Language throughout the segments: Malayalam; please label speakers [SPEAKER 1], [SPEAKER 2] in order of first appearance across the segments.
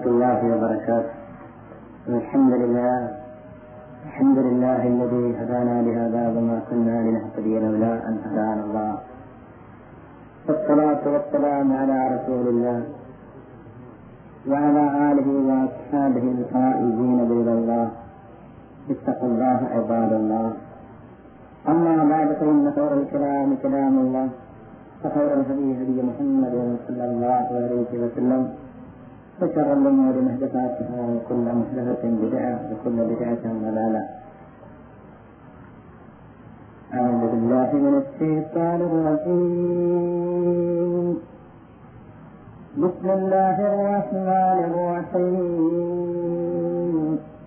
[SPEAKER 1] ورحمة الله وبركاته الحمد لله الحمد لله الذي هدانا لهذا وما كنا لنهتدي لولا أن هدانا الله والصلاة والسلام على رسول الله وعلى آله وأصحابه الفائزين برضا الله اتقوا الله عباد الله أما بعد فإن خير الكلام كلام الله وخير الهدي هدي محمد صلى الله عليه وسلم وشر الأمور محدثاتها وكل محدثة بدعة وكل بدعة ضلالة أعوذ بالله من الشيطان الرجيم بسم الله الرحمن الرحيم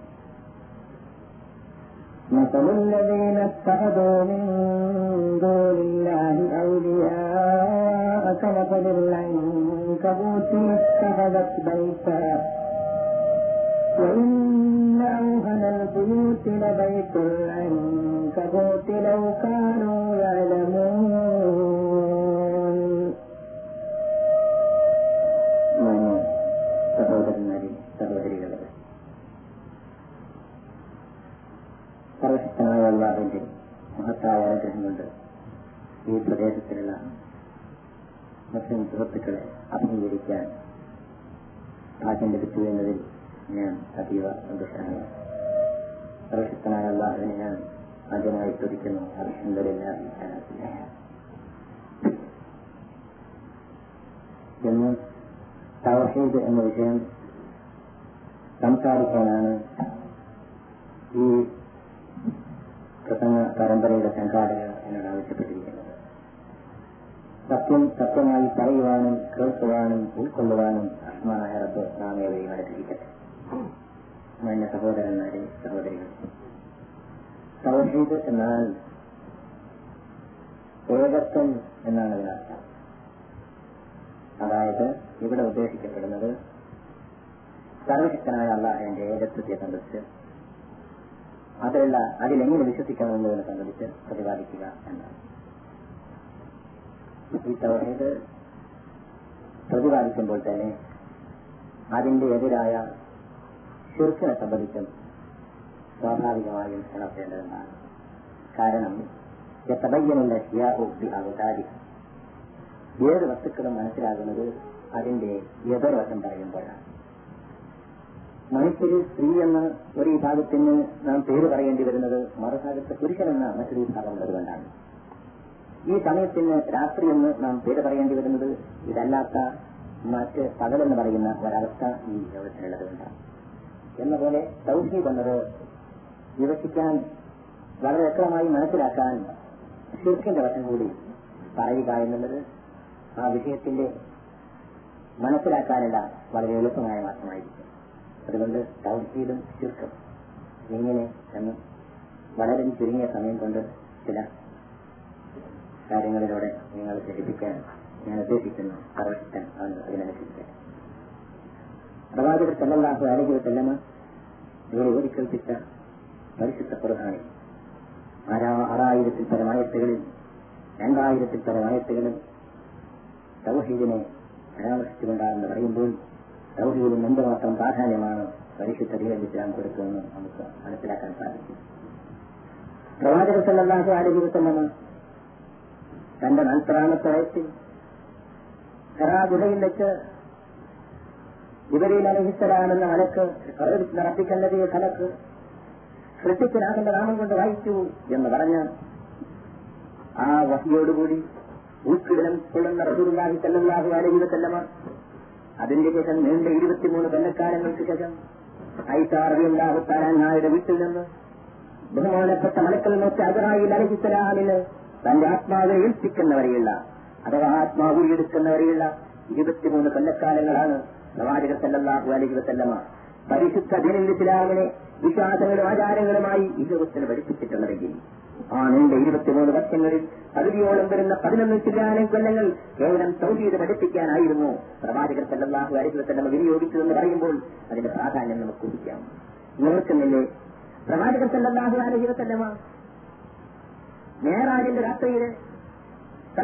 [SPEAKER 1] مثل الذين اتخذوا من دون الله أولياء كمثل العنكبوت اتخذت بيتا وإن أوهن البيوت لبيت العنكبوت لو كانوا يعلمون സഹോദരന്മാരെ സഹോദരികളെ സർവശക്തനായ അള്ളാഹുവിന്റെ മഹത്തായ അനുഗ്രഹം കൊണ്ട് ഈ പ്രദേശത്തിലുള്ള മുസ്ലിം സുഹൃത്തുക്കളെ അഭിമുഖീകരിക്കാൻ ഭാഗ്യം ലഭിച്ചു എന്നതിൽ ഞാൻ അതീവ സന്തോഷമാണ് സർവശക്തനായ അള്ളാഹുവിനെ ഞാൻ ആദ്യമായി സ്തുതിക്കുന്നു അർഹന്തരില്ല എന്ന് തവഹീദ് എന്ന വിഷയം സംസാരിക്കാനാണ് ഈ പ്രസംഗ പരമ്പരയുടെ സംഘാടകർ എന്നോട് ആവശ്യപ്പെട്ടിരിക്കുന്നത് സത്യം സത്യമായി പറയുവാനും കേൾക്കുവാനും ഉൾക്കൊള്ളുവാനും അസ്മാനായ റബ്ബ് നാം ഏവരെയും അനുഗ്രഹിക്കട്ടെ മാന്യ സഹോദരന്മാരെ സഹോദരികൾ തൗഹീദ് എന്നാൽ ഏകത്വം എന്നാണ് അതിനർത്ഥം അതായത് ഇവിടെ ഉദ്ദേശിക്കപ്പെടുന്നത് സർവശക്തനായ അള്ളാഹുവിന്റെ ഏകത്വത്തെ സംബന്ധിച്ച് അതിലുള്ള അതിലെങ്ങനെ വിശ്വസിക്കണമെന്നതിനെ സംബന്ധിച്ച് പ്രതിപാദിക്കുക എന്നാണ് ഈ തൗഹീദ് പ്രതിപാദിക്കുമ്പോൾ തന്നെ അതിന്റെ എതിരായ ശുർക്കിനെ സംബന്ധിച്ചും സ്വാഭാവികമായും ഉണർത്തേണ്ടതെന്നാണ് കാരണം എത്തബയ്യനുള്ള ഷിയാബി ഏത് വസ്തുക്കളും മനസ്സിലാകുന്നത് അതിന്റെ എതിർവശം പറയുമ്പോഴാണ് മനുഷ്യര് സ്ത്രീ എന്ന ഒരു വിഭാഗത്തിന് നാം പേര് പറയേണ്ടി വരുന്നത് മറുഭാഗത്ത് പുരുഷനെന്ന മറ്റൊരു വിഭാഗം ഉള്ളതുകൊണ്ടാണ് ഈ സമയത്തിന് രാത്രി എന്ന് നാം പേര് പറയേണ്ടി വരുന്നത് ഇതല്ലാത്ത മറ്റ് പകലെന്ന് പറയുന്ന ഒരവസ്ഥ ഈ ലോകത്തിനുള്ളതുകൊണ്ടാണ് എന്ന പോലെ സൗഹീദ് എന്നത് വിവക്ഷിക്കാൻ വളരെ വ്യക്തമായി മനസ്സിലാക്കാൻ ഷിർക്കിന്റെ വശം കൂടി പറയുക എന്നുള്ളത് ആ വിഷയത്തിന്റെ മനസ്സിലാക്കാനുള്ള വളരെ എളുപ്പമായ മാർഗമായിരിക്കും അതുകൊണ്ട് തൗഹീദും ശുർക്കും എങ്ങനെ എന്ന് വളരെ ചുരുങ്ങിയ സമയം കൊണ്ട് ചില കാര്യങ്ങളിലൂടെ നിങ്ങൾ ധരിപ്പിക്കാൻ ഞാൻ ഉദ്ദേശിക്കുന്നു സർവശക്തൻ ആണ് അതിനനുസരിച്ച് പ്രവാചകർ സല്ലാഹു അലഹി വല്ലമ ഇവരെ ഓടിക്കൽപ്പിച്ച പരിശുദ്ധ പ്രധാനി ആറായിരത്തിൽ പരമായത്തുകളിൽ രണ്ടായിരത്തിൽ പരമായത്തുകളിൽ തൗഹീദിനെ പരാമർശിച്ചുകൊണ്ടാണെന്ന് പറയുമ്പോൾ സൗദിയിലും എന്തുമാത്രം പ്രാധാന്യമാണ് പരിശുദ്ധ ദീന ഇസ്ലാം കൊടുക്കുമെന്ന് നമുക്ക് മനസ്സിലാക്കാൻ സാധിക്കും പ്രവാചക സല്ലാഹു അലഹി വസ്ലമ തന്റെ നാൽപ്പതാമത്തെ വയസ്സിൽ ഖറാ ഗുഹയിൽ വെച്ച് ഇവരിൽ അലഹിത്തലാണെന്ന മലക്ക് പ്രകടിച്ച് നടത്തിക്കേണ്ടതേ കലക്ക് സൃഷ്ടിച്ചനാകന്റെ നാമം കൊണ്ട് വായിച്ചു എന്ന് പറഞ്ഞ ആ വഹിയോടുകൂടി ഉൾക്കിടലം കൊള്ളുന്ന റസൂലുള്ളാഹി സല്ലല്ലാഹു അലൈഹി വസല്ലമ അതിന്റെ ശേഷം നീണ്ട ഇരുപത്തിമൂന്ന് കൊല്ലക്കാലങ്ങൾക്ക് ശേഷം ഐസാറിയാഹു താരാനായുടെ വീട്ടിൽ നിന്ന് ബഹുമാനപ്പെട്ട മലക്കൽ മറ്റ് അജറായിൽ അലഹിത്തലാമിന് തന്റെ ആത്മാവിനെ ഏൽപ്പിക്കുന്നവരെയുള്ള അഥവാ ആത്മാവ് എടുക്കുന്നവരെയുള്ള ഇരുപത്തിമൂന്ന് കൊല്ലക്കാലങ്ങളാണ് പ്രവാചകർ സല്ലല്ലാഹു അലൈഹി വസല്ലമ പരിശുദ്ധ ദിനിൽ ഇസ്ലാമിനെ വിശ്വാസങ്ങളും ആചാരങ്ങളുമായി ഈ ലോകത്തിന് പഠിപ്പിച്ചിട്ടുള്ളതെങ്കിൽ ആ നീണ്ട ഇരുപത്തിമൂന്ന് വർഷങ്ങളിൽ പകുതിയോളം വരുന്ന പതിനൊന്ന് ചില്ലാനം കൊല്ലങ്ങൾ കേവലം സൗദീത് പഠിപ്പിക്കാനായിരുന്നു പ്രവാചകർ സല്ലല്ലാഹു അലൈഹി വസല്ലമ വിനിയോഗിച്ചതെന്ന് പറയുമ്പോൾ അതിന്റെ പ്രാധാന്യം നമുക്ക് ഊഹിക്കാം ഓർക്കുന്നില്ലേ പ്രവാചകർ സല്ലല്ലാഹു അലൈഹി വസല്ലമ മേറാജിന്റെ രാത്രിയില്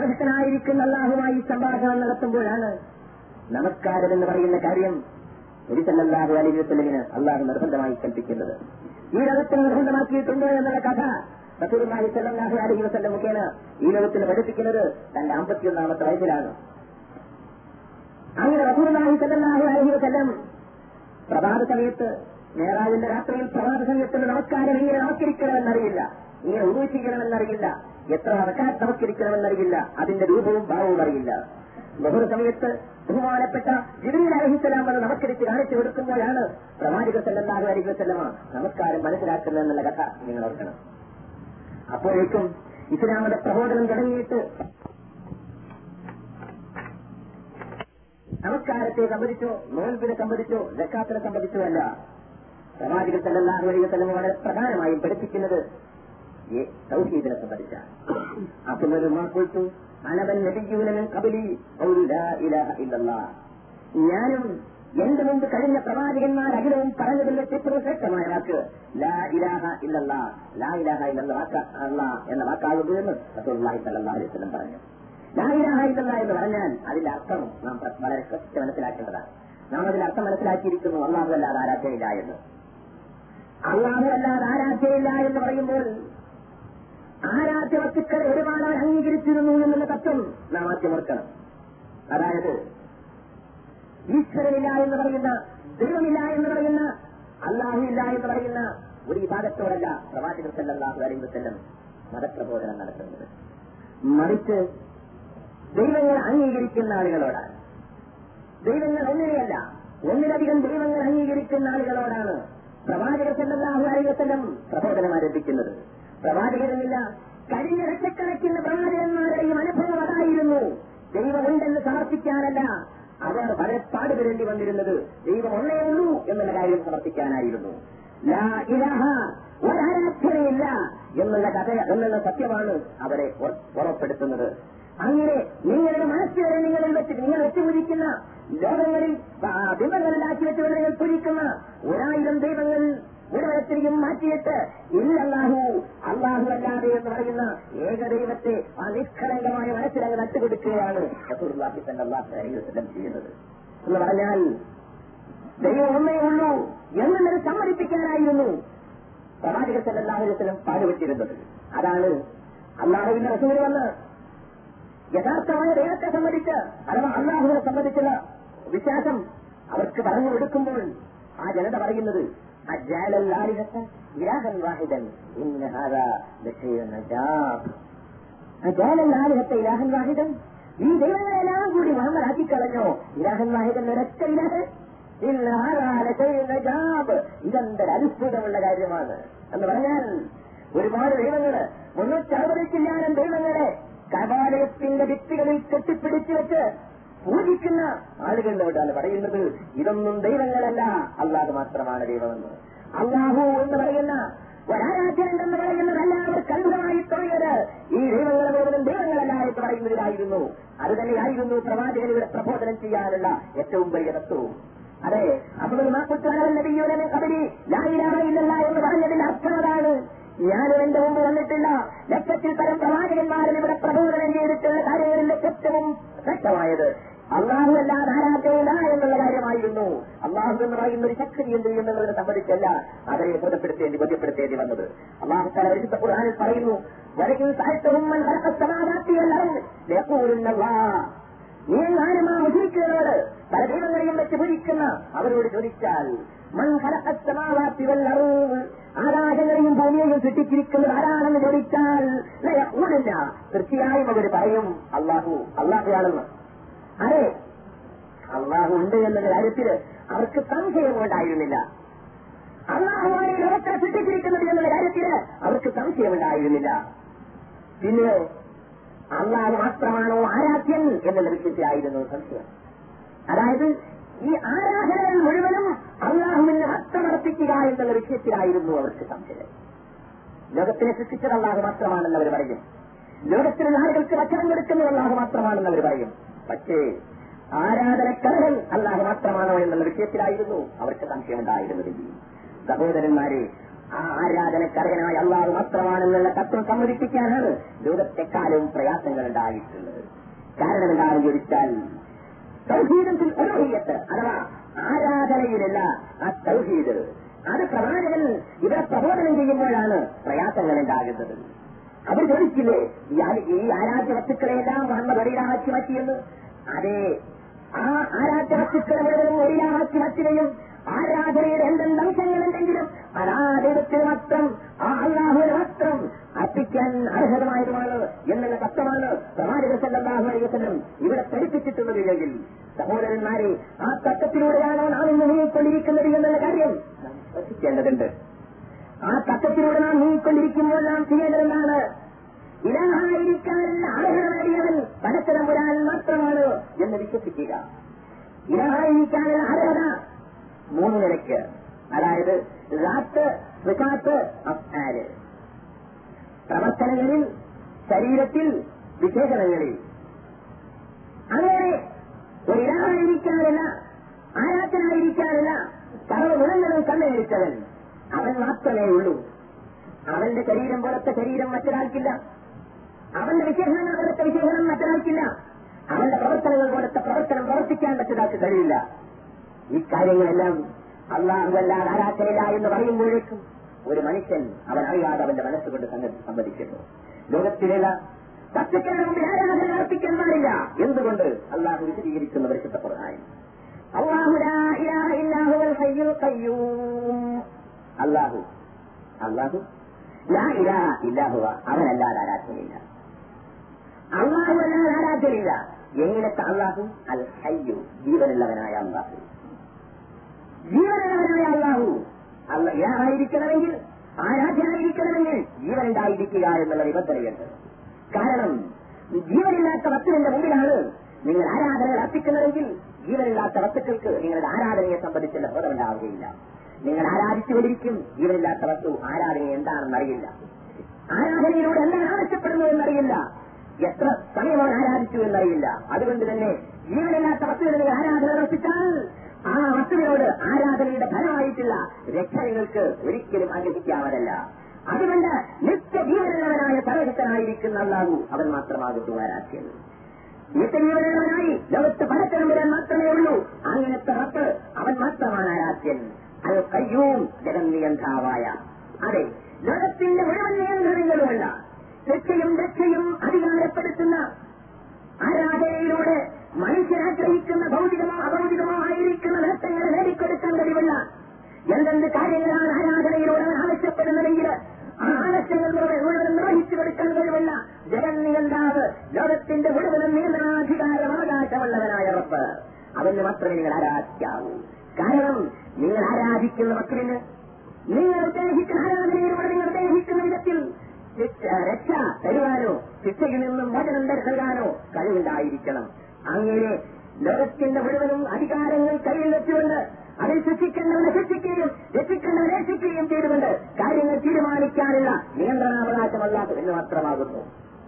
[SPEAKER 1] സർവശക്തനായിരിക്കുന്ന അള്ളാഹുമായി സംഭാഷണം നടത്തുമ്പോഴാണ് നമസ്കാരം എന്ന് പറയുന്ന കാര്യം നബിസല്ലാഹു അലൈഹി വസ്ലമിന് അള്ളാഹു നിർബന്ധമായി കൽപ്പിക്കുന്നത് ഈ ലോകത്തിൽ നിർബന്ധമാക്കിയിട്ടുണ്ടോ എന്നുള്ള കഥ റസൂലുള്ളാഹി സല്ലല്ലാഹു അലൈഹി വസല്ലം മുഖേന ഈ ലോകത്തിന് പഠിപ്പിക്കുന്നത് തന്റെ അമ്പത്തിയൊന്നാമത്തെ വയസ്സിലാണ് അങ്ങനെ റസൂലുള്ളാഹി സല്ലല്ലാഹു അലൈഹി വസല്ലം പ്രഭാത സമയത്ത് മേറാജിന്റെ രാത്രിയിൽ പ്രഭാത സമയത്തുള്ള നമസ്കാരം ഇങ്ങനെ നമസ്കരിക്കണമെന്നറിയില്ല ഇങ്ങനെ ഉദു ചെയ്യണമെന്നറിയില്ല എത്ര റക്കാത്ത് നമസ്കരിക്കണമെന്നറിയില്ല അതിന്റെ രൂപവും ഭാവവും അറിയില്ല ബഹുര സമയത്ത് ബഹുമാനപ്പെട്ട ജിബ്രീൽ അലഹിസ്സലാം വന്ന് നമസ്കരിച്ച് കാണിച്ചു കൊടുക്കുമ്പോഴാണ് പ്രവാചക സല്ലല്ലാഹു അലൈഹി വസല്ലമ നമസ്കാരം മനസ്സിലാക്കുന്നതെന്നുള്ള കഥ നിങ്ങൾ ഓർക്കണം അപ്പോഴേക്കും ഇസ്ലാമിന്റെ പ്രബോധനം തുടങ്ങിയിട്ട് നമസ്കാരത്തെ സംബന്ധിച്ചോ നോൽബിനെ സംബന്ധിച്ചോ ജക്കാത്തിനെ സംബന്ധിച്ചോ അല്ല പ്രവാചകൻ സല്ലല്ലാഹു അലൈഹി വസല്ലം വളരെ പ്രധാനമായും പഠിപ്പിക്കുന്നത് ഈ തൗഹീദിനെ സംബന്ധിച്ചാണ് അപ്പോൾ മാക്കൊഴുത്തു അനവൻ നബിജീവനും കബലി ഇലാഹ ഇല്ലല്ലാഹ് ഞാനും എന്റെ മുമ്പ് കഴിഞ്ഞ പ്രവാചകന്മാർ അഖിലവും പറഞ്ഞതിൽ വെച്ച് ഏറ്റവും ശ്രേഷ്ഠമായ വാക്ക് ലാ ഇലാഹ ഇല്ലല്ലാ ലാ ഇലാഹ ഇല്ലെന്ന വാക്ക് അല്ലാ എന്ന വാക്കാകുന്നു എന്ന് റസൂലുള്ളാഹി സ്വല്ലല്ലാഹു അലൈഹി വസല്ലം പറഞ്ഞു ലാ ഇലാഹ ഇല്ലല്ലാ എന്ന് പറഞ്ഞാൽ അതിന്റെ അർത്ഥം നാം വളരെ കൃത്യ മനസ്സിലാക്കേണ്ടതാണ് നാം അതിന്റെ അർത്ഥം മനസ്സിലാക്കിയിരിക്കുന്നു അള്ളാഹു അല്ലാതെ ആരാധ്യയില്ല എന്ന് അള്ളാഹു അല്ലാതെ ആരാധ്യയില്ല എന്ന് പറയുമ്പോൾ ആരാധ്യ വസ്തുക്കൾ ഒരുപാട് അവർ അംഗീകരിച്ചിരുന്നു എന്നുള്ള തത്വം നാം ആദ്യം ഓർക്കണം അതായത് ഈശ്വരനില്ല എന്ന് പറയുന്ന ദൈവമില്ല എന്ന് പറയുന്ന അള്ളാഹു ഇല്ല എന്ന് പറയുന്ന ഒരു വിഭാഗത്തോടല്ല പ്രവാചകർ സല്ലല്ലാഹു അലൈഹി വസല്ലം മതപ്രബോധനം നടത്തുന്നത് മറിച്ച് ദൈവങ്ങൾ അംഗീകരിക്കുന്ന ആളുകളോടാണ് ദൈവങ്ങൾ ഒന്നിനെയല്ല ഒന്നിലധികം ദൈവങ്ങൾ അംഗീകരിക്കുന്ന ആളുകളോടാണ് പ്രവാചകർ സല്ലല്ലാഹു അലൈഹി വസല്ലം പ്രബോധനം ആരംഭിക്കുന്നത് പ്രവാചകരെന്നില്ല കഴിഞ്ഞ ലക്ഷക്കണക്കിന് പ്രവാചകന്മാരുടെയും അനുഭവം അതായിരുന്നു ദൈവമുണ്ടെന്ന് സമർപ്പിക്കാനല്ല അവർ വളരെ പാടുപെടേണ്ടി വന്നിരുന്നത് ദൈവം ഒന്നേ ഉള്ളൂ എന്നുള്ള കാര്യം സമർപ്പിക്കാനായിരുന്നു ലാ ഇലാഹ ഒരാരാധനയില്ല എന്നുള്ള കഥ എന്നുള്ള സത്യമാണ് അവരെ ഉറപ്പെടുത്തുന്നത് അങ്ങനെ നിങ്ങളുടെ മനസ്സിലെ നിങ്ങളിൽ വെച്ച് നിങ്ങൾ വെച്ചുപൂജിക്കുന്ന ലോകങ്ങളിൽ ബിംബങ്ങളിലാക്കി വെച്ച് നിങ്ങൾ പൂജിക്കുന്ന ഒരായിരം ദൈവങ്ങൾ ഒരിടത്തിലും മാറ്റിയിട്ട് ഇല്ലല്ലാഹു അള്ളാഹു അല്ലാതെ എന്ന് പറയുന്ന ഏകദൈവത്തെ ആ നിഷ്കളങ്കമായ മനസ്സിലങ്ങ് നട്ടുകൊടുക്കുകയാണ് റസൂലുള്ളാഹി സ്വല്ലല്ലാഹു അലൈഹി വസല്ലം ചെയ്യുന്നത് എന്ന് പറഞ്ഞാൽ ദൈവം ഒന്നേ ഉള്ളൂ എന്നുള്ളത് സമ്മതിപ്പിക്കാനായിരുന്നു പ്രവാചക സല്ലല്ലാഹു അലൈഹി വസല്ലം പാടുപെട്ടിരുന്നത് അതാണ് അള്ളാഹുവിന്റെ റസൂൽ വന്ന് യഥാർത്ഥമായ ദൈവത്തെ സംബന്ധിച്ച് അഥവാ അള്ളാഹുവിനെ സംബന്ധിച്ചുള്ള വിശ്വാസം അവർക്ക് പറഞ്ഞു കൊടുക്കുമ്പോൾ ആ ജനത പറയുന്നത് أجعل الآلهة إلها واحدا إن هذا لشيء عجاب أجعل الآلهة إلها واحدا ഈ ദൈവങ്ങളെല്ലാം കൂടി മുഹമ്മദ് ആക്കിക്കളഞ്ഞോ ഇലാഹൻ വാഹിദൻ ഒരൊറ്റ ഇലാഹ് ഇതെന്തൊരു അത്ഭുതമുള്ള കാര്യമാണ് എന്ന് പറഞ്ഞാൽ ഒരുപാട് ദൈവങ്ങള് മുന്നൂറ്ററുപത് ചില്ലാനം ദൈവങ്ങളെ കപാലയത്തിന്റെ ഭിത്തികളിൽ കെട്ടിപ്പിടിച്ചു വെച്ച് പൂജിക്കുന്ന ആളുകളിലോട്ടാണ് പറയുന്നത് ഇതൊന്നും ദൈവങ്ങളല്ല അള്ളാഹ് മാത്രമാണ് ദൈവമെന്ന് അള്ളാഹു എന്ന് പറയുന്ന ഒരാരാധ്യനെന്ന് പറയുന്നതല്ല അവർ കൽപമായി തോന്നിയത് ഈ ദൈവങ്ങളെ മുഴുവനും ദൈവങ്ങളല്ല എന്ന് പറയുന്നതിലായിരുന്നു അത് തന്നെയായിരുന്നു പ്രവാചകൻ ഇവിടെ പ്രബോധനം ചെയ്യാനുള്ള ഏറ്റവും വലിയ തത്വവും അതെ അപ്പോൾ മാക്കുറ്റാനബിയോനെ കബരി ലായിലായില്ല എന്ന് പറഞ്ഞതിന്റെ അർത്ഥം അതാണ് ഞാനും എന്റെ മുമ്പ് വന്നിട്ടില്ല ലക്ഷത്തിൽ പരം പ്രവാചകന്മാരും ഇവിടെ പ്രബോധനം ചെയ്തിട്ടുള്ള കാര്യങ്ങളിൽ ഏറ്റവും വ്യക്തമായത് അള്ളാഹു അല്ലാതെ ആരാധനയില്ല എന്നുള്ള കാര്യമായിരുന്നു അള്ളാഹു എന്ന് പറയുന്ന ഒരു ശക്തി എന്ത് എന്നുള്ളതിനെ സംബന്ധിച്ചല്ല അവരെ ബോധപ്പെടുത്തേണ്ടി ബോധ്യപ്പെടുത്തേണ്ടി വന്നത് അള്ളാഹു തല പരിശുദ്ധ ഖുർആനിൽ പറയുന്നു വരയ്ക്കും സാഹിത്യവും നീ ആരുമാ മുഷിരിക്കുന്നവരോട് പല ദൈവങ്ങളെയും വെച്ച് ഭരിക്കുന്ന അവരോട് ചോദിച്ചാൽ മൺ ആകാശങ്ങളെയും ഭൂമിയെയും സൃഷ്ടിച്ചിരിക്കുന്നത് ആരാണെന്ന് ചോദിച്ചാൽ ഊടില്ല തീർച്ചയായും അവർ പറയും അള്ളാഹു അള്ളാഹുയാണെന്ന് അതെ അള്ളാഹു ഉണ്ട് എന്നുള്ള കാര്യത്തില് അവർക്ക് സംശയമുണ്ടായിരുന്നില്ല അള്ളാഹുവാണ് ലോകത്തെ സൃഷ്ടിച്ചിരിക്കുന്നത് എന്നുള്ള കാര്യത്തില് അവർക്ക് സംശയമുണ്ടായിരുന്നില്ല പിന്നെ അള്ളാഹു മാത്രമാണോ ആരാധ്യൻ എന്നുള്ള വിഷയത്തിലായിരുന്നു സംശയം അതായത് ഈ ആരാധനകൾ മുഴുവനും അള്ളാഹുവിനെ അർത്ഥമർപ്പിക്കുക എന്നുള്ള വിഷയത്തിലായിരുന്നു അവർക്ക് സംശയം ലോകത്തിനെ സൃഷ്ടിച്ചത് അള്ളാഹു മാത്രമാണെന്ന് അവർ പറയും ലോകത്തിലുള്ള ആളുകൾക്ക് ഭക്ഷണം കൊടുക്കുന്നത് അള്ളാഹു മാത്രമാണെന്ന് അവർ പറയും പക്ഷേ ആരാധനക്കർഹൻ അള്ളാഹു മാത്രമാണോ എന്നുള്ള വിഷയത്തിലായിരുന്നു അവർക്ക് സംശയമുണ്ടായിരുന്നത് സഹോദരന്മാരെ ആ ആരാധനക്കർഹനായ അള്ളാഹു മാത്രമാണെന്നുള്ള തത്വം സമ്മതിപ്പിക്കാനാണ് ലോകത്തെക്കാലവും പ്രയാസങ്ങൾ ഉണ്ടായിട്ടുള്ളത് കാരണം എന്താണെന്ന് ചോദിച്ചാൽ സൗഹീദത്തിൽ ഒരോഹിയത്ത് അഥവാ ആരാധനയിലല്ല ആ തൗഹീദ് അത് പ്രവാചകൻ ഇവിടെ പ്രബോധനം ചെയ്യുമ്പോഴാണ് പ്രയാസങ്ങൾ ഉണ്ടാകുന്നത് അവർ ചോദിച്ചില്ലേ ഈ ആ- ഈ ആരാധ്യ വസ്തുക്കളെല്ലാം മുഹമ്മദ് ഒരിലാക്കി മാറ്റിയെന്ന് അതെ ആ ആരാധ്യ വസ്തുക്കളെ മുഴുവനും ഒരിലാക്കി മാറ്റുകയും ആരാധനയുടെ എന്തെങ്കിലും അംശങ്ങളുണ്ടെങ്കിലും അത് ആ ദൈവത്തിന് മാത്രം ആ അള്ളാഹുവിന് മാത്രം അർപ്പിക്കാൻ അർഹതമായതുമാണ് എന്നുള്ള തത്വമാണ് പ്രവാചക സല്ലാഹു അലൈവസം ഇവിടെ പഠിപ്പിച്ചിട്ടുള്ളത് എങ്കിൽ സഹോദരന്മാരെ ആ തത്വത്തിലൂടെയാണോ നാം ഇന്ന് നീങ്ങിക്കൊണ്ടിരിക്കുന്നത് എന്നുള്ള കാര്യം നാം ശ്രദ്ധിക്കേണ്ടതുണ്ട് ആ തത്വത്തിലൂടെ നാം നീങ്ങിക്കൊണ്ടിരിക്കുമ്പോൾ നാം ചെയ്യേണ്ടതെന്നാണ് ഇലാഹായിരിക്കാനുള്ള അർഹതമേറിയവൻ പരസ്പരമുരാൻ മാത്രമാണ് എന്ന് വിശ്വസിക്കുക ഇലാഹായിരിക്കാനുള്ള അർഹത മൂന്ന് നിലയ്ക്ക് അതായത് റാത്ത് വികാത്ത് അഫ്ആല് പ്രവർത്തനങ്ങളിൽ ശരീരത്തിൽ വിശേഷണങ്ങളിൽ അങ്ങനെ ഒരു ഇലാഹായിരിക്കാനല്ല ആരാധനായിരിക്കാനല്ല സർവ്വ ഗുണങ്ങളും കണ്ടുപിടിച്ചവൻ അവൻ മാത്രമേ ഉള്ളൂ അവന്റെ ശരീരം പോലത്തെ ശരീരം മറ്റൊരാൾക്കില്ല അവന്റെ വിശേഷണങ്ങൾ പോലത്തെ വിശേഷണം മറ്റൊരാൾക്കില്ല അവന്റെ പ്രവർത്തനങ്ങൾ പോലത്തെ പ്രവർത്തനം പ്രവർത്തിക്കാൻ മറ്റൊരാൾക്ക് കഴിയില്ല ഈ കാര്യങ്ങളെല്ലാം അള്ളാഹുവല്ലാതെ ആരാധനയില്ല എന്ന് പറയുമ്പോഴേക്കും ഒരു മനുഷ്യൻ അവൻ അറിയാതെ അവന്റെ മനസ്സുകൊണ്ട് സംഗതി സംവദിക്കുന്നു ലോകത്തിലുള്ള വസ്തുക്കളുടെ മുമ്പിൽ ആരാധന അർപ്പിക്കാൻ പാടില്ല എന്തുകൊണ്ട് അള്ളാഹു വിശദീകരിക്കുന്ന പരിശുദ്ധ പ്രധാനം അള്ളാഹു ലാ ഇലാഹ ഇല്ലാഹു വൽ ഹയ്യുൽ ഖയ്യൂം അള്ളാഹു അള്ളാഹു ലാ ഇലാഹ ഇല്ലാഹുവ അവനല്ലാതെ ആരാധനയില്ല അള്ളാഹു അല്ലാതെ ആരാധനയില്ല എങ്ങനത്തെ അള്ളാഹു അൽ ഹയ്യു ജീവനുള്ളവനായ അള്ളാഹു ജീവനുള്ളവനായ അള്ളാഹു അല്ല ഇലാഹായിരിക്കണമെങ്കിൽ ആരാധനായിരിക്കണമെങ്കിൽ ജീവനുണ്ടായിരിക്കുക എന്നുള്ള നിബന്ധനയുണ്ട് കാരണം ജീവനില്ലാത്ത വസ്തുവിന്റെ മുമ്പിലാണ് നിങ്ങൾ ആരാധനകൾ അർപ്പിക്കുന്നതെങ്കിൽ ജീവനില്ലാത്ത വസ്തുക്കൾക്ക് നിങ്ങളുടെ ആരാധനയെ സംബന്ധിച്ചുള്ള ബോധമുണ്ടാവുകയില്ല നിങ്ങൾ ആരാധിച്ചുകൊണ്ടിരിക്കും ജീവനില്ലാത്ത വസ്തു ആരാധന എന്താണെന്ന് അറിയില്ല ആരാധനയിലൂടെ എന്താണ് ആവശ്യപ്പെടുന്നത് എന്നറിയില്ല എത്ര സമയം അവൻ ആരാധിച്ചു എന്നറിയില്ല അതുകൊണ്ട് തന്നെ ജീവനില്ലാത്ത വസ്തുവിനെ നിങ്ങൾ ആരാധന അർപ്പിച്ചാൽ ആ വസ്തുവിനോട് ആരാധനയുടെ ഫലമായിട്ടുള്ള രക്ഷ നിങ്ങൾക്ക് ഒരിക്കലും ആഗ്രഹിക്കാവതല്ല അതുകൊണ്ട് നിത്യജീവനുള്ളവനായ സർവശക്തനായിരിക്കുന്ന അല്ലാഹു അവൻ മാത്രമാകുന്നു ആരാധ്യൻ നിത്യജീവനുള്ളവനായി ലോകത്ത് പരത്തരം വരാൻ മാത്രമേ ഉള്ളൂ അങ്ങനത്തെ റബ്ബ് അവൻ മാത്രമാണ് ആരാധ്യൻ അത് കയ്യൂം ജഗന്നിയന്താവായ അതെ ലോകത്തിന്റെ മുഴുവൻ നിയന്ത്രണങ്ങളുമല്ല ശിക്ഷയും രക്ഷയും അധികാരപ്പെടുത്തുന്ന ആരാധനയിലൂടെ മനുഷ്യൻ ആഗ്രഹിക്കുന്ന ഭൗതികമോ അഭൗതികമോ ആയിരിക്കുന്ന നേട്ടങ്ങൾ നേടിക്കൊടുക്കാൻ കഴിവില്ല എന്തെന്ത് കാര്യങ്ങളാണ് ആരാധനയിലൂടെ അവൻ ആവശ്യപ്പെടുന്നതെങ്കിൽ ആ ആവശ്യങ്ങൾ മുഴുവൻ മുഴുവൻ നിർവഹിച്ചു കൊടുക്കാൻ കഴിവില്ല ജഗൻ നിയന്താവ് ലോകത്തിന്റെ മുഴുവനും നിയന്ത്രണാധികാരം അവകാശമുള്ളവനായ റബ്ബ് അവന് മാത്രമേ നിങ്ങൾ ആരാധിക്കാവൂ കാരണം നിങ്ങൾ ആരാധിക്കുന്ന മക്കളിന് നിങ്ങൾ ഉദ്ദേശിക്കുന്ന ആരാധനയിലൂടെ നിങ്ങൾ ഉദ്ദേശിക്കുന്ന വിധത്തിൽ ശിക്ഷ- രക്ഷ തരുവാനോ ശിക്ഷയിൽ നിന്നും മോചനം തരുവാനോ കഴിവുണ്ടായിരിക്കണം അങ്ങനെ ലോകത്തിന്റെ മുഴുവനും അധികാരങ്ങൾ കയ്യിൽ വെച്ചുകൊണ്ട് അതിൽ ശിക്ഷിക്കേണ്ടവനെ ശിക്ഷിക്കുകയും രക്ഷിക്കേണ്ടവനെ രക്ഷിക്കുകയും ചെയ്തുകൊണ്ട് കാര്യങ്ങൾ തീരുമാനിക്കാനുള്ള നിയന്ത്രണാവകാശമല്ലാത്ത എന്ന് മാത്രമാകുന്നു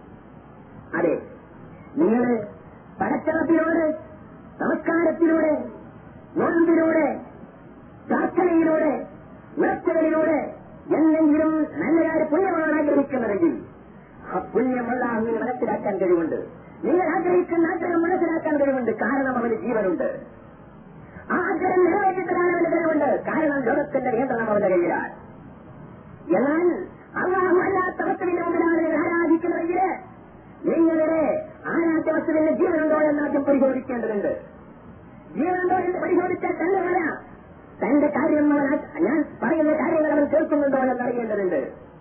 [SPEAKER 1] അതെ നിങ്ങൾ പടച്ചളത്തിലൂടെ നമസ്കാരത്തിലൂടെ നോൻപിലൂടെ പ്രാർത്ഥനയിലൂടെ നേർച്ചകളിലൂടെ എന്തെങ്കിലും നല്ലതായ പുണ്യമാണ് ആഗ്രഹിക്കുന്നതെങ്കിൽ ആ പുണ്യമുള്ള അങ്ങനെ മനസ്സിലാക്കാൻ കഴിവുണ്ട് നിങ്ങൾ ആഗ്രഹിക്കുന്ന ആഗ്രഹം മനസ്സിലാക്കാൻ കഴിവുണ്ട് കാരണം അവന് ജീവനുണ്ട് ആ ആഗ്രഹം നിറവേറ്റിത്തരാൻ അവന് കഴിവുണ്ട് കാരണം ലോകത്തിന്റെ നിയന്ത്രണം അവന്റെ കയ്യിലാണ് എന്നാൽ അള്ളാഹു അല്ലാത്ത വസ്തുവിന്റെ മുമ്പിലാണ് നിങ്ങൾ ആരാധിക്കുന്നതെങ്കിൽ നിങ്ങളുടെ ആരാധ്യ വസ്തുവിന്റെ ജീവനുണ്ടോ എന്ന് ആദ്യം പരിശോധിക്കേണ്ടതുണ്ട് ജീവനുണ്ടോ എന്ന് പരിശോധിച്ചാൽ തന്നെ വരാം തന്റെ കാര്യം അവൻ ആ- ഞാൻ പറയുന്ന കാര്യങ്ങൾ അവൻ കേൾക്കുന്നുണ്ടോ എന്ന് അറിയേണ്ടതുണ്ട്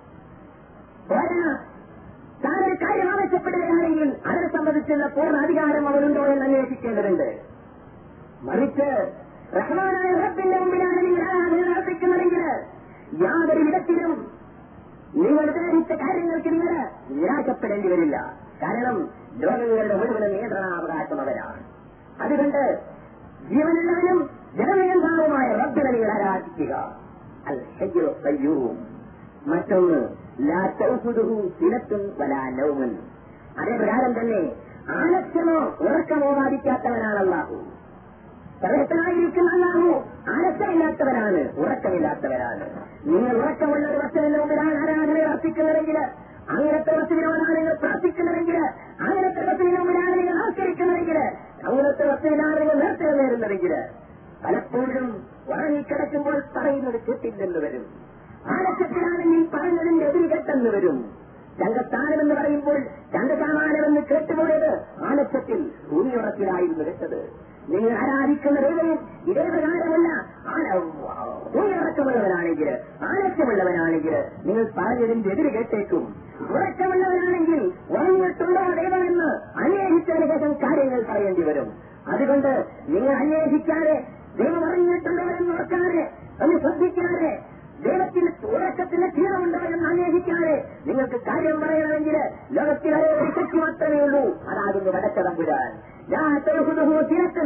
[SPEAKER 1] പോരാ താനൊരു കാര്യം ആവശ്യപ്പെടുകയാണെങ്കിൽ അതിനെ സംബന്ധിച്ചുള്ള പൂർണ്ണ അധികാരം അവനുണ്ടോ എന്ന് അന്വേഷിക്കേണ്ടതുണ്ട് മറിച്ച് റഹ്മാനായ റബ്ബിന്റെ മുമ്പിലാണ് നിങ്ങൾ ആരാധന നടത്തിക്കുന്നതെങ്കിൽ യാതൊരു വിധത്തിലും നിങ്ങൾ ഉദ്ദേശിച്ച കാര്യങ്ങൾക്ക് നിങ്ങൾ നിരാശപ്പെടേണ്ടി വരില്ല കാരണം ലോകങ്ങളുടെ മുഴുവൻ നിയന്ത്രണാവകാശം അവരാണ് അതുകൊണ്ട് ജീവനുള്ളവനും ജനനിയന്ത്രണവുമായ റബ്ബിനെ നിങ്ങൾ ആരാധിക്കുക അൽ ഹയ്യോ കയ്യൂം മറ്റൊന്ന് ലാ തൗഹുദുഹു സിനത്തും വലാ നൗമുൻ അതേ പ്രകാരം തന്നെ ആലസ്യമോ ഉറക്കമോ ബാധിക്കാത്തവനാണ് അള്ളാഹു സർവത്തനായിരിക്കുന്ന അള്ളാഹു ആലസ്യമില്ലാത്തവരാണ് ഉറക്കമില്ലാത്തവരാണ് നിങ്ങൾ ഉറക്കമുള്ള ഒരു വസ്തുവിന്റെ മുമ്പിലാണ് ആരാധന അർപ്പിക്കുന്നതെങ്കിൽ അങ്ങനത്തെ വസ്തുവിനോടാണ് നിങ്ങൾ പ്രാർത്ഥിക്കുന്നതെങ്കിൽ അങ്ങനത്തെ വസ്തുവിന് മുമ്പിലാണ് നിങ്ങൾ ആശ്രയിക്കുന്നതെങ്കിൽ അങ്ങനത്തെ വസ്തുവിനാണ് നിങ്ങൾ നേർച്ച നേരുന്നതെങ്കിൽ പലപ്പോഴും ഉറങ്ങിക്കിടക്കുമ്പോൾ പറയുന്നത് കേട്ടില്ലെന്ന് വരും ആലസ്യത്തിലാണെങ്കിൽ പറഞ്ഞതിന്റെ എതിരികെട്ടെന്ന് വരും ചങ്കസ്ഥാനമെന്ന് പറയുമ്പോൾ ചങ്കസാമാനമെന്ന് കേട്ടുപോയത് ആലസ്യത്തിൽ ഭൂമിയുറപ്പിലായിരുന്നു വെച്ചത് നിങ്ങൾ ആരാധിക്കുന്ന ദൈവവും ഇതേ പ്രകാരമുള്ള ഭൂമിയുറക്കമുള്ളവനാണെങ്കിൽ ആലസ്യമുള്ളവനാണെങ്കിൽ നിങ്ങൾ പറഞ്ഞതിന്റെ എതിര് കേട്ടേക്കും ഉറക്കമുള്ളവനാണെങ്കിൽ ഉറങ്ങിയിട്ടുണ്ടോ ദൈവമെന്ന് അന്വേഷിച്ചതിന് ശേഷം കാര്യങ്ങൾ പറയേണ്ടി വരും അതുകൊണ്ട് നിങ്ങൾ അന്വേഷിക്കാതെ ദൈവം അറിഞ്ഞിട്ടുണ്ടോ എന്ന് ഓർക്കാതെ ഒന്ന് ശ്രദ്ധിക്കാതെ ദൈവത്തിന് ഉറക്കത്തിന് ക്ഷീണമുണ്ടോ എന്ന് അന്വേഷിക്കാതെ നിങ്ങൾക്ക് കാര്യം പറയണമെങ്കിൽ ലോകത്തിൽ ഒരേ ഒരു ശക്തി മാത്രമേ ഉള്ളൂ അതാകുന്നു വടക്കതമ്പുരാൻ തിരക്കും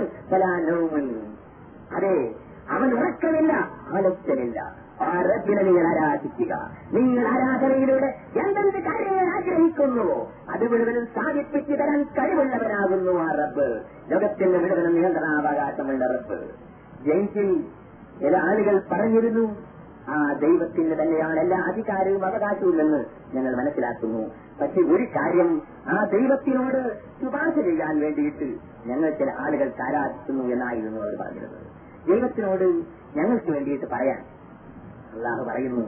[SPEAKER 1] അതെ അവൻ ഉറക്കമില്ല ആലസ്യമില്ല ആ റബ്ബിനെ നിങ്ങൾ ആരാധിക്കുക നിങ്ങൾ ആരാധനയിലൂടെ എന്തെന്ത് കാര്യങ്ങൾ ആഗ്രഹിക്കുന്നുവോ അത് മുഴുവനും സാധിപ്പിച്ചു തരാൻ കഴിവുള്ളവനാകുന്നു ആ റബ്ബ് ലോകത്തിന്റെ മുഴുവനും നിയന്ത്രണാവകാശമുള്ള റബ്ബ് ജയിച്ചിൽ ചില ആളുകൾ പറഞ്ഞിരുന്നു ആ ദൈവത്തിന് തന്നെയാണ് എല്ലാ അധികാരവും അവകാശവും എന്ന് ഞങ്ങൾ മനസ്സിലാക്കുന്നു പക്ഷെ ഒരു കാര്യം ആ ദൈവത്തിനോട് ശുപാർശ ചെയ്യാൻ വേണ്ടിയിട്ട് ഞങ്ങൾ ചില ആളുകൾ ആരാധിക്കുന്നു എന്നായിരുന്നു അവർ പറഞ്ഞിരുന്നത് ദൈവത്തിനോട് ഞങ്ങൾക്ക് വേണ്ടിയിട്ട് പറയാൻ അള്ളാഹു പറയുന്നു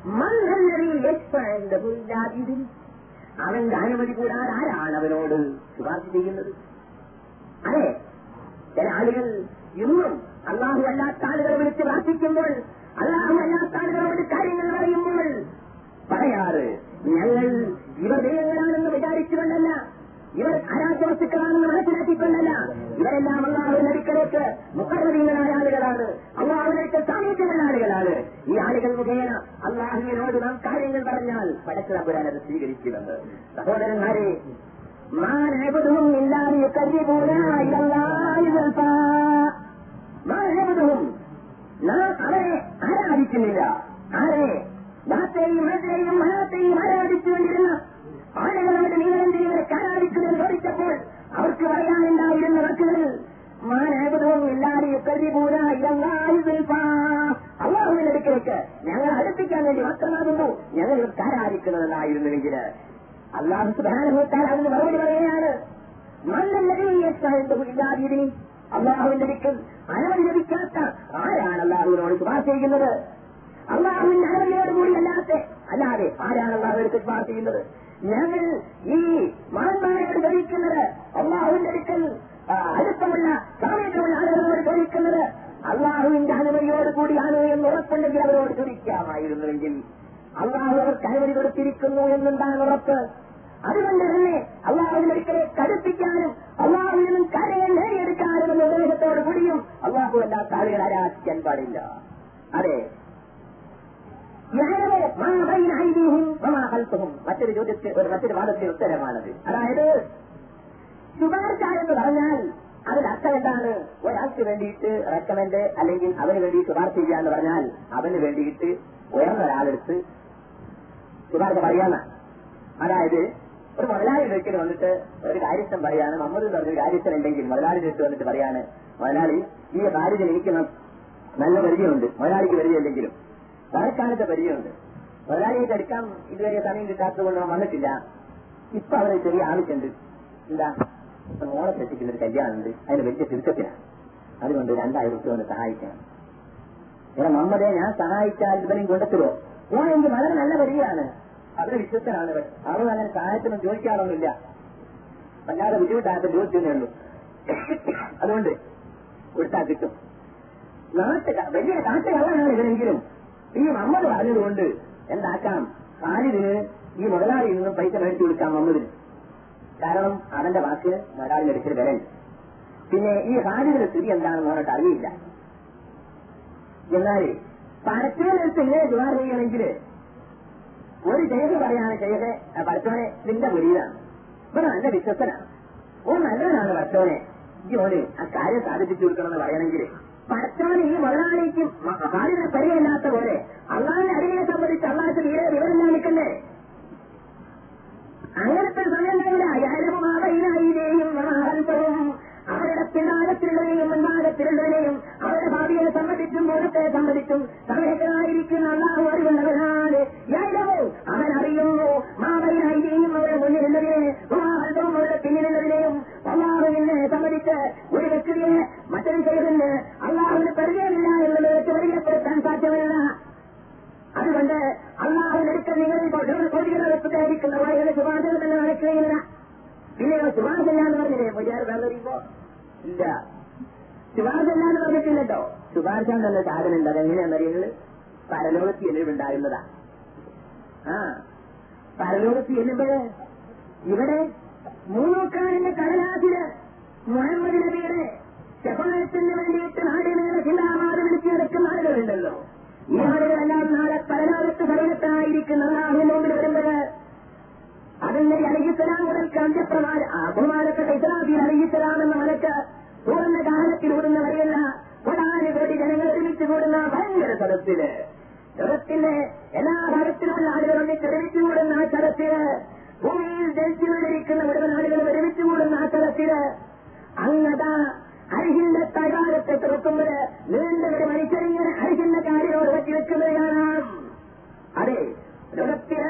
[SPEAKER 1] അവന്റെ അനുമതി കൂടാതെ ആരാണ് അവനോട് ശുപാർശ ചെയ്യുന്നത് അതെ ചില ആളുകൾ ഇന്നും അള്ളാഹു അല്ലാത്ത ആളുകളെ വിളിച്ച് പ്രാർത്ഥിക്കുമ്പോൾ അള്ളാഹു അല്ലാത്ത ആളുകളോട് കാര്യങ്ങൾ പറയുമ്പോൾ പറയാറ് ഞങ്ങൾ ഇവർ ദൈവങ്ങളാണെന്ന് വിചാരിച്ചുകൊണ്ടല്ല ഇവർ അരാജവസ്തുക്കളാണെന്ന് മനസ്സിലാക്കിക്കൊണ്ടല്ല ഇവരെല്ലാം അള്ളാഹുവിന്റെ അടുക്കലേക്ക് മുഖർവീങ്ങളായ ആളുകളാണ് അള്ളാഹുവിനടുത്ത് സാമീപ്യമുള്ള ആളുകളാണ് ഈ ആളുകൾ മുഖേന അള്ളാഹുവിനോട് നാം കാര്യങ്ങൾ പറഞ്ഞാൽ പടച്ചിറപ്പുരാൻ അത് സ്വീകരിക്കുമെന്ന് സഹോദരന്മാരെ മാനവതും ഇല്ലാതെ മാനവതും നാം അവരെ ആരാധിക്കുന്നില്ല ആരെ നാത്തെയും മഴത്തെയും മഴത്തെയും ആരാധിച്ചുകൊണ്ടിരുന്ന ആളുകളുടെ നിങ്ങളെന്തിനും ഇവരെ ആരാധിക്കുന്നത് ചോദിച്ചപ്പോൾ അവർക്ക് പറയാനുണ്ടായിരുന്ന വാക്കുകൾ മാനവതവും ഇല്ലാതെ കരുതിപൂര അള്ളാഹുവിന്റെ അടുക്കലേക്ക് ഞങ്ങൾ അടുപ്പിക്കാൻ വേണ്ടി മാത്രമാകുന്നു ഞങ്ങൾ ഇവർക്ക് ആരാധിക്കുന്നതെന്നായിരുന്നുവെങ്കിൽ അള്ളാഹു സുധാനഭൂത്താൽ അതിന് മറുപടി പറയുകയാണ് മണ്ണല്ലതിനി അള്ളാഹുവിന്റെ അടുക്കൽ അനുമതി ലഭിക്കാത്ത ആരാണ് അള്ളാഹുവിനോട് ശുപാർശ ചെയ്യുന്നത് അള്ളാഹുവിന്റെ അനുമതിയോടുകൂടി അല്ലാത്ത അല്ലാതെ ആരാണ് അള്ളാഹുവിനടുത്ത് ശുപാർശ ചെയ്യുന്നത് ഞങ്ങൾ ഈ മണന്മാരോട് ചോദിക്കുന്നത് അള്ളാഹുവിന്റെ അടുക്കൽ അടുപ്പമുള്ള സാമീപ്യമുള്ള ആളുകളോട് ചോദിക്കുന്നത് അള്ളാഹുവിന്റെ അനുമതിയോട് കൂടിയാണ് എന്ന് ഉറപ്പുണ്ടെങ്കിൽ അവരോട് ചോദിക്കാമായിരുന്നുവെങ്കിൽ അള്ളാഹു അവർക്ക് അനുമതി കൊടുത്തിരിക്കുന്നു എന്നുണ്ടാണ് ഉറപ്പ് അതുകൊണ്ട് തന്നെ അള്ളാഹുവിന്റെ ഒരിക്കലെ കടുപ്പിക്കാനും അള്ളാഹുവിൽ നിന്നും കാര്യങ്ങൾ നേടിയെടുക്കാനും എന്ന ഉദ്ദേശത്തോട് കൂടിയും അള്ളാഹു അല്ലാത്ത ആളുകൾ ആരാധിക്കാൻ പാടില്ല അതെ മറ്റൊരു ചോദ്യത്തിൽ ഒരു മറ്റൊരു വാദത്തിന്റെ ഉത്തരമാണത് അതായത് ശുപാർശ എന്ന് പറഞ്ഞാൽ അതിൽ അർത്ഥം എന്താണ് ഒരാൾക്ക് വേണ്ടിയിട്ട് റെക്കമെന്റ് അല്ലെങ്കിൽ അവന് വേണ്ടി ശുപാർശ ചെയ്യുക എന്ന് പറഞ്ഞാൽ അവന് വേണ്ടിയിട്ട് ഉയർന്ന ഒരാളെടുത്ത് ശുപാർശ പറയാന്ന അതായത് ഒരു മുതലാളി ഒരിക്കലും വന്നിട്ട് ഒരു കാര്യസ്ഥൻ പറയാണ് മമ്മൂദ് എന്ന് പറഞ്ഞൊരു കാര്യസ്ഥൻ ഉണ്ടെങ്കിൽ മുതലാളി അടുത്ത് വന്നിട്ട് പറയാണ് മുതലാളി ഈ കാര്യത്തിൽ എനിക്ക് നല്ല പരിചയമുണ്ട് മുതലാളിക്ക് പരിചയമില്ലെങ്കിലും മഴക്കാലത്തെ പരിചയമുണ്ട് മുതലാളിയെ എടുക്കാൻ ഇതുവരെ സമയം കിട്ടാത്തത് കൊണ്ട് വന്നിട്ടില്ല ഇപ്പൊ അവരെ ചെറിയ ആവശ്യമുണ്ട് എന്താ മോളെ കെട്ടിക്കുന്ന ഒരു കല്യാണമുണ്ട് അതിന് വലിയ തിരുത്തത്തിലാണ് അതുകൊണ്ട് രണ്ടായിരം റുപ്യ കൊണ്ട് സഹായിക്കണം ഇവിടെ മമ്മതെ ഞാൻ സഹായിച്ചാൽ ഇവനെയും കൊണ്ടെത്തുവോ ഓൻ എനിക്ക് വളരെ നല്ല പരിചയമാണ് അവര് വിശ്വസ്തനാണ് അവൻ അങ്ങനെ സഹായത്തിനും ചോദിക്കാറൊന്നുമില്ല വല്ലാതെ ബുദ്ധിമുട്ടായപ്പോൾ ചോദിച്ചതേ ഉള്ളൂ അതുകൊണ്ട് കൊടുത്താൽ കിട്ടും നാട്ട് വലിയ കാട്ടുകളാണ് ഇവരെങ്കിലും ഈ മമ്മദ് പറഞ്ഞതുകൊണ്ട് എന്താക്കാം ഖാലിദിന് ഈ മുതലാളിയിൽ നിന്നും പൈസ മേടിച്ചു കൊടുക്കാം മമ്മദിന് കാരണം അവന്റെ വാക്ക് മുതലാളിയുടെ അടുക്കൽ വിലയുണ്ട് പിന്നെ ഈ ഖാലിദിന്റെ സ്ഥിതി എന്താണെന്ന് പറഞ്ഞിട്ട് അറിയില്ല എന്നാൽ പരസ്യമെടുത്ത് ഇങ്ങനെ ദുവാർ ചെയ്യണമെങ്കിൽ ഒരു ചെയ്ത് പറയാണ് ചെയ്ത് പഠിച്ചവനെ നിന്റെ മുരിയിലാണ് ഇവൻ നല്ല വിശ്വസനാണ് ഓ നല്ലവനാണ് പഠിച്ചവനെ ഈ ഓന് ആ കാര്യം സാധിപ്പിച്ചു കൊടുക്കണമെന്ന് പറയണമെങ്കിൽ പഠിച്ചവന് ഈ മുതലാളിക്കും ഭാര്യനെ പരിചയമില്ലാത്ത പോലെ അള്ളാഹിന്റെ അടിയെ സംബന്ധിച്ച് അള്ളാഹ് തീരെ വിവരം നിൽക്കണ്ടേ അങ്ങനത്തെ സമയങ്ങളില്ല അയാളുമാവയിലേയും അവരുടെ പിന്നാലത്തിലുള്ളതിനെയും മുൻഭാഗത്തിലുള്ളതിനെയും അവരുടെ ഭാവിയെ സംബന്ധിച്ചും മുഖത്തെ സംബന്ധിച്ചും സമയത്തിനായിരിക്കുന്ന അള്ളാഹു അറിവുള്ളവനാണ് യാഴവോ അവൻ അറിയുന്നു മാവയിലായിരിക്കും അവരുടെ മുന്നിലുള്ളതിനെ മാഹൽവും അവരുടെ പിന്നിലുള്ളതിനെയും അള്ളാഹുവിനെ സംബന്ധിച്ച് ഒരു വ്യക്തിയെ മറ്റൊരു ചെയ്തിന് അള്ളാഹുവിന് സഹകരിപ്പോ ഇല്ല ശുപാർശ അല്ലാന്ന് പറഞ്ഞിട്ടില്ലട്ടോ ശുപാർശ എന്നുള്ള സാധനം ഉണ്ട് അതെങ്ങനെയാണെന്നറിയുന്നത് പരലോകത്ത് എല്ലുണ്ടാകുന്നതാ ആ പരലോകത്ത് ചെല്ലുമ്പോഴ് ഇവിടെ മൂന്നൂക്കാരന്റെ കടലാസില് മുഹമ്മദ് നബിയുടെ ശപനത്തിന് വേണ്ടിയിട്ട് നാടിനേറെ ജില്ലാമാത് വിളിച്ചു കിടക്കുന്ന ആളുകളുണ്ടല്ലോ ഈ ആളുകളെല്ലാം നാളെ പരലോകത്ത് ഭരണത്തായിരിക്കുന്ന അള്ളാഹുവിന്റെ മുമ്പിൽ വരുമ്പോഴ് അതിന്റെ അലഹിസലാം മുതൽക്ക് അന്ത്യപ്രമാണ ബഹുമാനപ്പെട്ട ഇസ്ലാമിൽ അലഹിസലാം എന്ന മലക്ക് പൂർണ്ണ കാലത്തിൽ ഓടുന്ന വരെയല്ല കൊടാന കോടി ജനങ്ങൾ ഒരുമിച്ച് കൂടുന്ന ഭയങ്കര സദസ്സില് ലോകത്തിന്റെ എല്ലാ ഭാഗത്തിലുമുള്ള ആളുകൾ ഒന്നിച്ച് ഒരുമിച്ച് കൂടുന്ന ആ സ്ഥലത്തില് ഭൂമിയിൽ ജനിച്ചുകൊണ്ടിരിക്കുന്ന മുഴുവൻ ആളുകളും ഒരുമിച്ച് കൂടുന്ന ആ സ്ഥലത്തില് അങ്ങതാ അരിഹിന്റെ തകാലത്തെ തുറക്കുമ്പോൾ നീണ്ട ഒരു മനുഷ്യരിങ്ങനെ അരിഹിന്റെ കാര്യോട് പറ്റി വെക്കുന്നത് കാണാം അതെ ലോകത്തില്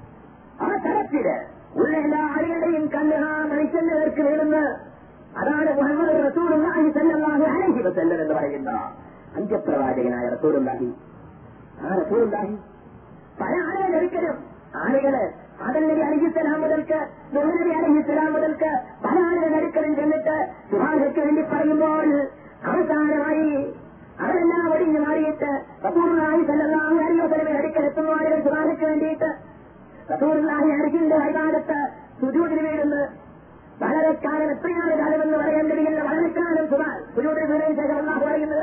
[SPEAKER 1] ആ തരത്തില് ഉള്ള എല്ലാ ആളുകളുടെയും കണ്ണ് ആ മനുഷ്യന്റെ നേർക്ക് വീഴുന്ന അതാണ് മുഹമ്മദ് റസൂലുള്ളാഹി സല്ലല്ലാഹു അലൈഹി വസല്ലം എന്ന് പറയുന്ന അന്ത്യപ്രവാചകനായ റസൂലുള്ളാഹി ആ റസൂലുള്ളാഹി പല ആളുകൾ ഒരിക്കലും ആളുകള് ആദൽ നബി അലിഹിസ്സലാം മുതൽക്ക് നൂഹ് നബി അലിഹിസ്സലാം മുതൽക്ക് പല ആളുകൾ അടുക്കലും ചെന്നിട്ട് സുഹാദയ്ക്ക് വേണ്ടി പറയുമ്പോൾ അവസാനമായി അവരെല്ലാം ഒടിഞ്ഞു മാറിയിട്ട് റസൂലുള്ളാഹി സല്ലല്ലാഹു അലൈഹി വസല്ലമയുടെ അടുക്കൽ എത്തുന്ന ആളുകൾ സുഹാദയ്ക്ക് വേണ്ടിയിട്ട് റസൂലുള്ളാഹി അർഹിന്റെ വൈകാലത്ത് സുജൂദിന് വീഴുന്നു വളരെ കാലം എത്രയാണ് കാലമെന്ന് പറയാൻ കഴിയുന്ന വളരെ കാലം സുഹാൻ സുജൂദിന് വീടിന് ശേഷം അള്ളാഹു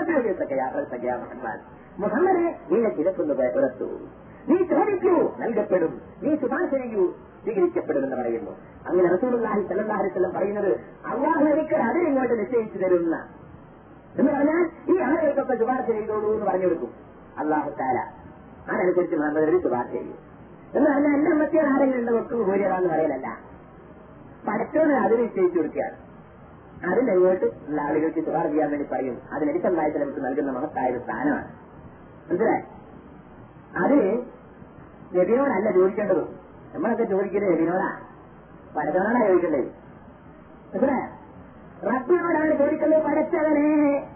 [SPEAKER 1] പറയുന്നത് മുഹമ്മദെ നീനെ കിടക്കുന്നത് ഉറത്തു നീ ചോദിക്കൂ നൽകപ്പെടും നീ ശുപാർശ ചെയ്യൂ സ്വീകരിക്കപ്പെടുമെന്ന് പറയുന്നു അങ്ങനെ റസൂലുള്ളാഹി സല്ലല്ലാഹു അലൈഹി വസല്ലം പറയുന്നത് അള്ളാഹു എനിക്ക് അതിനിങ്ങോട്ട് നിശ്ചയിച്ചു തരുന്ന എന്ന് പറഞ്ഞാൽ ഈ ആളുകൾക്കൊക്കെ ശുപാർശ ചെയ്തോളൂ എന്ന് പറഞ്ഞു കൊടുക്കും അള്ളാഹു താല അതനുസരിച്ച് മുഹമ്മദ് ശുപാർശ ചെയ്യും എന്ന് പറഞ്ഞാൽ എന്റെ അമ്മത്തിയുടെ ആരെങ്കിലും ഉണ്ട് വെക്കും ഭൂരിയതാന്ന് പറയലല്ല പഠിച്ചോന്ന് അത് നിശ്ചയിച്ചു കൊടുക്കുകയാണ് അതിന്റെ അങ്ങോട്ട് ഉള്ള ആളുകൾക്ക് ശുപാർശ ചെയ്യാൻ വേണ്ടി പറയും അതിനടിച്ചല്ലായിട്ട് നമുക്ക് നൽകുന്ന മഹത്തായ ഒരു സ്ഥാനമാണ് മനസ്സിലായി അത് നബിനോടല്ല ചോദിക്കേണ്ടത് നമ്മളൊക്കെ ചോദിക്കുന്നത് നബിനോടാ പടച്ചവനോടാ ചോദിക്കേണ്ടത് മനസ്സിലായ റബ്ബിനോടാണ് ചോദിക്കുന്നത് പടച്ചവനെ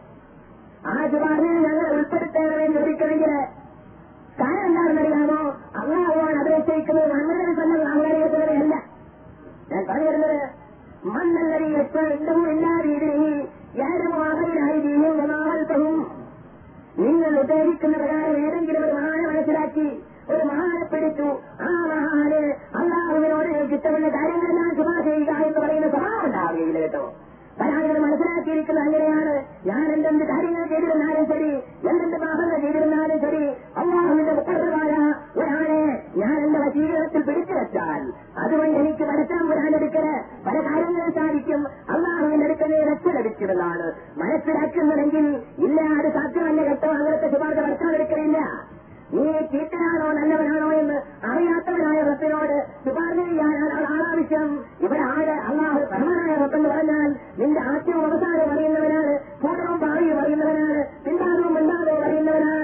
[SPEAKER 1] ആ ശുപാർശയിൽ ഞങ്ങൾ ഉൾപ്പെടുത്തേണ്ടവരെ ചോദിക്കണമെങ്കിൽ കാരണം എന്താണെന്നറിയാമോ അള്ളാഹുവാണ് അപേക്ഷിക്കുന്നത് നമ്മുടെ സ്വന്തം ആഗ്രഹിക്കുന്നവരെയല്ല ഞാൻ പറഞ്ഞു വരുന്നത് മണ്ണല്ലരി എപ്പോഴും എല്ലാ രീതിയിൽ ഏതും ആകെയായി ജീവിയും സമാഹൽപ്പവും നിങ്ങൾ ഉദ്ദേശിക്കുന്ന പ്രകാരം ഏതെങ്കിലും ഒരു മഹാനെ മനസ്സിലാക്കി ഒരു മഹാനെ പിടിച്ചു ആ മഹാന് അള്ളാഹുവിനോട് കിട്ടുന്ന കാര്യങ്ങളെല്ലാം ശുപാർശ ചെയ്യുക എന്ന് പറയുന്ന സ്വഭാവം ഉണ്ടാവുകയില്ല കേട്ടോ പല ആളുകൾ മനസ്സിലാക്കിയിരിക്കുന്നത് അങ്ങനെയാണ് ഞാൻ എന്തെന്ത് കാര്യങ്ങൾ ചെയ്തിരുന്നാലും ശരി എന്തെന്ത് പാപങ്ങൾ ചെയ്തിരുന്നാലും ശരി അള്ളാഹുവിന്റെ മുപ്പതുമായ ഒരാളെ ഞാൻ എന്റെ വശീകരണത്തിൽ പിടിച്ചു വെച്ചാൽ അതുകൊണ്ട് എനിക്ക് പരസ്പരം വരാനെടുക്കല് പല കാര്യങ്ങളും സാധിക്കും അള്ളാഹുവിന്റെ അടുക്കലെ രക്ഷ ലഭിക്കുന്നതാണ് മനസ്സിലാക്കുന്നുണ്ടെങ്കിൽ ഇല്ല അത് സാധ്യമല്ല കേട്ടോ അങ്ങനത്തെ ശുപാർശ പരസ്പരം നീ ചീത്തനാണോ നല്ലവനാണോ എന്ന് അറിയാത്തവനായ റബ്ബിനോട് ശുപാർശ ചെയ്യാനാണ് ആളാവശ്യം ഇവിടെ ആര് അള്ളാഹു പരമനായ റബ്ബെന്ന് പറഞ്ഞാൽ നിന്റെ ആദ്യവും അവസാനവും അറിയുന്നവനാണ് പൂർണ്ണവും ഭാവിയും അറിയുന്നവനാണ് പിന്താകവും മിണ്ടാകവും അറിയുന്നവനാണ്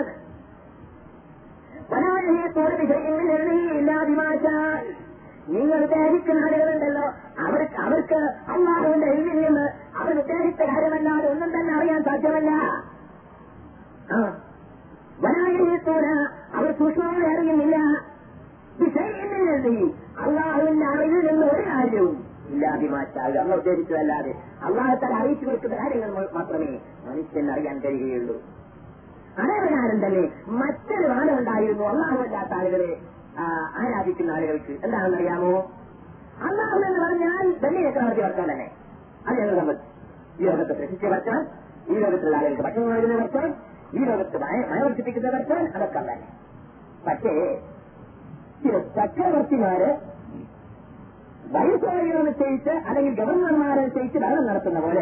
[SPEAKER 1] വനാഴയെ കൂടുതൽ ഇല്ലാതിമാച്ചാൽ നിങ്ങൾ ഉദ്ദേശിക്കുന്ന ആളുകളുണ്ടല്ലോ അവർക്ക് അവർക്ക് അള്ളാഹുവിന്റെ എഴുതിൽ നിന്ന് അവർ ഉദ്ദേശിച്ച കാര്യമല്ലാതെ ഒന്നും തന്നെ അറിയാൻ സാധ്യമല്ല ആ വനാഴയത്തൂര അവർ സൂക്ഷ്മമായി അറിയുന്നില്ല വിഷയത്തിൽ അള്ളാഹുവിന്റെ അറിവിൽ നിന്ന് ഒരു കാര്യവും ഇല്ലാതിമാച്ചാൽ അള്ള ഉദ്ദേശിച്ചതല്ലാതെ അള്ളാഹത്താൽ അറിയിച്ചു കൊടുക്കുന്ന കാര്യങ്ങൾ മാത്രമേ മനുഷ്യൻ അറിയാൻ കഴിയുകയുള്ളൂ അതേപ്രകാരം തന്നെ മറ്റൊരു വാദമുണ്ടായിരുന്നു അള്ളാഹുവല്ലാത്ത ആളുകളെ ആരാധിക്കുന്ന ആളുകൾക്ക് എന്താണെന്നറിയാമോ അള്ളാഹു എന്ന് പറഞ്ഞാൽ തന്നെ ചക്രവർത്തി വർത്താൻ തന്നെ അത് ഞങ്ങൾ സംബന്ധിച്ചു ഈ ലോകത്തെ പ്രശിച്ച് വർത്താൻ ഈ ലോകത്തുള്ള ആളുകൾക്ക് ഭക്ഷണം നൽകുന്ന വർത്താൻ ഈ ലോകത്ത് മഴ വർദ്ധിപ്പിക്കുന്ന വർത്താൻ അതൊക്കെ തന്നെ പക്ഷേ ചില ചക്രവർത്തിമാര് വൈസ്രോഹികൾ നിശ്ചയിച്ച് അല്ലെങ്കിൽ ഗവർണർമാരെ നിശ്ചയിച്ച് ഭരണം നടത്തുന്ന പോലെ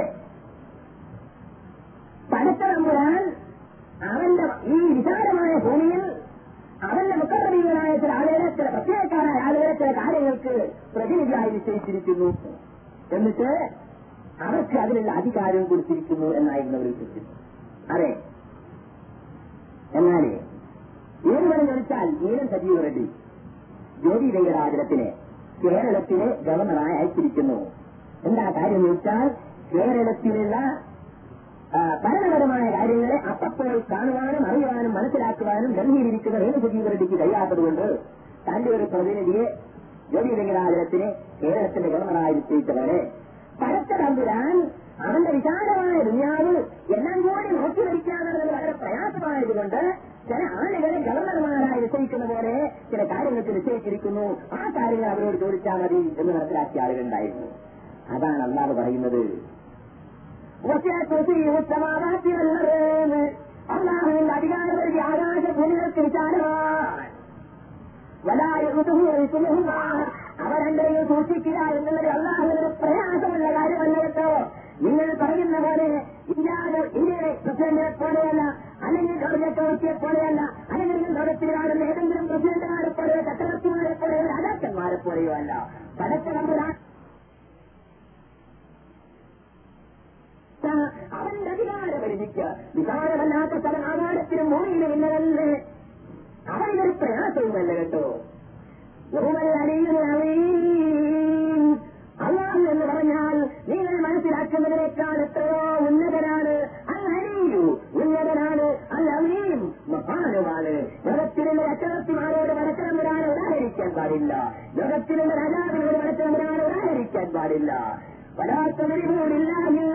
[SPEAKER 1] പടത്തമ്പുരാൻ അവന്റെ ഈ വിശാലമായ ഭൂമിയിൽ അവന്റെ മുഖപ്രതീകരായ ചില ആളുകളെ ചില പ്രത്യേകക്കാരായ ആളുകളെ ചില കാര്യങ്ങൾക്ക് പ്രതിനിധിയായി നിശ്ചയിച്ചിരിക്കുന്നു എന്നിട്ട് അവർക്ക് അതിനുള്ള അധികാരവും കൊടുത്തിരിക്കുന്നു എന്നായിരുന്നു അവർ വിശ്വസിച്ചത് അതെ എന്നാൽ ഏത് വേണം ചോദിച്ചാൽ നീലം സജീവ റെഡ്ഡി ജ്യോതി വെങ്കടാചലത്തിനെ കേരളത്തിലെ ഗവർണറായി അയച്ചിരിക്കുന്നു എന്താ കാര്യം എന്ന് വെച്ചാൽ കേരളത്തിലുള്ള ഭരണപരമായ കാര്യങ്ങളെ അപ്പപ്പോൾ കാണുവാനും അറിയുവാനും മനസ്സിലാക്കുവാനും ഡൽഹിയിലിരിക്കുന്ന രേണു സജീവ റെഡ്ഡിക്ക് കഴിയാത്തതുകൊണ്ട് തന്റെ ഒരു പ്രതിനിധിയെ ജ്യോതി വെങ്കടാചലത്തിനെ കേരളത്തിന്റെ ഗവർണറായി നിശ്ചയിച്ചവരെ പടച്ച തമ്പുരാൻ അവന്റെ വിശാലമായ ദുനിയാവ് എല്ലാം കൂടി നോക്കി വരിക്കാന്നുള്ളത് വളരെ പ്രയാസമായതുകൊണ്ട് ചില ആളുകളെ ഗവർണർമാരായി നിശ്ചയിക്കുന്ന പോലെ ചില കാര്യങ്ങൾക്ക് നിശ്ചയിച്ചിരിക്കുന്നു ആ കാര്യങ്ങൾ അവരോട് ചോദിച്ചാൽ മതി എന്ന് മനസ്സിലാക്കിയ ആളുകളുണ്ടായിരുന്നു അതാണ് അള്ളാഹ് പറയുന്നത് അള്ളാഹുവിന്റെ അധികാരപരിധി ആകാശ ഭൂമികൾക്ക് വിശാലമാണ് അവരെന്തെങ്കിലും സൂക്ഷിക്കുക എന്നുള്ളത് അള്ളാഹുവിന്റെ പ്രയാസമുള്ള കാര്യമല്ല കേട്ടോ നിങ്ങൾ പറയുന്ന പോലെ ഇന്ത്യ ഇന്ത്യയുടെ പ്രസിഡന്റിനെ പോലെയല്ല അല്ലെങ്കിൽ ഗവർണർ ചക്രവർത്തിയെ പോലെയല്ല അല്ലെങ്കിൽ ലോകത്തിൽ കാണുന്ന ഏതെങ്കിലും പ്രസിഡന്റുമാരെ പോലെയോ ചക്രവർത്തിമാരെ പോലെയോ രാജാക്കന്മാരെ പോലെയോ അല്ല പടച്ചതമ്പുരാൻ അവന്റെ അധികാര പരിധിക്ക് വികാരമല്ലാത്ത സ്ഥലം ആകാരത്തിനും ഭൂമിയിലും ഇല്ലതല്ലേ അവനൊരു പ്രയാസവുമല്ല കേട്ടോ അള്ളാഹു എന്ന് പറഞ്ഞാൽ നിങ്ങൾ മനസ്സിലാക്കുന്നതിനേക്കാൾ എത്രയോ ഉന്നതനാണ് അല്ലറിയൂ ഉന്നതനാണ് അല്ലറിയും മഹാനുമാണ് ലോകത്തിലുള്ള ചക്രവർത്തിമാരോട് വടക്കറമ്പുരാനെ ഉദാഹരിക്കാൻ പാടില്ല ലോകത്തിലുള്ള രാജാവിനോട് വടക്കറമ്പുരാനെ ഉദാഹരിക്കാൻ പാടില്ല വരാത്തവരികൂടില്ല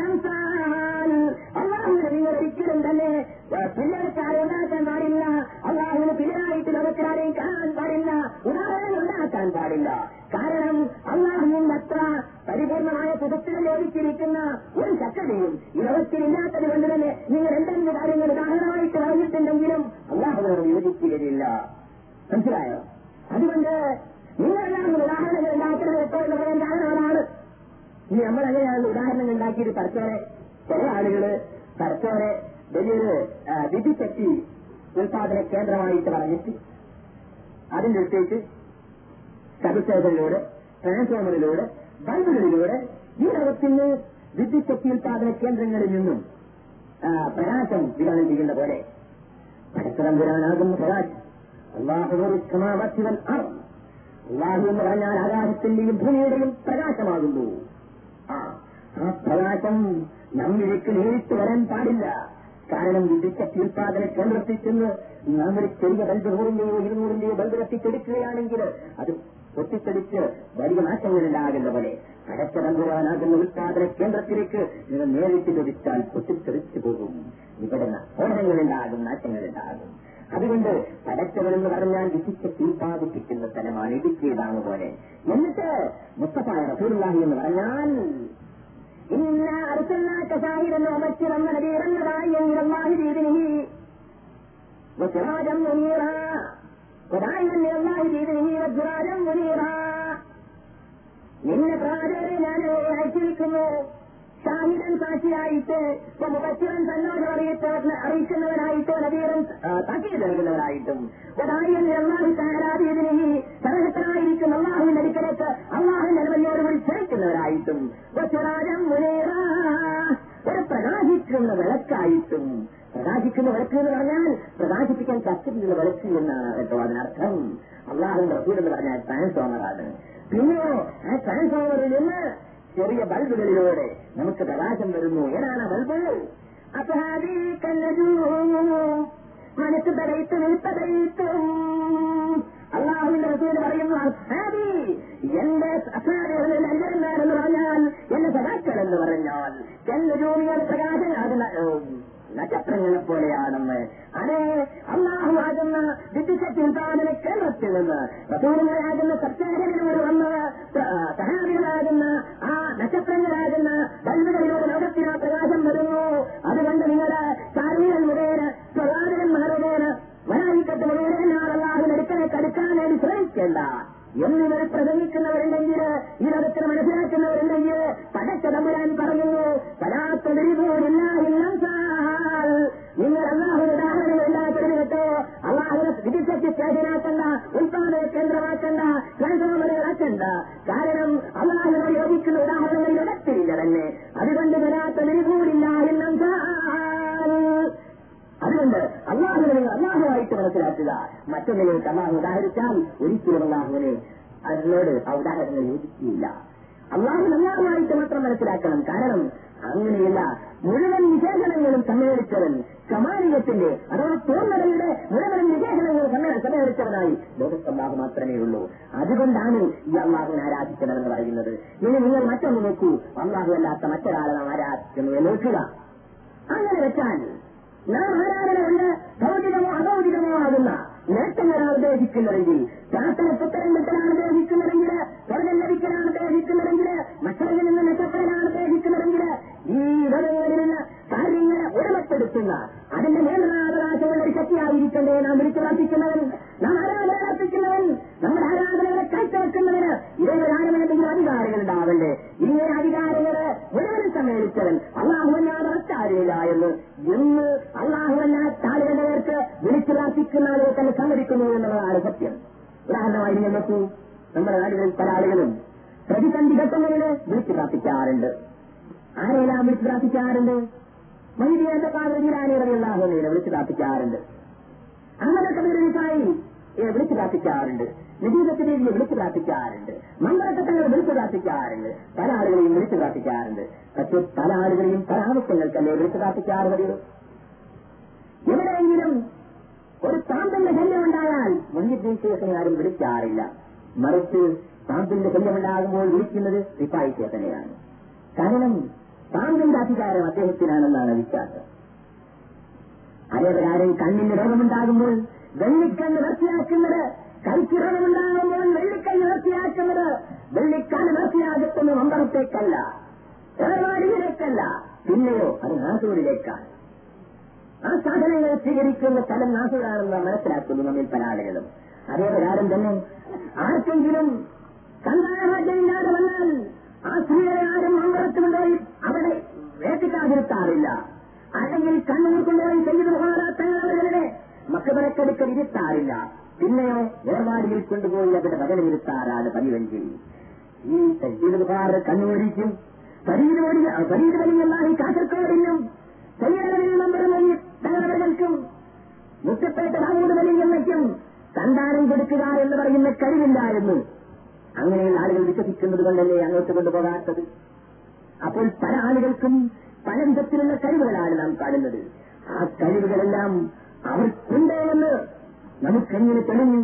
[SPEAKER 1] അള്ളാഹുവിന് നിങ്ങൾ ഒരിക്കലും തന്നെ പിള്ളേർക്കാരെ ഉണ്ടാക്കാൻ പാടില്ല അള്ളാഹുവിന് പിള്ളേരായിട്ട് ലോകത്തിലാരെയും കാണാൻ പാടില്ല ഉദാഹരണം ഉണ്ടാക്കാൻ പാടില്ല കാരണം അള്ളാഹുവിന്റെ അത്ര പരിപൂർണമായ പുതുത്തിൽ ലഭിച്ചിരിക്കുന്ന ഒരു ശക്തിയും ഈ ലോകത്തിലില്ലാത്തത് കൊണ്ട് തന്നെ നിങ്ങൾ എന്തെങ്കിലും കാര്യങ്ങൾ ഉദാഹരണമായിട്ട് പറഞ്ഞിട്ടുണ്ടെങ്കിലും അള്ളാഹുവിനോട് യോജിക്കുകയില്ല മനസ്സിലായോ അതുകൊണ്ട് നിങ്ങളെല്ലാം ഉദാഹരണങ്ങൾ ഉണ്ടാക്കുന്നത് എപ്പോൾ എന്ന് പറയാൻ കാരണം അതാണ് ഇനി നമ്മളെങ്ങനെയാണ് ഉദാഹരണങ്ങൾ ഉണ്ടാക്കിയിട്ട് പരസ്പരെ ചില ആളുകള് പരസ്പരെ വലിയൊരു വിധിശക്തി ഉൽപാദന കേന്ദ്രമായിട്ട് പറഞ്ഞിട്ട് അതിന്റെ അടുത്തേക്ക് സബിസ്റ്റേഷനിലൂടെ ട്രാൻസ്ഫോമറിലൂടെ ബൾബുകളിലൂടെ ഈ ലോകത്തിന് വിദ്യുച്ഛക്തി ഉൽപാദന കേന്ദ്രങ്ങളിൽ നിന്നും പ്രകാശം വിതരണം ചെയ്യുന്ന പോലെ പരസ്പരംപുരാനാകുന്ന പ്രകാശം അള്ളാഹുവൻ അള്ളാഹു എന്ന് പറഞ്ഞാൽ ആകാശത്തിന്റെയും ഭൂമിയുടെയും പ്രകാശമാകുന്നു ആ ആ പ്രകാശം നമ്മിലേക്ക് നേരിട്ട് വരാൻ പാടില്ല കാരണം വിദ്യുച്ഛക്തി ഉൽപാദന കേന്ദ്രത്തിൽ ചെന്ന് നാം ഒരു ചെറിയ ബൾബ് നൂറിന്റെയോ ഇരുന്നൂറിന്റെയോ ബൾബ് കത്തിച്ചെടുക്കുകയാണെങ്കിൽ അത് പൊട്ടിത്തെടിച്ച് വലിയ നാശങ്ങൾ ഉണ്ടാകുന്ന പോലെ കടച്ചടമ്പുരാനാകുന്ന ഉൽപാദന കേന്ദ്രത്തിലേക്ക് നിങ്ങൾ നേരിട്ട് ചോദിച്ചാൽ പൊട്ടിത്തെറിച്ചു പോകും ഇവിടെ സ്ഫോടനങ്ങൾ ഉണ്ടാകും നാശങ്ങൾ ഉണ്ടാകും അതുകൊണ്ട് പടച്ചവനെന്ന് പറഞ്ഞാൽ വിശിഷ്ട ഉൽപാദിപ്പിക്കുന്ന സ്ഥലമാണ് ഇടുക്കിയതാണ് പോലെ എന്നിട്ട് മുസ്തഫായ റസൂലുള്ളാഹി എന്ന് പറഞ്ഞാൽ إنا أرسلناك شاهدا ومبشرا ونذيرا وداعيا إلى الله بإذنه وسراجا منيرا وداعيا إلى الله بإذنه وسراجا منيرا നിന്നെ പ്രാചരെ ഞാൻ അയച്ചിരിക്കുന്നു ഷാഹിദൻ സാക്ഷിയായിട്ട് മുഖച്ചിറൻ തന്നോട് അറിയിച്ച് അറിയിക്കുന്നവരായിട്ട് നദീറൻ താക്കീത് നൽകുന്നവരായിട്ടും ഒരായിരം അള്ളാഹു താരാധീതിനെ സർവത്തനായിരിക്കും അള്ളാഹുവിന്റെ അടുക്കലേക്ക് അള്ളാഹുവിന്റെ അനുമതിയോട് കൂടി ക്ഷണിക്കുന്നവരായിട്ടും ഒച്ചുരാജം മുനേറ ഒരു പ്രകാശിക്കുന്ന വിളക്കായിട്ടും പ്രകാശിക്കുന്ന വിളക്ക് എന്ന് പറഞ്ഞാൽ പ്രകാശിപ്പിക്കാൻ കത്തിക്കുന്ന വിളക്ക് എന്നാണ് കേട്ടോ അതിനർത്ഥം അള്ളാഹുവിന്റെ റസൂൽ എന്ന് പറഞ്ഞാൽ ട്രാൻസ്ഫോമറാണ് പിന്നെയോ ആ ട്രാൻസ്ഫോമറിൽ നിന്ന് ചെറിയ ബൾബുകളിലൂടെ നമുക്ക് പ്രകാശം വരുന്നു ഏതാണ് ബൾബ് മനസ്സ് തടയിട്ട് നിൽപ്പതയിട്ടും അള്ളാഹുവിന്റെ റസൂല് പറയുന്നു അസാദി എന്റെ അസാദികളിൽ നല്ലവരെന്ന് പറഞ്ഞാൽ എന്റെ സദാക്കൾ എന്ന് പറഞ്ഞാൽ എന്റെ ജോലികൾ പ്രകാശം അതിന് നക്ഷത്രങ്ങളെ പോലെയാണെന്ന് അതേ അള്ളാഹുവാകുന്ന വിദ്യുശക്തി ഉൽപാദന കേന്ദ്രത്തിൽ നിന്ന് റസൂലുകളാകുന്ന സത്യാഗ്രഹത്തിലൂടെ വന്ന് സഹാബികളാകുന്ന ആ നക്ഷത്രങ്ങളാകുന്ന ബൽബുകളിലൂടെ ലോകത്തിന് പ്രകാശം വരുന്നു അതുകൊണ്ട് നിങ്ങളുടെ കാർമികൻ മുഖേന സ്വകാര്യന്മാർ മുഖേന വരായിക്കത്ത് മുഴുവൻ അള്ളാഹു അടുക്കലേക്ക് അടുക്കാൻ വേണ്ടി ശ്രമിക്കേണ്ട എന്നിവർ പ്രസംഗിക്കുന്നവരുണ്ടെങ്കിൽ ഈ ലോകത്തിന് മനസ്സിലാക്കുന്നവരുണ്ടെങ്കിൽ പടച്ചതമ്പുരാൻ പറയുന്നു പരാത്തതിരിപോലില്ല എല്ലാം നിങ്ങൾ അള്ളാഹുവിന്റെ ഉദാഹരണങ്ങളില്ലാത്തതിന് കേട്ടോ അള്ളാഹുവിനെ വിദ്യുശക്തി സ്റ്റേഷനാക്കണ്ട ഉൽപാദന കേന്ദ്രമാക്കണ്ട ട്രാൻസ്ഫോമറുകളാക്കണ്ട കാരണം അള്ളാഹുവിനോട് യോജിക്കുന്ന ഉദാഹരണങ്ങൾ ഇടത്തില്ല തന്നെ അതുകൊണ്ട് വരാത്തതിരിപോലില്ല എല്ലാം അതുകൊണ്ട് അള്ളാഹുവിനെ നിങ്ങൾ അള്ളാഹുവായിട്ട് മനസ്സിലാക്കുക മറ്റൊന്നിലേക്ക് അള്ളാഹു ഉദാഹരിച്ചാൽ ഒരിക്കലും അള്ളാഹുവിനെ അതിനോട് ആ ഉദാഹരണങ്ങൾ യോജിക്കുകയില്ല അള്ളാഹുവിന് അള്ളാഹുവായിട്ട് മാത്രം മനസ്സിലാക്കണം കാരണം അങ്ങനെയല്ല മുഴുവൻ വിശേഷണങ്ങളും സമ്മേളിച്ചവൻ കമാലിയത്തിന്റെ അഥവാ പൂർണ്ണതയുടെ മുഴുവൻ വിശേഷണങ്ങൾ വിളിച്ചവനായി ലോകത്ത് അള്ളാഹു മാത്രമേ ഉള്ളൂ അതുകൊണ്ടാണ് ഈ അള്ളാഹുവിനെ ആരാധിക്കണമെന്ന് പറയുന്നത് ഇനി നിങ്ങൾ മറ്റൊന്ന് നോക്കൂ അള്ളാഹു അല്ലാത്ത മറ്റൊരാളെ നാം ആരാധിക്കുന്നു എന്ന് നോക്കുക അങ്ങനെ വെച്ചാൽ നാം ആരാധന കൊണ്ട് ഭൗതികമോ അഭൗതികമോ ആകുന്ന നേട്ടങ്ങളാണ് ഉദ്ദേശിക്കുന്നതെങ്കിൽ പ്രാർത്ഥന പുത്തരം കിട്ടലാണ് ഉദ്ദേശിക്കുന്നതെങ്കിൽ സ്വർഗം ലഭിക്കലാണ് ഉദ്ദേശിക്കുന്നതെങ്കിൽ മക്കളിൽ നിന്ന് മെച്ചപ്പെടലാണ് ഉദ്ദേശിക്കുന്നതെങ്കിൽ ഈ ലോകങ്ങളിലുള്ള കാര്യങ്ങളെ ഉടമപ്പെടുത്തുന്ന അതിന്റെ നിയന്ത്രണാവകാശമുള്ള ഒരു ശക്തിയായിരിക്കണ്ടേ നാം വിളിച്ചു പ്രാർത്ഥിക്കുന്നവൻ നാം ആരാധന അർപ്പിക്കുന്നവൻ നമ്മുടെ ആരാധനകളെ കാഴ്ചവെക്കുന്നതിന് ഏത് കാലമെന്തെങ്കിലും അധികാരങ്ങൾ ഉണ്ടാവണ്ടേ ഇങ്ങനെ അധികാരങ്ങള് മുഴുവൻ സമ്മേളിച്ചവൻ അള്ളാഹുവല്ലാതെ മറ്റാരുമില്ല എന്ന് എന്ന് അള്ളാഹുവല്ലാത്ത ആളുകളുടെ നേർക്ക് വിളിച്ചു പ്രാർത്ഥിക്കുന്ന ആളുകൾ തന്നെ സമ്മതിക്കുന്നു എന്നുള്ളതാണ് സത്യം ഉദാഹരണമായി നിങ്ങൾ നോക്കൂ നമ്മുടെ നാടുകളിൽ പല ആളുകളും പ്രതിസന്ധി ഘട്ടങ്ങളിൽ വിളിച്ചു പ്രാർത്ഥിക്കാറുണ്ട് ആരെല്ലാം വിളിച്ചു പ്രാർത്ഥിക്കാറുണ്ട് മൈദിയുടെ കാവലിരാനെയുള്ള വിളിച്ചു പ്രാർത്ഥിക്കാറുണ്ട് അങ്ങനത്തെ വീരനിസായി വിളിച്ചു പ്രാർത്ഥിക്കാറുണ്ട് നിജീവത്തിന്റെ വിളിച്ചു പ്രാർത്ഥിക്കാറുണ്ട് മന്ത്രത്തങ്ങൾ വിളിച്ചു പ്രാർത്ഥിക്കാറുണ്ട് പല ആളുകളെയും വിളിച്ചു പ്രാർത്ഥിക്കാറുണ്ട് പക്ഷെ പല ആളുകളെയും പല ആവശ്യങ്ങൾക്കല്ലേ വിളിച്ചു പ്രാർത്ഥിക്കാറ് മതിയോ എവിടെയെങ്കിലും ഒരു പാമ്പിന്റെ ശല്യമുണ്ടായാൽ മുന്നിദ്ദേശേഷനെ ആരും വിളിക്കാറില്ല മറിച്ച് പാമ്പിന്റെ ശല്യമുണ്ടാകുമ്പോൾ വിളിക്കുന്നത് സിപ്പായി ചേതനെയാണ് കാരണം പാമ്പിന്റെ അധികാരം അദ്ദേഹത്തിനാണെന്നാണ് വിശ്വാസം അതേപ്രകാരം കണ്ണിന് രോഗമുണ്ടാകുമ്പോൾ വെള്ളിക്കണ്ണ് വൃത്തിയാക്കുന്നത് കൈക്ക് രോഗമുണ്ടാകുമ്പോൾ വെള്ളിക്കണ്ണ് വൃത്തിയാക്കുന്നത് വെള്ളിക്കണ്ണ് വൃത്തിയാകുന്നത് മമ്പറത്തേക്കല്ല ഏർവാടിയിലേക്കല്ല പിന്നെയോ അത് നാസൂരിലേക്കാണ് ആ സാധനങ്ങൾ സ്വീകരിക്കുന്ന സ്ഥലം നാസൂരാണെന്ന് മനസ്സിലാക്കുന്നു നമ്മിൽ പല ആളുകളും അതേ പ്രകാരം തന്നെ ആർക്കെങ്കിലും സന്താനഭാഗ്യമില്ലാതെ വന്നാൽ ആ സ്ത്രീകളെ ആരും മമ്പറത്ത് കൊണ്ടുപോയി അവിടെ വേട്ടിക്കാതിരുത്താറില്ല അല്ലെങ്കിൽ കണ്ണൂർ കൊണ്ടുപോയി ചെയ്തു മഹാരാഷ്ട്രങ്ങളുടെ മക്കളെക്കടുക്കൽ ഇരുത്താറില്ല പിന്നെയോ ഏർവാടിയിൽ കൊണ്ടുപോയി അവിടെ വചനമിരുത്താറാണ് പതിവഞ്ചി ഈ സജീവകാർ കണ്ണൂരിക്കും പരീരുവടി പരീരുവലിയല്ലാതെ കാസർഗോഡിനും കയ്യളവിൽ നമ്പറുമൊഴി തങ്ങളവർക്കും മുറ്റപ്പേട്ട ദാമൂട് വലിയമ്മയ്ക്കും സന്താനം കൊടുക്കുക എന്ന് പറയുന്ന കഴിവില്ലായിരുന്നു അങ്ങനെയുള്ള ആളുകൾ വിശ്വസിക്കുന്നത് കൊണ്ടല്ലേ അങ്ങോട്ട് കൊണ്ടുപോകാത്തത് അപ്പോൾ പല ആളുകൾക്കും പല വിധത്തിലുള്ള കഴിവുകളാണ് നാം കാണുന്നത് ആ കഴിവുകളെല്ലാം അവർക്കുണ്ട് എന്ന് നമുക്കെങ്ങനെ തെളിഞ്ഞു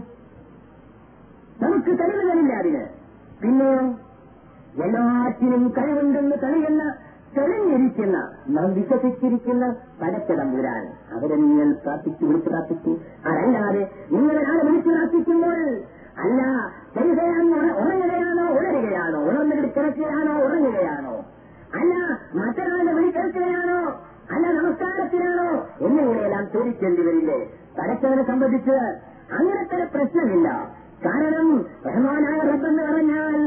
[SPEAKER 1] നമുക്ക് തെളിവുകളില്ല അതിന് പിന്നെയോ എല്ലാറ്റിനും കഴിവുണ്ടെന്ന് തെളിയുന്ന തെളിഞ്ഞിരിക്കുന്ന നാം വിശ്വസിച്ചിരിക്കുന്ന പടച്ചതമ്പുരാൻ അവരെ നിങ്ങൾ പ്രാർത്ഥിച്ചു വിളിച്ചു പ്രാർത്ഥിച്ചു അതല്ലാതെ നിങ്ങൾ ഒരാളെ വിളിച്ചു പ്രാർത്ഥിക്കുമ്പോൾ അല്ല ചെറുകയാണോ ഉറങ്ങുകയാണോ ഉണരുകയാണോ ഉണർന്നിട്ട് കിടക്കുകയാണോ ഉറങ്ങുകയാണോ അല്ല മറ്റൊരാളെ വിളിക്കേൾക്കുകയാണോ അല്ല നമസ്കാരത്തിനാണോ എന്നിങ്ങനെയെല്ലാം ചോദിക്കേണ്ടി വരില്ലേ പടച്ചവനെ സംബന്ധിച്ച് അങ്ങനത്തെ ഒരു പ്രശ്നമില്ല കാരണം റഹ്മാനായ റബ്ബെന്ന് പറഞ്ഞാൽ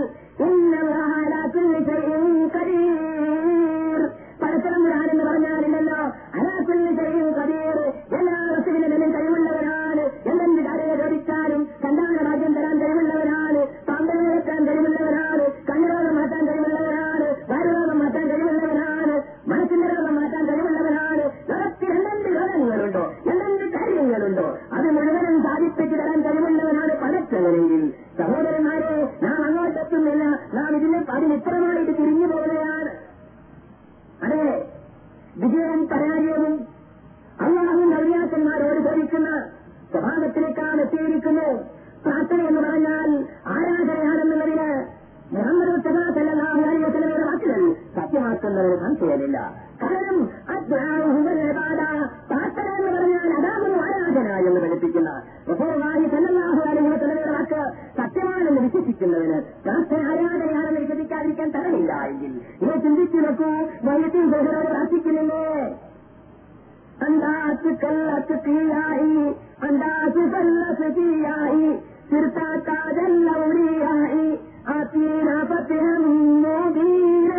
[SPEAKER 1] പടച്ചതമ്പുരാനെന്ന് പറഞ്ഞാലില്ലല്ലോ അനാക്കുല്ല് ചെയ്യും കബീർ എല്ലാ റസുവിനും കഴിവുള്ളവരാണ് എന്തെന്ത് കാര്യങ്ങൾ ചോദിച്ചാലും സന്താന ഭാഗ്യം തരാൻ കഴിവുള്ളവരാണ് പാമ്പനെ വെക്കാൻ കഴിവുള്ളവരാണ് കണ്ണുരോഗം മാറ്റാൻ കഴിവുള്ളവരാണ് വയറുരോഗം മാറ്റാൻ കഴിവുള്ളവരാണ് മനസ്സിന്റെ രോഗം മാറ്റാൻ കഴിവുള്ളവരാണ് ലോകത്തിൽ എന്തെന്ത് രോഗങ്ങളുണ്ടോ എന്തെന്ത് കാര്യങ്ങളുണ്ടോ അത് മുഴുവനും സാധിപ്പിച്ചു തരാൻ കഴിവുള്ളവനാണ് പടച്ചവനെങ്കിൽ സഹോദരന്മാരെ നാം അങ്ങോട്ടെത്തുന്നില്ല നാം ഇതിന് അതിനിപ്പുറമായിട്ട് തിരിഞ്ഞു പോകുകയാണ് അതെ വിജയവും പരാജയവും അള്ളാഹും നവ്യാസന്മാരോട് ചോദിക്കുന്ന സ്വഭാവത്തിലേക്കാണ് എത്തിയിരിക്കുന്നു പ്രാർത്ഥന എന്ന് പറഞ്ഞാൽ ആരാധനയാണെന്നുള്ളതിന് മുഹമ്മദ് മുസ്തഫാസല്ലാഹുലയുടെ വാക്കുകൾ സത്യമാക്കുന്നതിന് സംശയമില്ല കാരണം പ്രാർത്ഥന എന്ന് പറഞ്ഞാൽ അതാകുന്നു ആരാധന എന്ന് പഠിപ്പിക്കുന്ന റസൂർവാഹി സല്ലാഹു അലൈഹി വാക്ക് സത്യമാണെന്ന് വിശ്വസിക്കുന്നതിന് പ്രാർത്ഥന ആരാധനയാണെന്ന് വിശ്വസിക്കാതിരിക്കാൻ തരമില്ല എങ്കിൽ ഇത് ചിന്തിച്ചു നോക്കൂ വൈദ്യുതി ബഹുരോട് പ്രാർത്ഥിക്കുന്നില്ലേ അന്താസ് കല്ലത്ത് തീയായി അന്താസ് കല്ലത്ത് തീയായി സിർത്താക്കാതല്ല ഉരിയായി ആത്തീന പത്തിനം മോദീന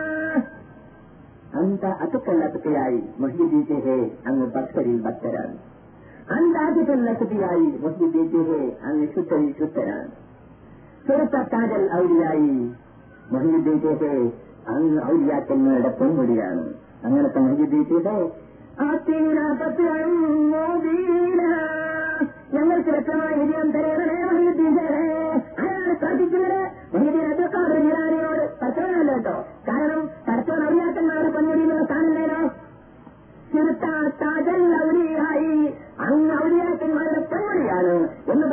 [SPEAKER 1] അന്ത അതുക്കല്ലത്തുകയായി മൊഹീദീത്തെ ഹേ അങ്ങ് ഭക്തരിൽ ഭക്തരാണ് അന്താതിക്കല്ലത്തുകയായി മൊഹീദീത്തെ ഹേ അങ്ങ് ശുദ്ധരിൽ ശുദ്ധരാണ് സുരത്താജൽ ഔലിയായി മൊഹീദീത്തെ ഹേ അങ്ങ് ഔലിയാക്കന്മാരുടെ പൊന്മുടിയാണ് അങ്ങനത്തെ മൊഹീദീത്തെ ഹേ ഞങ്ങൾക്ക് വ്യക്തമായ വിജയം തരേണേ മൊഹീദീൻ ആരാണ് പ്രാർത്ഥിക്കുന്നത് മൊഹീദീൻ അബ്ദുക്കാട് ജിലാനിയോട് പച്ചവനല്ല കേട്ടോ കാരണം പരച്ചവൻ ഔലിയാക്കന്മാരുടെ പൊന്മുടിയിലുള്ള സ്ഥാനമല്ലേനോ ചിരുത്താജൽ ഔലിയായി അങ്ങ് ഔലിയാക്കന്മാരുടെ പൊന്മുടിയാണ് എന്ന്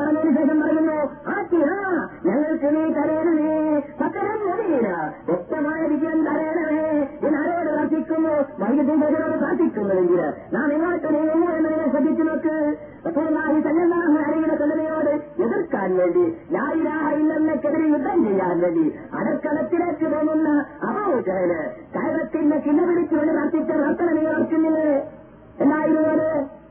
[SPEAKER 1] വൈദ്യുതിയോട് പ്രാർത്ഥിക്കുന്നുവെങ്കിൽ നാം എങ്ങോട്ട് നീങ്ങുന്നു എന്ന് നിങ്ങൾ ശ്രദ്ധിച്ചു നോക്ക് റസൂലുള്ളാഹി സല്ലല്ലാഹു അലൈഹി വസല്ലമയോട് എതിർക്കാൻ വേണ്ടി ലായിലാഹില്ലെന്നക്കെതിരെ യുദ്ധം ചെയ്യാൻ വേണ്ടി അടക്കളത്തിലേക്ക് പോകുന്ന അബോചകന് കയറത്തിന്റെ കിണ പിടിച്ചുകൊണ്ട് പ്രാർത്ഥിച്ച പ്രാർത്ഥന നിങ്ങൾ ഓർക്കുന്നില്ലേ എന്തായിരുന്നു അത്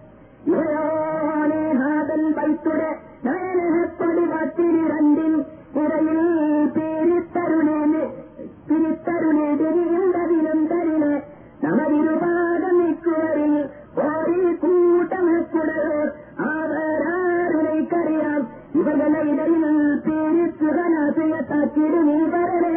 [SPEAKER 1] ഹാദൻ ബൈത്തുടെ നാനഹപ്പൊടി പത്തിരി രണ്ടിൻ ഇടയിൽ പിരിത്തരുണേന് പിരിത്തരുണേതിരിന്തതിനും തരിന് നമതിരുപാദം നിൽക്കുവരിൽ ഓരി കൂട്ടമക്കുടൽ അവരാരുനൈക്കറിയാം ഇവരുടെ ഇടയിൽ പിരിച്ചുകനാശയത്താക്കിയിട് നീ വരണേ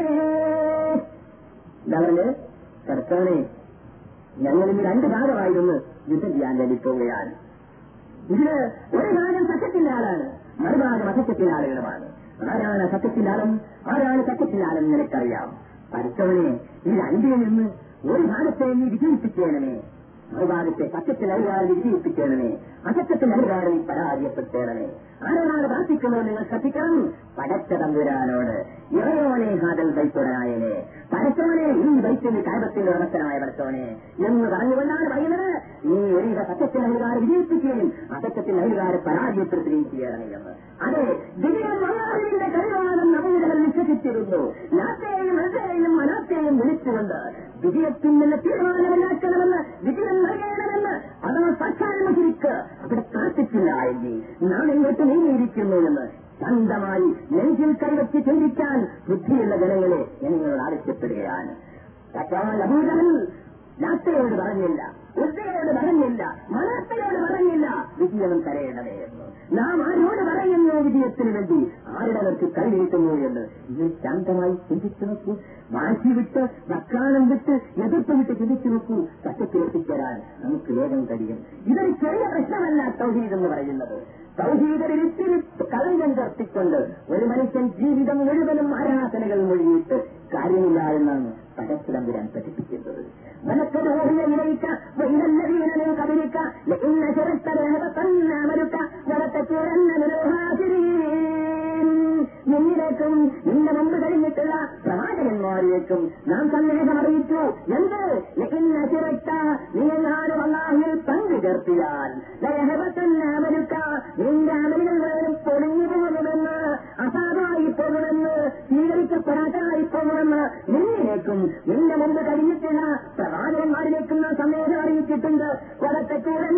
[SPEAKER 1] എന്താ പറഞ്ഞ് കർത്താനെ ഞങ്ങളിന്ന് രണ്ട് ഭാഗമായിരുന്നു യുദ്ധം ചെയ്യാൻ വേണ്ടി പോവുകയാണ് ഇതിന് ഒരു ഭാഗം സത്യത്തിന്റെ ആളാണ് മറുഭാഗം അസത്യത്തിന്റെ ആളുകളുമാണ് ആരാണ് സത്യത്തിന്റെ ആളും ആരാണ് സത്യത്തിന്റെ ആളെന്ന് നിനക്കറിയാം പഠിച്ചവനെ ഈ രണ്ടിൽ നിന്ന് ഒരു ഭാഗത്തെ നീ വിജയിപ്പിക്കണമേ മറുഭാഗത്തെ സത്യത്തിൽ അധികാരം വിജയിപ്പിക്കണമേ അസത്യത്തിൽ അധികാരം നീ പരാജയപ്പെടുത്തണമേ ആരോടാണ് പ്രാർത്ഥിക്കുന്നത് നിങ്ങൾ ശ്രദ്ധിക്കണം പടച്ച തമ്പുരാനോട് ഇറയോനെ ഹാദൽ വൈത്തുടനായനെ പടച്ചവനെ ഈ വൈദ്യന്റെ കായത്തിന്റെ ഉടമസ്ഥനായ പടച്ചവനെ എന്ന് പറഞ്ഞുകൊണ്ടാണ് പറയുന്നത് നീ ഒരിക സത്യത്തിൽ അധികാരം വിജയിപ്പിക്കുകയും അസത്യത്തിൽ അധികാരം പരാജയപ്പെടുത്തുകയും ചെയ്യണമേ എന്ന് അതെ വിജയം അള്ളാഹുവിന്റെ കഴിവാണെന്ന് നബികൾ വിശ്വസിച്ചിരുന്നു നാത്തെയും ഹൃദയെയും മനാത്തെയും വിളിച്ചുകൊണ്ട് വിജയത്തിൽ നിന്ന് തീരുമാനമില്ലാക്കണമെന്ന് വിജയം നൽകണമെന്ന് അതാ സാക്ഷാത്മതിരിക്ക് അവിടെ പ്രാർത്ഥിച്ചില്ല എങ്കിൽ നാം എങ്ങോട്ട് നീങ്ങിയിരിക്കുന്നു എന്ന് ശാന്തമായി നെഞ്ചിൽ കൈവച്ച് ചിന്തിക്കാൻ ബുദ്ധിയുള്ള ജനങ്ങളെ ഞാൻ നിങ്ങളോട് ആവശ്യപ്പെടുകയാണ് അഭൂതൽ നാത്തയോട് പറഞ്ഞില്ല ഉദ്ദയോട് പറഞ്ഞില്ല മണത്തയോട് പറഞ്ഞില്ല വിജയം തരേണ്ടതേ എന്ന് നാം ആരോട് പറയുന്നു വിജയത്തിന് വേണ്ടി ആരുടെ അവർക്ക് കൈനീട്ടുന്നു എന്ന് ഇത് ശാന്തമായി ചിന്തിച്ചു നോക്കൂ വാശി വിട്ട് വക്കാലം വിട്ട് എതിർത്ത് വിട്ട് ചിന്തിച്ചു നോക്കൂ സത്യത്തിലെത്തിച്ചേരാൻ നമുക്ക് വേഗം കഴിയും ഇതൊരു ചെറിയ പ്രശ്നമല്ല തൗഹീദ് എന്ന് പറയുന്നത് സൗഹീദരിത്തിരി കളങ്കം ചേർത്തിക്കൊണ്ട് ഒരു മനുഷ്യൻ ജീവിതം മുഴുവനും ആരാധനകൾ മൊഴിയിട്ട് കാര്യമില്ല എന്നാണ് പരസ്പരം പഠിപ്പിക്കുന്നത് മനക്കത് ഓഹിയ വിലയിക്ക വൈനല്ലവീനനും കബലിക്ക ലഇന്ന ശരത്തരഹതന്ന മരുക്ക വലത്തച്ചൂരന്ന നിന്നിലേക്കും നിന്റെ മുമ്പ് കഴിഞ്ഞിട്ടുള്ള പ്രവാചകന്മാരിലേക്കും നാം സന്ദേശം അറിയിച്ചു എന്ത് ലഇന്ന ശിറക്ക നീങ്ങാനും അള്ളാഹിൽ പങ്കു ചേർത്തിയാൽ ലഹബത്തന്ന മരുക്ക നിന്റെ അമലുകൾ വേണം പൊളിഞ്ഞു പോകുമെന്ന് അസാധമായി പോകുമെന്ന് സ്വീകരിക്കപ്പെടാതായി പോകുമെന്ന് നിന്നിലേക്കും നിന്റെ മുമ്പ് കഴിഞ്ഞിട്ടുള്ള പ്രവാചകന്മാരിലേക്കും നാം സന്ദേശം അറിയിച്ചിട്ടുണ്ട് വലത്തക്കൂടൻ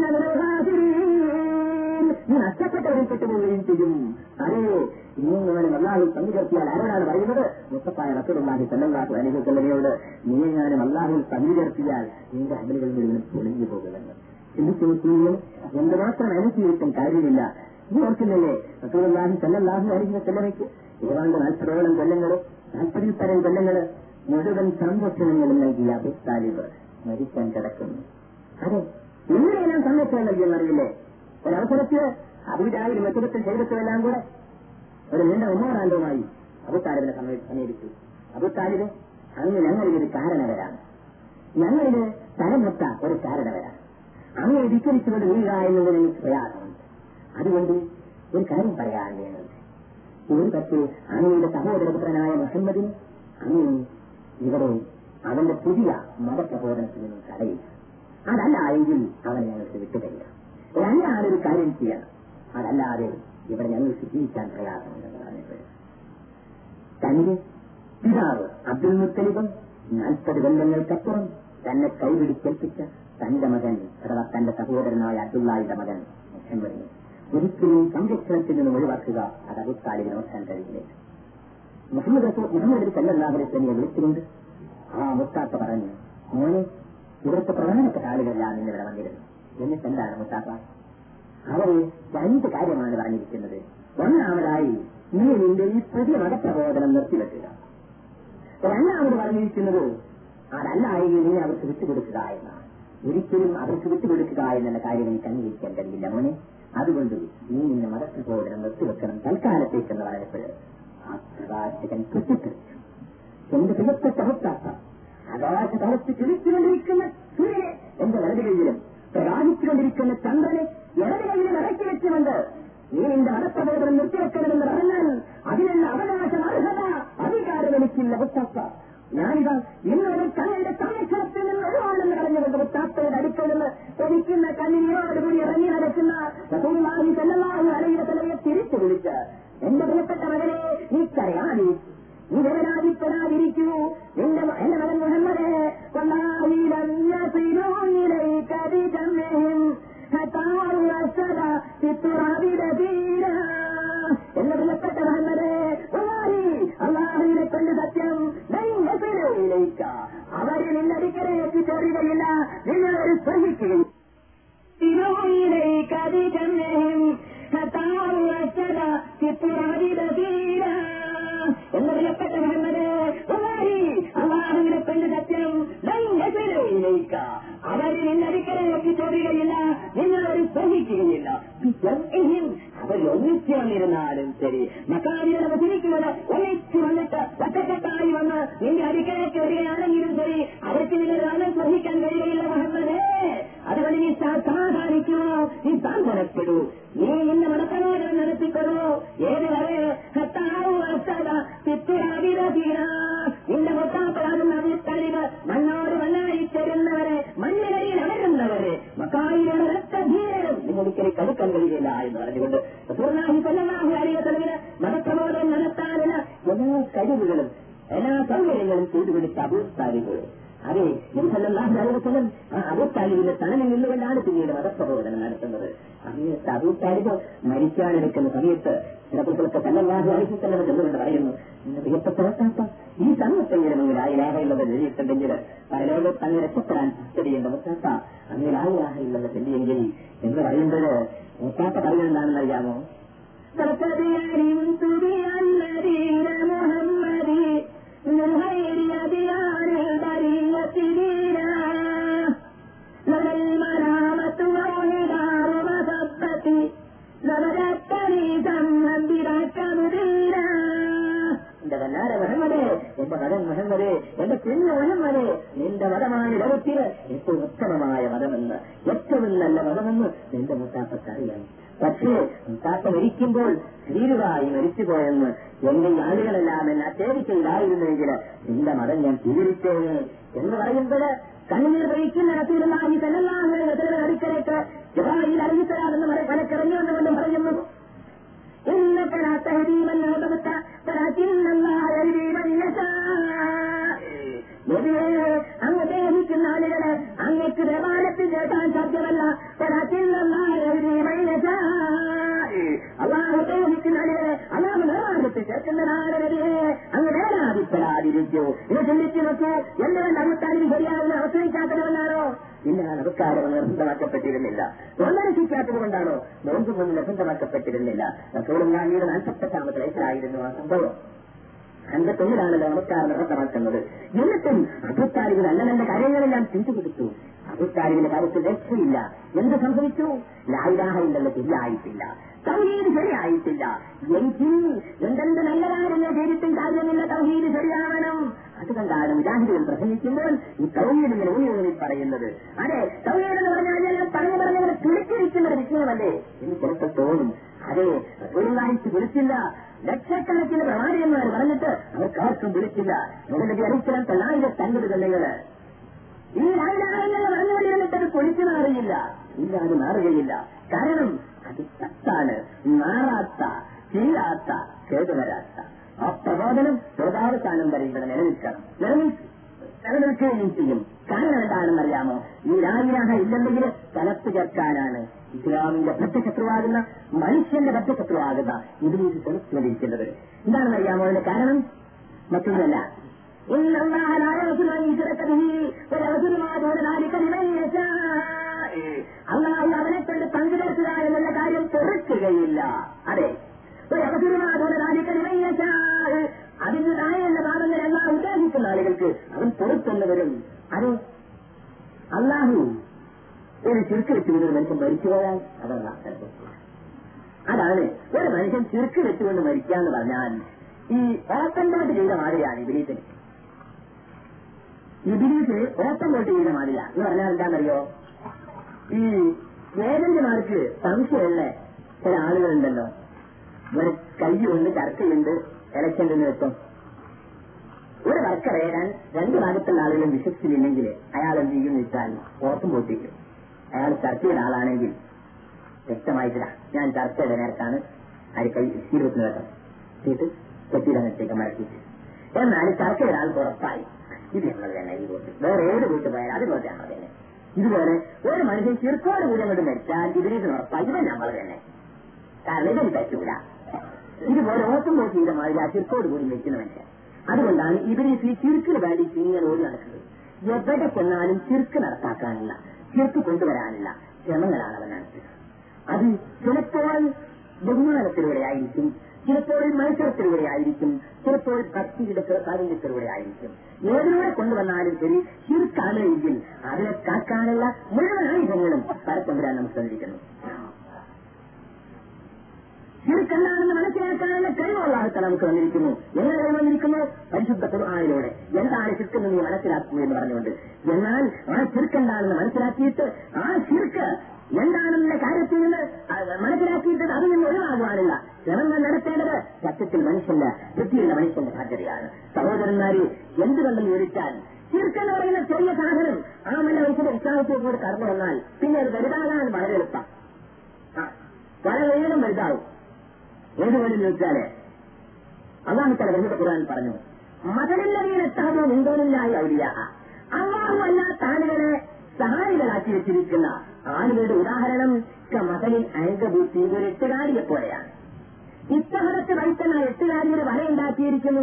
[SPEAKER 1] നീ നഷ്ടപ്പെട്ടവരും പെട്ടുപോവുകയും ചെയ്യും അറിയോ നീങ്ങാനും അല്ലാഹു പങ്കുചേർത്തിയാൽ ആരോടാണ് പറയുന്നത് മുത്തപ്പായ റസൂലുള്ളാഹി സല്ലല്ലാഹു അലൈഹി വസല്ലമയോട് നീങ്ങാനും അല്ലാഹുവിൽ പങ്കുചേർത്തിയാൽ നിന്റെ അമലുകൾ മുഴുവനും പൊളിഞ്ഞു പോകുമെന്ന് ചിന്തിച്ചു നോക്കിയെങ്കിൽ എന്തുമാത്രം അനുസരിച്ചും കാര്യമില്ല നീ ഓർക്കുന്നില്ലേ റസൂലുള്ളാഹി സല്ലല്ലാഹു അലൈഹി വസല്ലമയ്ക്ക് ഏതാണ്ട് നാൽപ്പതോളം കൊല്ലങ്ങള് നാൽപ്പതിൽ പരം കൊല്ലങ്ങള് മുഴുവൻ സംരക്ഷണങ്ങളും നൽകിയ അബു താലിബ് മരിക്കാൻ കിടക്കുന്നു അതെ ഇങ്ങനെയെല്ലാം സംരക്ഷണം നൽകിയെന്നറിയില്ലേ ഒരവസരത്തിൽ അബുജാഹിലും മെച്ചത്തിൽ ചെയ്തിട്ടുമെല്ലാം കൂടെ ഒരു നീണ്ട ഉമ്മോറാന്തവുമായി അബു താലിബിനെ സമീപിച്ചു അബു താലിബ് അങ്ങ് ഞങ്ങളിതൊരു കാരണവരാണ് ഞങ്ങളിത് തലമൊത്ത ഒരു കാരണവരാണ് അങ്ങ് ധിക്കരിച്ചുകൊണ്ട് വീഴുക എന്നുള്ളത് എനിക്ക് പ്രയാസമുണ്ട് അതുകൊണ്ട് ഒരു കാര്യം പറയാൻ വേണ്ടത് ഒരു പക്ഷേ അങ്ങയുടെ സഹോദരപുത്രനായ മുഹമ്മദിന് അങ്ങ് ഇവിടെ അവന്റെ പുതിയ മതപ്രബോധനത്തിൽ നിന്നും തടയില്ല അതല്ല എങ്കിൽ അവനെ ഞങ്ങൾക്ക് വിട്ടുതരിക രണ്ടാളൊരു കാര്യം ചെയ്യണം അതല്ലാതെ ഇവിടെ ഞങ്ങൾക്ക് ജീവിക്കാൻ പ്രയാസമുണ്ടെന്ന് പറഞ്ഞത് തന്റെ പിതാവ് അബ്ദുൽ മുത്തലിബും നാൽപ്പത് കൊല്ലങ്ങൾക്കപ്പുറം തന്നെ കൈപിടിച്ചേൽപ്പിച്ച തന്റെ മകൻ അഥവാ തന്റെ സഹോദരനായ അബ്ദുള്ളായുടെ മകൻ മുഹമ്മദിനെ ഒരിക്കലും സംരക്ഷണത്തിൽ നിന്ന് ഒഴിവാക്കുക അത് അബുത്താലിന് നോക്കാൻ കഴിയില്ല മുഹമ്മദ് റസൂ മുഹമ്മദ് സല്ലാഹുലെ തന്നെ വിളിച്ചുകൊണ്ട് ആ മുത്താപ്പ പറഞ്ഞു മോനെ ഇവിടുത്തെ പ്രധാനപ്പെട്ട ആളുകളെല്ലാം ഇന്നിവിടെ വന്നിരുന്നു എന്നിട്ട് എന്താണ് മുത്താപ്പ അവര് രണ്ട് കാര്യമാണ് പറഞ്ഞിരിക്കുന്നത് ഒന്നാമതായി നീ നിന്റെ ഈ പുതിയ മതപ്രബോധനം നിർത്തിവെക്കുക രണ്ടാമത് പറഞ്ഞിരിക്കുന്നത് അതല്ല എങ്കിൽ നീ അവർക്ക് വിട്ടുകൊടുക്കുക എന്നാണ് ഒരിക്കലും അവർക്ക് വിട്ടുകൊടുക്കുക എന്നുള്ള കാര്യം എനിക്ക് അംഗീകരിക്കാൻ കഴിയില്ല മോനെ അതുകൊണ്ട് നീ നിന്റെ മതപ്രബോധനം നിർത്തിവെക്കണം തൽക്കാലത്തേക്കെന്ന് പറഞ്ഞപ്പോൾ ആ പ്രവാചകൻ പൊട്ടിത്തെറിച്ചു എന്റെ പ്രിയപ്പെട്ട മുത്താപ്പ ആകാശ തലത്ത് ചുരുക്കിക്കൊണ്ടിരിക്കുന്ന സൂര്യനെ എന്റെ വലത് കൈയിലും പ്രകാശിച്ചുകൊണ്ടിരിക്കുന്ന ചന്ദ്രനെ ഇടത് കൈയിലും ഇറക്കി വെച്ചുകൊണ്ട് നീ നിന്റെ മതപ്രബോധനം നിർത്തിവെക്കണമെന്ന് പറഞ്ഞാൽ അതിനുള്ള അവകാശം അർഹത അധികാരം എനിക്കില്ല മുത്തപ്പ ഞാനിതാ ഇന്നൊരു തങ്ങളുടെ സംരക്ഷണത്തിൽ നിന്ന് ഒഴിവാണെന്ന് പറഞ്ഞ ഒരിക്കുന്ന കണ്ണിനോടുകൂടി ഇറങ്ങി നടക്കുന്ന റസൂലുള്ളാഹി സ്വല്ലല്ലാഹു അലൈഹി വസല്ലമയെ തിരിച്ചു വിളിച്ച് എന്റെ പ്രിയപ്പെട്ട മകനെ നീ കരയാതിരിക്കൂ നീ വേദനാതിപ്പെടാതിരിക്കൂ നിന്റെ മ- എന്റെ മകൻ മുഹമ്മദ് എന്റെ പ്രിയപ്പെട്ട മുഹമ്മദ് അള്ളാഹുവിനെ കൊണ്ട് സത്യം നൈനയിലേക്ക് അവര് നിന്നടിക്കലേക്ക് ചേരുകയില്ല നിങ്ങളൊരു ശ്രമിക്കുകയും إليك بجمعهم فتعالوا أشد في التراب دفينا എന്ന് പ്രിയപ്പെട്ട മുഹമ്മദ് അള്ളാഹുവിനെ കൊണ്ട് സത്യം ലൈംഗിക അവര് നിന്നടിക്കലേക്ക് ചോദിക്കുകയില്ല നിങ്ങളൊരു ശ്രമിക്കുകയില്ല അവർ ഒന്നിച്ചു വന്നിരുന്നാലും ശരി മക്കാവിയുടെ വസിക്കുന്നത് ഒന്നിച്ചു വന്നിട്ട് ഒറ്റക്കെട്ടായി വന്ന് നിന്റെ അടിക്കലേക്ക് വരികയാണെങ്കിലും ശരി അവർക്ക് നിങ്ങളുടെ റാണം ശ്രമിക്കാൻ കഴിയുകയില്ല മുഹമ്മദേ അതുകൊണ്ട് നീ സമാധാനിക്കൂ നീ സാന്ത്വനപ്പെടൂ നീ ഇന്ന് മടക്കനോദനം നടത്തിക്കൊള്ളൂ ഏത് വരെ കത്താവു അവസ്ഥ ചിത്തുരാവിരതീര നിന്റെ മൊത്താപ്പടാകുന്ന അഭിത്തലിവ് മണ്ണോട് മണ്ണായി തരുന്നവരെ മണ്ണിനയിൽ അമരുന്നവരെ മക്കായിലുള്ള രക്തധീരം നിങ്ങൾക്കൊരു കടുക്കാൻ കഴിയില്ല എന്ന് പറഞ്ഞുകൊണ്ട് പൂർണ്ണാഹി സല്ലല്ലാഹു അലൈഹി വസല്ലമിന് മതപ്രബോധനം നടത്താനുള്ള എല്ലാ കഴിവുകളും എല്ലാ സൗകര്യങ്ങളും ചെയ്തു കൊടുത്ത അഭൂസ്ഥാനികളും അതെ നബിസല്ലാഹു അലൈഹി വസല്ലം ആ അബൂത്താലിബിന്റെ തണലിൽ നിന്നുകൊണ്ടാണ് പിന്നീട് മതപ്രബോധനം നടത്തുന്നത് സമയത്ത് അബൂത്താലിബ് മരിക്കാനെടുക്കുന്ന സമയത്ത് ചിലപ്പോഴൊക്കെ സല്ലല്ലാഹു അലൈഹി വസല്ലം ചെന്നുകൊണ്ട് പറയുന്നു എന്റെ പ്രിയപ്പെട്ട താത്ത ഈ സന്മത്തെങ്കിലും അങ്ങനെ ആയിരാഹയുള്ളത് എഴുതിയിട്ടുണ്ടെങ്കിൽ പരലോകത്ത് അങ്ങ് രക്ഷപ്പെടാൻ സാധ്യതയുണ്ട് മുത്താത്ത അങ്ങനെ ആയിരാഹയുള്ളത് ചെല്ലിയെങ്കിൽ എന്ന് പറയുമ്പോൾ മുത്താത്ത പറയുന്നത് എന്താണെന്ന് അറിയാമോ فقد علمت بأن دين محمد من غير أديان البرية دينا لدى الملامة وعدار مذبتي لبدتني ذنبا بذاك مدينا എന്റെ വല്ലാര മുഹമ്മദേ എന്റെ മകൻ മുഹമ്മദേ എന്റെ കുഞ്ഞു മുഹമ്മദേ നിന്റെ മതമായ ലോകത്തിന് ഏറ്റവും ഉത്തമമായ മതമെന്ന് ഏറ്റവും നല്ല മതമെന്ന് നിന്റെ മുത്താപ്പക്ക് അറിയാം പക്ഷേ മുത്താപ്പ മരിക്കുമ്പോൾ ധീരുവായി മരിച്ചുപോയെന്ന് എന്റെ ഈ ആളുകളെല്ലാം എന്നെ അച്ചേരിച്ചതായിരുന്നെങ്കിൽ നിന്റെ മതം ഞാൻ സ്വീകരിച്ചേന് എന്ന് പറയുമ്പോൾ കണ്ണീർ വഹിക്കുന്ന റസൂലുള്ളാഹി സല്ലല്ലാഹു അലൈഹി വസല്ലം അടുക്കലേക്ക് ജബായിൽ അറിയിത്തരാമെന്ന് മലക്കിറങ്ങി വന്നുകൊണ്ടും പറയുന്നു إنك لا تهدي من أحببت ولكن الله يهدي من يشاء നബിയെ അങ്ങ് ദേഹിക്കുന്ന ആളുകളെ അങ്ങക്ക് ദേവാലയത്തിൽ കേൾക്കാൻ സാധ്യമല്ല അള്ളാഹു ദേഹിക്കുന്ന ആളുകളെ അള്ളാഹു ദേവാലയത്തിൽ കേൾക്കുന്നതാണ് നബിയെ അങ്ങ് വേദനാതിപ്പെടാതിരിക്കൂ ഇത് ചിന്തിച്ചു നോക്കൂ എന്തുകൊണ്ട് അമുത്താനും ശരിയാവുന്ന അവസരിക്കാത്തതുകൊണ്ടാണോ ഇല്ല നമസ്കാരം നിർബന്ധമാക്കപ്പെട്ടിരുന്നില്ല നോമ്പനുഷ്ഠിക്കാത്തത് കൊണ്ടാണോ നോമ്പ് മുന്നിൽ നിർബന്ധമാക്കപ്പെട്ടിരുന്നില്ല റസൂലുള്ളാഹിയുടെ നാൽപ്പത്തെട്ടാമത്തെ വയസ്സിലായിരുന്നു ആ സംഭവം അൻപത്തൊന്നിലാണല്ലോ നമസ്കാരം നിർബന്ധമാക്കുന്നത് എന്നിട്ടും അബുത്താലിബിന് നല്ല നല്ല കാര്യങ്ങളെല്ലാം ചെയ്തു കൊടുത്തു അബുത്താലിബിന്റെ കാര്യത്തിൽ രക്ഷയില്ല എന്ത് സംഭവിച്ചു ലായിലാഹ ഇല്ലെന്ന് ശരിയായിട്ടില്ല തൗഹീദ് ശരിയായിട്ടില്ല എങ്കിൽ എന്തെന്ത് നല്ല കാര്യങ്ങൾ ചെയ്തിട്ടും കാര്യമില്ല തൗഹീദ് ശരിയാവണം അതുകൊണ്ടാണ് മുജാഹിദുകൾ പ്രസംഗിക്കുമ്പോൾ ഈ തൗഹീദ് ഇങ്ങനെ ഊന്നി പറയുന്നത് അതെ തൗഹീദ് എന്ന് പറഞ്ഞാൽ എല്ലാം പറഞ്ഞു പറഞ്ഞങ്ങനെ തുളിച്ചിരിക്കുന്ന ഒരു വിഷയമല്ലേ എന്ന് ചിലപ്പോൾ തോന്നും അതെ റസൂലുള്ളാഹിക്ക് വിളിച്ചില്ല ലക്ഷക്കണക്കിന് പ്രവാചകന്മാർ പറഞ്ഞിട്ട് അവർക്ക് ആർക്കും വിളിച്ചില്ല നിങ്ങളുടെ അറിയിച്ചാൽ തൊള്ളായിരം തങ്ങളുടെ നിങ്ങള് ഈ രാജാവിനെ പറഞ്ഞുകൊണ്ടിരുന്നിട്ട് അത് പൊളിച്ചു മാറിയില്ല ഇല്ല അത് മാറുകയില്ല കാരണം അത് സത്താണ് മാറാത്ത ചെയ്യാത്ത കേടുവരാത്ത ആ പ്രബോധനം ശ്രോതാവസ്ഥാനം വരെ ഇവിടെ നിലനിൽക്കണം നിലനിൽക്കും നിലനിൽക്കുകയും ചെയ്യും കാരണം എന്താണെന്നറിയാമോ ഈ രാജിരാഹ ഇല്ലെന്നെങ്കിൽ തലപ്പ് ചേർക്കാനാണ് ഇസ്ലാമിന്റെ ബദ്ധശത്രുവാകുന്ന മനുഷ്യന്റെ ബദ്ധശത്രുവാകുന്ന ഇതിലേക്ക് ശ്രമിച്ചുകൊണ്ടിരിക്കുന്നത് എന്താണെന്നറിയാമോ അതിന്റെ കാരണം മറ്റൊന്നല്ല إن الله لا يغفر أن يشرك به ويغفر ما دون ذلك لمن يشاء അള്ളാഹു അവനെ കൊണ്ട് പങ്കുചേർക്കുക എന്നുള്ള കാര്യം തെറിക്കുകയില്ല അതെ അതിന് താഴെയുള്ള ഭാഗങ്ങൾ അള്ളാഹു ഉദ്ദേശിക്കുന്ന ആളുകൾക്ക് അവൻ പുറത്തുനിന്ന് വരും അത് അള്ളാഹു ഒരു ചുരുക്ക് വെച്ചുകൊണ്ട് ഒരു മനുഷ്യൻ മരിച്ചുപോയാൽ അതല്ല അതാണ് ഒരു മനുഷ്യൻ ചുരുക്ക് വെച്ചുകൊണ്ട് മരിക്കാന്ന് പറഞ്ഞാൽ ഈ ഓപ്പൺ ബോട്ട് ചെയ്ത മാതിരിയാണ് ഇബിലീസിന് ഇബിലീസ് ഓപ്പൺ ബോട്ട് ചെയ്ത മാതിരിയാ എന്ന് പറഞ്ഞാൽ എന്താണെന്നറിയോ ഈ ഏജന്റുമാർക്ക് സംശയമുള്ള ചില ആളുകളുണ്ടല്ലോ ഇവര് കയ്യുണ്ട് ചർച്ചയുണ്ട് ഇലക്ഷൻ എന്ന് വെച്ചോ ഒരു വർക്കർ ഏതാൻ രണ്ട് ഭാഗത്തുള്ള ആളുകളും വിശ്വസിച്ചില്ലെങ്കിൽ അയാൾ എന്ത് ചെയ്യും വെച്ചാൽ ഓട്ടം പൊട്ടിക്കും അയാൾ ചർച്ചയുടെ ആളാണെങ്കിൽ വ്യക്തമായിട്ടില്ല ഞാൻ ചർച്ചയുടെ നേരത്താണ് അരിക്കൈ ഇരുപത്തിന് കേട്ടോ ചെയ്ത് കെട്ടിടങ്ങത്തേക്ക് മടക്കിയിട്ട് എന്നാൽ ചർച്ചയുടെ ആൾ ഉറപ്പായി ഇത് ഞങ്ങൾ തന്നെ ഈ വോട്ട് വേറെ ഏത് വോട്ട് പോയാൽ അത് വോട്ട് ഞങ്ങൾ തന്നെ ഇതുപോലെ ഒരു മനുഷ്യൻ ചെറുക്കോട് കൂടി അങ്ങോട്ട് മരിച്ചാൽ ഇതിനേക്ക് ഉറപ്പായി ഇവൻ നമ്മൾ തന്നെ കാരണം ഇവന് പറ്റൂല ഇതുപോലെ ഓട്ടം നോക്കി ചെയ്ത മാതിരി ആ ചെറുക്കോട് കൂടി മരിക്കുന്ന മനുഷ്യൻ അതുകൊണ്ടാണ് ഇവര് ഈ ചിർക്കിന് വേണ്ടി ഇങ്ങനെ ഓടി നടക്കുന്നത് എവിടെ ചെന്നാലും ചിർക്ക് നടപ്പാക്കാനില്ല ചിർക്ക് കൊണ്ടുവരാനില്ല ശ്രമങ്ങളാണ് അവൻ നടത്തുക അത് ചിലപ്പോൾ ബഹുമാനത്തിലൂടെ ആയിരിക്കും ചിലപ്പോൾ മത്സരത്തിലൂടെ ആയിരിക്കും ചിലപ്പോൾ ഭക്തിയുടെ കാരുണ്യത്തിലൂടെ ആയിരിക്കും ഏതിലൂടെ കൊണ്ടുവന്നാലും ശരി ചിർക്കാണ് എങ്കിൽ അതിനെ കാക്കാനുള്ള മുഴുവൻ ആയുധങ്ങളും പരത്തമ്പരാൻ നമുക്ക് തന്നിരിക്കുന്നു ചിർക്കെന്താണെന്ന് മനസ്സിലാക്കാനുള്ള കഴിവുള്ളാഹത്തെ നമുക്ക് വന്നിരിക്കുന്നു എങ്ങനെ കഴിവ് വന്നിരിക്കുന്നു പരിശുദ്ധ ഖുർആാനിലൂടെ എന്താണ് ചിർക്കെന്ന് നീ മനസ്സിലാക്കൂ എന്ന് പറഞ്ഞുകൊണ്ട് എന്നാൽ ആ ചിർക്കെന്താണെന്ന് മനസ്സിലാക്കിയിട്ട് ആ ചിർക്ക് എന്താണെന്ന കാര്യത്തിൽ നിന്ന് മനസ്സിലാക്കിയിട്ട് അതിൽ നിന്ന് ഒഴിവാകുവാനില്ല ശ്രമങ്ങൾ നടത്തേണ്ടത് സത്യത്തിൽ മനുഷ്യന്റെ ബുദ്ധിയുള്ള മനുഷ്യന്റെ ബാധ്യതയാണ് സഹോദരന്മാര് എന്തുകൊണ്ടെന്ന് ചോദിച്ചാൽ ചിർക്കെന്ന് പറയുന്ന ചെറിയ സാധനം ആ നല്ല മനുഷ്യന്റെ വിശ്വാസത്തിൽ കൂടെ കടന്നു വന്നാൽ പിന്നെ അത് വലുതാകാൻ വളരെ എളുപ്പം വളരെ വേഗം വലുതാവും ഏതുപോലെ ചോദിച്ചാല് അള്ളാഹുത്തല പരിശുദ്ധ ഖുർആൻ പറഞ്ഞു മതനല്ലവീനെ താഴെ നിന്തോനില്ലായി ഔലിയ അള്ളാഹു അല്ലാത്ത ആളുകളെ സഹായികളാക്കി വെച്ചിരിക്കുന്ന ആളുകളുടെ ഉദാഹരണം മതലിൽ അയങ്കബൂത്തി ഒരു എട്ടുകാരിയെ പോലെയാണ് ഇത്തവണത്തെ വൈത്തന എട്ടുകാരിയുടെ വലയുണ്ടാക്കിയിരിക്കുന്നു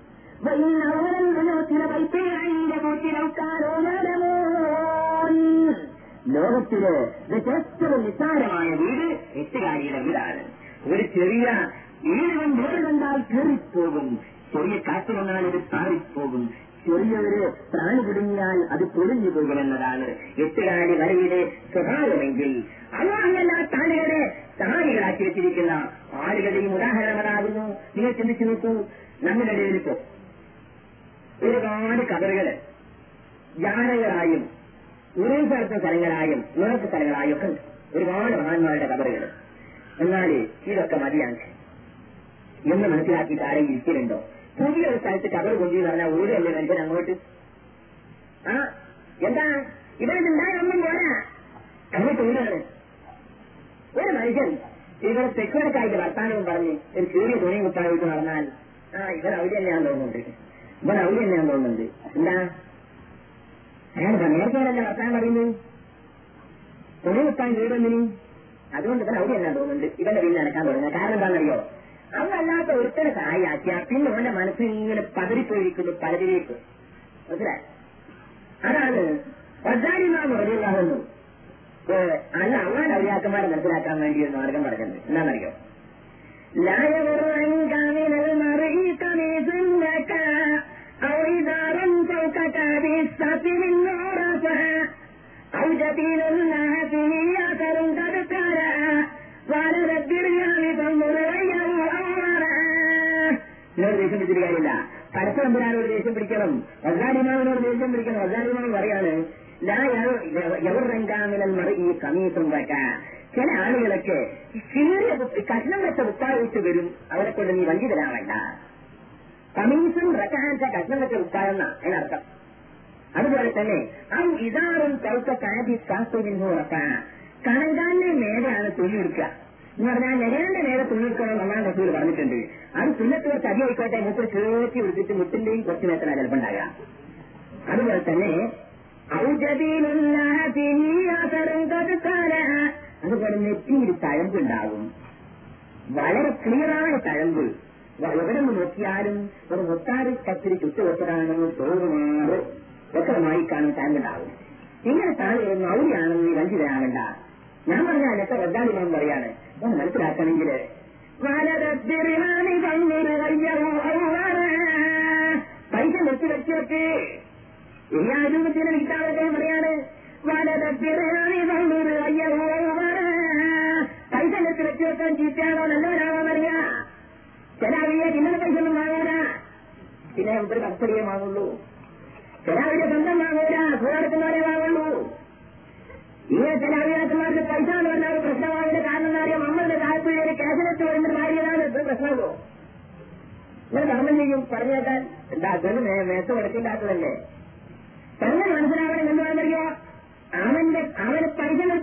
[SPEAKER 1] ലോകത്തില് ഏറ്റവും നിസ്സാരമായ വീട് എട്ടുകാരിയുടെ വീടാണ് ഒരു ചെറിയ ഈഴവൻ വീട് കണ്ടാൽ കയറിപ്പോകും ചെറിയ കാറ്റ് വന്നാൽ ഇത് താറിപ്പോകും ചെറിയൊരു പ്രാണി കുടുങ്ങിയാൽ അത് പൊളിഞ്ഞു പോകുമെന്നതാണ് എട്ടുകാരി വരയുടെ സ്വഭാവമെങ്കിൽ അല്ലാത്ത ആളുകളെ സഹായികളാക്കി വെച്ചിരിക്കുന്ന ആളുകളുടെയും ഉദാഹരണങ്ങളാകുന്നു നിങ്ങൾ ചിന്തിച്ചു നോക്കൂ നമ്മുടെ ഇടയിലിപ്പോ ഒരുപാട് കഥകള് ജാനകളായും ഉറവിപ്പടുത്ത സ്ഥലങ്ങളായും ഉറപ്പ് സ്ഥലങ്ങളായും ഒക്കെ ഉണ്ട് ഒരുപാട് മഹാന്മാരുടെ കബറുകൾ എന്നാൽ ഇതൊക്കെ മതിയാണ് എന്ന് മനസ്സിലാക്കിയിട്ട് ആരെങ്കിലും ഇരിക്കലുണ്ടോ പുതിയ ഒരു സ്ഥലത്ത് കബർ കൊണ്ടു പറഞ്ഞാൽ ഓടുകയല്ലേ മനുഷ്യൻ അങ്ങോട്ട് ആ എന്താ ഇവിടെ ഉണ്ടായ ഒന്നും പോരാ അങ്ങോട്ട് ഓടാണ് ഒരു മനുഷ്യൻ ഇവിടെ തെക്കുവടക്കായിട്ട് വർത്താനവും പറഞ്ഞ് ഒരു ചെറിയ തുണിയും കുത്താനായിട്ട് നടന്നാൽ ആ ഇവൻ അവിടെ തന്നെയാന്ന് തോന്നുന്നുണ്ട് ഇവൻ അവിടെ തന്നെയാന്ന് തോന്നുന്നുണ്ട് എന്താ അയാൾ നേരത്തെ വർത്താനം പറയുന്നത് തുണി കുത്താൻ വീടുന്നിനി അതുകൊണ്ട് ഇവൻ അവിടെ തന്നെ തോന്നുന്നുണ്ട് ഇവന്റെ പിന്നെ നടക്കാൻ തുടങ്ങുന്നത് കാരണം എന്താണെന്നറിയോ അവല്ലാത്ത ഒരുത്തനെ സഹായിയാക്കിയ പിന്നെ അവന്റെ മനസ്സിൽ ഇങ്ങനെ പതറിപ്പോയിരിക്കുന്നു പലതിലേക്ക് മനസ്സിലായി അതാണ് വജാരിമാന്ന് പറയുന്നു അല്ല അള്ളാൻ അറിയാക്കന്മാരെ മനസ്സിലാക്കാൻ വേണ്ടി ഒരു മാർഗം പറഞ്ഞത് എന്താണെന്നറിയോ أو جبين الله فيه أثر قد كان എന്നോട് ദേഷ്യം പിടിച്ചിട്ട് കാര്യമില്ല പരസ്പരമ്പരാനോട് ദേഷ്യം പിടിക്കണം വസാരിമാവിനോട് ദേഷ്യം പിടിക്കണം വസാരിമാവ് പറയാണ് എവർറങ്കാമിലൻ മറി ഈ കമീസും വെക്ക ചില ആളുകളൊക്കെ ചെറിയ കഷ്ണം വെച്ച ഉത്താഴിച്ച് വരും അവരെ കൊണ്ട് നീ വഞ്ചിതരാവണ്ട കമീസും റക്കാച്ച കഷ്ണം വെച്ച ഉത്താഴെന്ന അതിനർത്ഥം അതുപോലെ തന്നെ ആ ഇതാറും ചൗക്ക കാതി ശാസ്ത്രവിൻഹോ ഉറക്കാൻ കണങ്കാലിന്റെ മേലെയാണ് തുണിയെടുക്കുക എന്ന് പറഞ്ഞാൽ നെരയാന്റെ നേരെ തുണിയെടുക്കണം ഒന്നാം റസൂൽ പറഞ്ഞിട്ടുണ്ട് അത് തുന്നത്തോട് തടി ആയിക്കോട്ടെ മുട്ട് ചേർത്തി വിളിച്ചിട്ട് മുട്ടിന്റെയും കുറച്ച് നേരത്തിനാ ചിലപ്പുണ്ടാകുക അതുപോലെ തന്നെ അതുപോലെ നെറ്റിയിൽ തഴമ്പുണ്ടാകും വളരെ ക്ലിയറായ തഴമ്പ് എവിടെ നിന്ന് നോക്കിയാലും ഒരു മുത്താറ് കത്തിരി ചുറ്റുവെച്ചതാണെന്ന് തോന്നുമാറ് വ്യക്തമായി കാണും തഴമ്പുണ്ടാകും ഇങ്ങനെ താഴെ മൗലിയാണെന്ന് വഞ്ചിതരാകണ്ട ഞാൻ പറഞ്ഞാൽ എത്ര റദ്ദാലിമാൻ പറയാണ് ഒന്ന് മനസ്സിലാക്കണമെങ്കിൽ പൈസ വെച്ച് വെച്ചൊക്കെ ഈ ആരോഗ്യത്തിന് കിട്ടാതെ പറയാണ് പൈസ വെച്ച് വെച്ച് വെക്കാൻ ചീത്തയാണോ നല്ലവരാണോ അറിയാ ചില അറിയ പിന്നെ പൈസ ഒന്നും വാങ്ങൂല പിന്നെ ഒരു കസ്റ്റഡിയെ വാങ്ങുള്ളൂ ചില അവരുടെ സ്വന്തം വാങ്ങൂല കൂടെടുക്കുന്നവരെ വാങ്ങുള്ളൂ ഇങ്ങനെ ചില അവിയാക്കന്മാർക്ക് പൈസ എന്ന് പറഞ്ഞാൽ ഒരു പ്രശ്നമാകില്ല കാരണം എന്താ അറിയാം നമ്മളുടെ താല്പര്യം ഒരു കേസിലെത്തി വരുന്ന ഭാര്യയാണ് ഇത് പ്രശ്നമോ ഇങ്ങനെ ധർമ്മം ചെയ്യും പറഞ്ഞേക്കാൻ എന്താ അതൊന്നും മേത്ത് കൊടുക്കില്ലാത്തതല്ലേ തന്നെ മനസ്സിലാവണം എന്ന് പറഞ്ഞോ അവന്റെ അവന് പൈസ